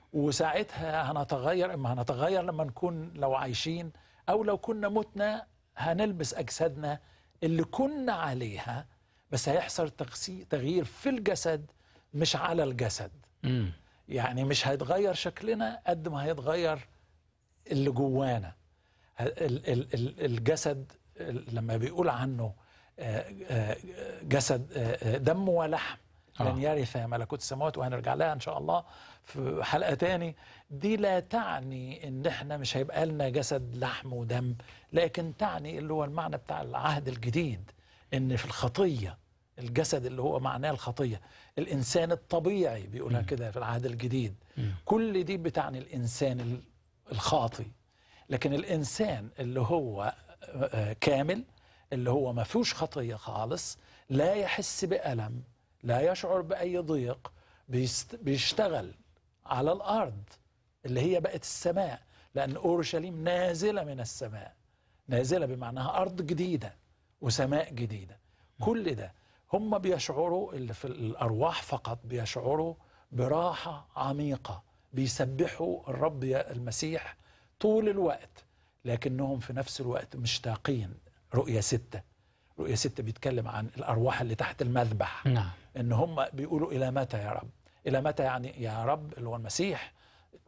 وساعتها هنتغير اما هنتغير لما نكون لو عايشين او لو كنا متنا هنلبس اجسادنا اللي كنا عليها بس هيحصل تغسي- تغيير في الجسد مش على الجسد مم. يعني مش هيتغير شكلنا قد ما هيتغير اللي جوانا ه- ال- ال- ال- الجسد ال- لما بيقول عنه آه، آه، جسد آه، آه، دم ولحم آه. لن يرث ملكوت السماوات وهنرجع لها ان شاء الله في حلقه تاني دي لا تعني ان احنا مش هيبقى لنا جسد لحم ودم لكن تعني اللي هو المعنى بتاع العهد الجديد ان في الخطيه الجسد اللي هو معناه الخطيه الانسان الطبيعي بيقولها كده في العهد الجديد مم. كل دي بتعني الانسان ال- الخاطي لكن الانسان اللي هو آه، كامل اللي هو ما فيهوش خطيه خالص لا يحس بالم لا يشعر باي ضيق بيست- بيشتغل على الارض اللي هي بقت السماء لان اورشليم نازله من السماء نازله بمعناها ارض جديده وسماء جديده كل ده هم بيشعروا اللي في الارواح فقط بيشعروا براحه عميقه بيسبحوا الرب يا المسيح طول الوقت لكنهم في نفس الوقت مشتاقين رؤية ستة رؤية ستة بيتكلم عن الأرواح اللي تحت المذبح نعم إن هم بيقولوا إلى متى يا رب إلى متى يعني يا رب اللي هو المسيح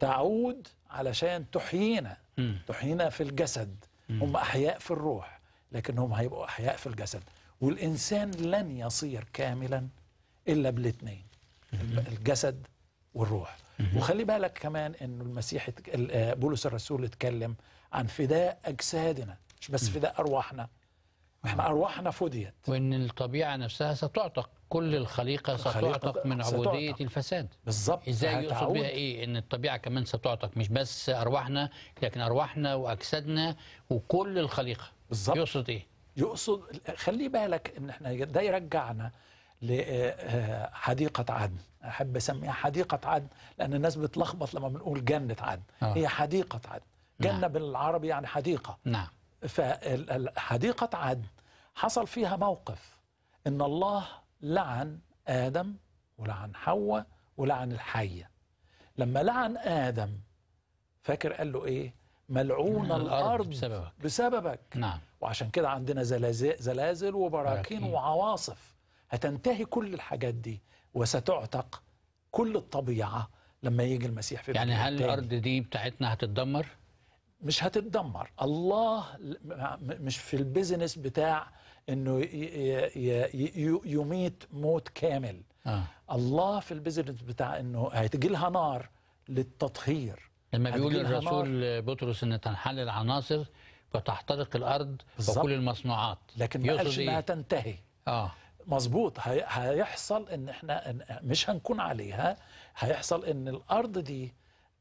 تعود علشان تحيينا مم. تحيينا في الجسد هم أحياء في الروح لكنهم هيبقوا احياء في الجسد والانسان لن يصير كاملا الا بالاثنين الجسد والروح وخلي بالك كمان انه المسيح اتك- ال- آه، بولس الرسول اتكلم عن فداء اجسادنا مش بس فداء ارواحنا احنا ارواحنا فديت وان الطبيعه نفسها ستعتق كل الخليقه الخليقة ستعتق من ستعتق. عبوديه الفساد بالظبط ازاي يقصد هتعود. بها ايه ان الطبيعه كمان ستعتق مش بس ارواحنا لكن ارواحنا واجسادنا وكل الخليقه بالظبط يقصد ايه يقصد خلي بالك ان احنا ده يرجعنا لحديقة عدن أحب أسميها حديقة عدن لأن الناس بتلخبط لما بنقول جنة عدن آه. هي حديقة عدن جنة نعم. بالعربي يعني حديقة نعم فحديقة عدن حصل فيها موقف إن الله لعن آدم ولعن حواء ولعن الحية لما لعن آدم فاكر قال له إيه ملعون الأرض الأرض بسببك. بسببك نعم وعشان كده عندنا زلازل, زلازل وبراكين براكين. وعواصف هتنتهي كل الحاجات دي وستعتق كل الطبيعة لما يجي المسيح في يعني الدنيا هل تاني. الارض دي بتاعتنا هتتدمر مش هتتدمر الله ل- م- مش في البيزنس بتاع انه ي- ي- ي- ي- يميت موت كامل اه الله في البيزنس بتاع انه هتجي لها نار للتطهير لما بيقول هتجي لها الرسول بطرس ان تنحل العناصر وتحترق الارض بالظبط. وكل المصنوعات لكن ما يقصد قالش انها إيه؟ تنتهي اه مظبوط هي- هيحصل ان احنا إن- مش هنكون عليها هيحصل ان الارض دي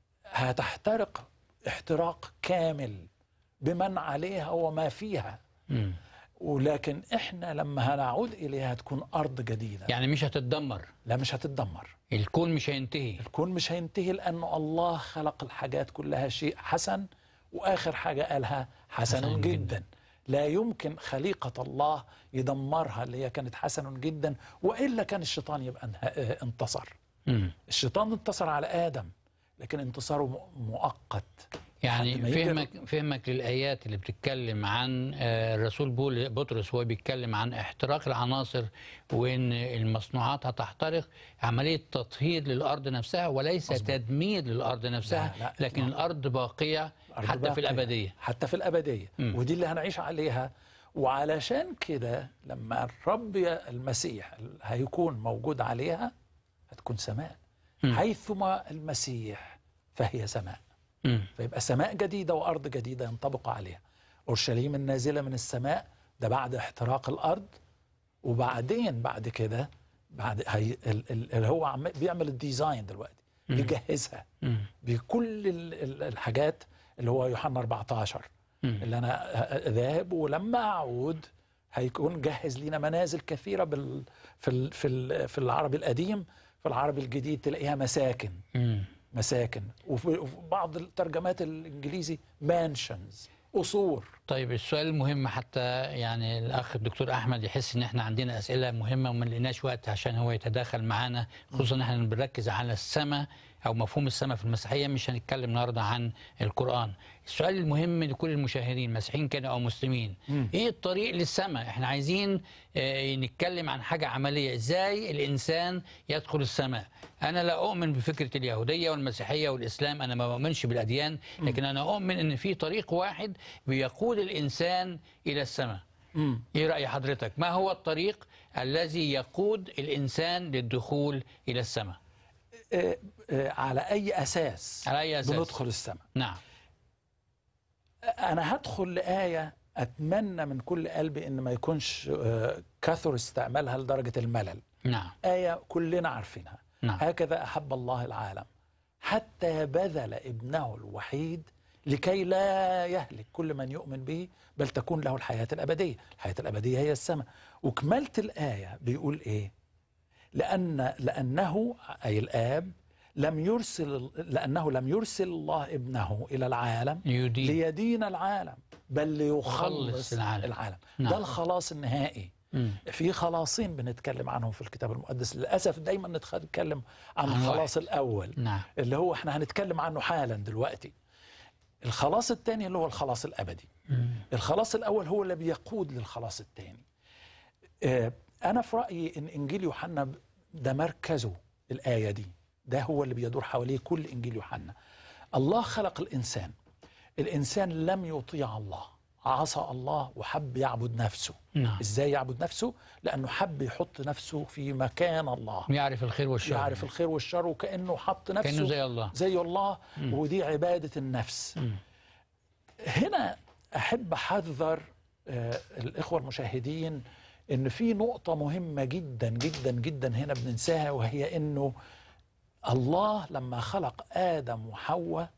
هتحترق احتراق كامل بمن عليها وما فيها مم. ولكن احنا لما هنعود اليها تكون ارض جديده يعني مش هتتدمر لا مش هتتدمر الكون مش هينتهي الكون مش هينتهي لانه الله خلق الحاجات كلها شيء حسن واخر حاجه قالها حسن, حسن حسن جداً. جدا. جدا لا يمكن خليقه الله يدمرها اللي هي كانت حسن جدا والا كان الشيطان يبقى انه- آه، انتصر مم. الشيطان انتصر على ادم لكن انتصاره م- مؤقت يعني لحد ما يجي فهمك فهمك للايات اللي بتتكلم عن آه، الرسول بول بطرس وهو بيتكلم عن احتراق العناصر وان المصنوعات هتحترق عمليه تطهير للارض نفسها وليس مظبوط. تدمير للارض نفسها لا، لا، لكن إطلاقاً. الارض باقيه الأرض حتى في باقية. الابديه حتى في الأبدية مم. ودي اللي هنعيش عليها وعلشان كده لما الرب يا- المسيح هيكون موجود عليها هتكون سماء مم. حيثما المسيح فهي سماء مم. فيبقى سماء جديدة وأرض جديدة ينطبق عليها أورشليم النازلة من السماء ده بعد احتراق الأرض وبعدين بعد كده بعد هي ال- ال- اللي هو عم بيعمل الديزاين دلوقتي مم. بيجهزها مم. بكل ال- ال- الحاجات اللي هو يوحنا 14 مم. اللي انا ذاهب ولما اعود هيكون جهز لنا منازل كثيره بال في ال في ال في العربي القديم في العربي الجديد تلاقيها مساكن مم. مساكن وفي وفي بعض الترجمات الانجليزي مانشنز قصور طيب السؤال المهم حتى يعني الاخ الدكتور احمد يحس ان احنا عندنا اسئله مهمه وما لقيناش وقت عشان هو يتداخل معانا خصوصا ان احنا بنركز على السماء او مفهوم السماء في المسيحيه مش هنتكلم النهارده عن القران السؤال المهم لكل المشاهدين مسيحيين كانوا او مسلمين مم. ايه الطريق للسماء احنا عايزين آه، نتكلم عن حاجه عمليه ازاي الانسان يدخل السماء انا لا اؤمن بفكره اليهوديه والمسيحيه والاسلام انا ما بؤمنش بالاديان لكن انا اؤمن ان في طريق واحد بيقود الانسان الى السماء مم. ايه راي حضرتك ما هو الطريق الذي يقود الانسان للدخول الى السماء آه، آه، على اي اساس على اي اساس بندخل السماء نعم انا هدخل لايه اتمنى من كل قلبي ان ما يكونش آه، كثر استعمالها لدرجه الملل نعم آية كلنا عارفينها نعم. هكذا أحب الله العالم حتى بذل ابنه الوحيد لكي لا يهلك كل من يؤمن به بل تكون له الحياة الأبدية الحياة الأبدية هي السماء وكملت الآية بيقول إيه لأن لأنه أي الآب لم يرسل لأنه لم يرسل الله ابنه إلى العالم يدين ليدين العالم بل ليخلص يخلص العالم. العالم نعم. ده الخلاص النهائي مم. في خلاصين بنتكلم عنهم في الكتاب المقدس للاسف دايما نتكلم عن عن الخلاص واحد. الاول نعم اللي هو احنا هنتكلم عنه حالا دلوقتي الخلاص الثاني اللي هو الخلاص الابدي مم. الخلاص الاول هو اللي بيقود للخلاص الثاني آه، انا في رايي ان انجيل يوحنا ب- ده مركزه الايه دي ده هو اللي بيدور حواليه كل انجيل يوحنا الله خلق الانسان الانسان لم يطيع الله عصى الله وحب يعبد نفسه نعم ازاي يعبد نفسه لانه حب يحط نفسه في مكان الله يعرف الخير والشر يعرف الخير والشر وكانه حط نفسه كأنه زي الله زي الله مم. ودي عباده النفس مم. هنا احب احذر آه، الاخوه المشاهدين ان في نقطه مهمه جدا جدا جدا هنا بننساها وهي انه الله لما خلق ادم وحواء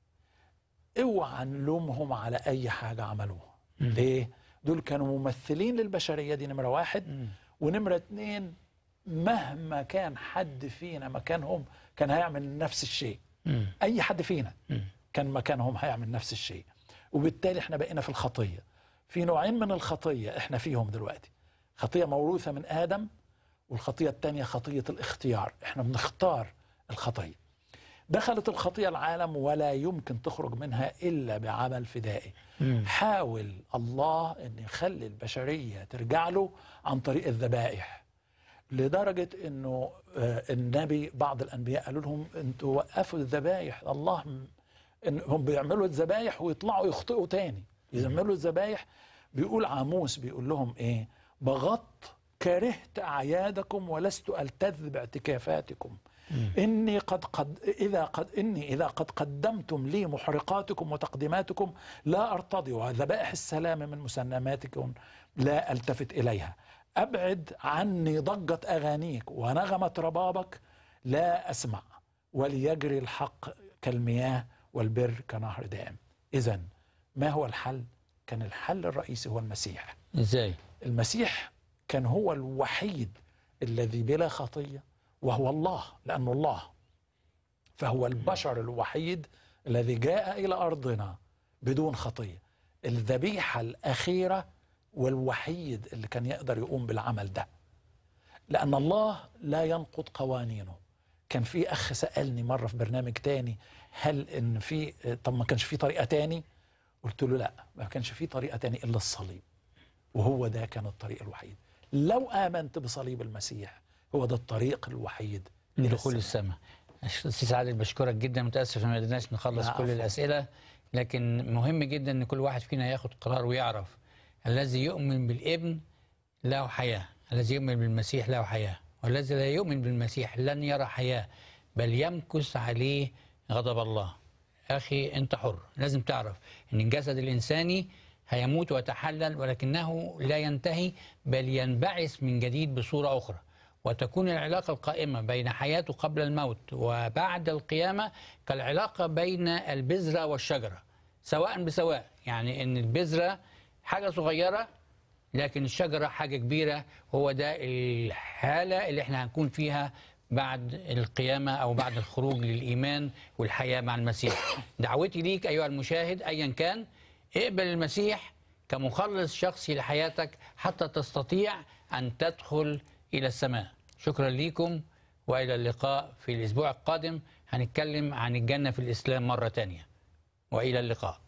اوعى نلومهم على اي حاجه عملوها مم. ليه دول كانوا ممثلين للبشريه دي نمره واحد مم. ونمره اتنين مهما كان حد فينا مكانهم كان هيعمل نفس الشيء مم. اي حد فينا مم. كان مكانهم هيعمل نفس الشيء وبالتالي احنا بقينا في الخطيه في نوعين من الخطيه احنا فيهم دلوقتي خطيه موروثه من ادم والخطيه الثانيه خطيه الاختيار احنا بنختار الخطيه دخلت الخطيه العالم ولا يمكن تخرج منها الا بعمل فدائي مم. حاول الله ان يخلي البشريه ترجع له عن طريق الذبائح لدرجه انه آه، النبي بعض الانبياء قالوا لهم انتوا وقفوا الذبائح الله م- إن هم بيعملوا الذبايح ويطلعوا يخطئوا تاني يعملوا الذبايح بيقول عاموس بيقول لهم ايه بغض كرهت اعيادكم ولست التذ باعتكافاتكم اني قد قد اذا قد اني اذا قد قدمتم لي محرقاتكم وتقديماتكم لا ارتضي وذبائح السلام من مسنماتكم لا التفت اليها ابعد عني ضجه اغانيك ونغمه ربابك لا اسمع وليجري الحق كالمياه والبر كنهر دائم اذا ما هو الحل كان الحل الرئيسي هو المسيح ازاي المسيح كان هو الوحيد الذي بلا خطيه وهو الله لانه الله فهو البشر الوحيد الذي جاء الى ارضنا بدون خطيه الذبيحه الاخيره والوحيد اللي كان يقدر يقوم بالعمل ده لان الله لا ينقض قوانينه كان في اخ سالني مره في برنامج تاني هل ان في طب ما كانش في طريقه تاني قلت له لا ما كانش في طريقه تاني الا الصليب وهو ده كان الطريق الوحيد لو امنت بصليب المسيح هو ده الطريق الوحيد إلى لدخول السماء استاذ عادل بشكرك جدا متاسف إن ما قدرناش نخلص لا، كل عفواً. الاسئله لكن مهم جدا ان كل واحد فينا ياخد قرار ويعرف الذي يؤمن بالابن له حياه الذي يؤمن بالمسيح له حياه والذي لا يؤمن بالمسيح لن يرى حياه بل يمكث عليه غضب الله اخي انت حر لازم تعرف ان الجسد الانساني هيموت ويتحلل ولكنه لا ينتهي بل ينبعث من جديد بصوره اخرى وتكون العلاقة القائمة بين حياته قبل الموت وبعد القيامة كالعلاقة بين البذرة والشجرة سواء بسواء يعني ان البذرة حاجة صغيرة لكن الشجرة حاجة كبيرة هو ده الحالة اللي احنا هنكون فيها بعد القيامة أو بعد الخروج للإيمان والحياة مع المسيح دعوتي ليك أيها المشاهد أيا كان اقبل المسيح كمخلص شخصي لحياتك حتى تستطيع أن تدخل إلى السماء شكرا لكم وإلى اللقاء في الأسبوع القادم هنتكلم عن الجنة في الإسلام مرة تانية وإلى اللقاء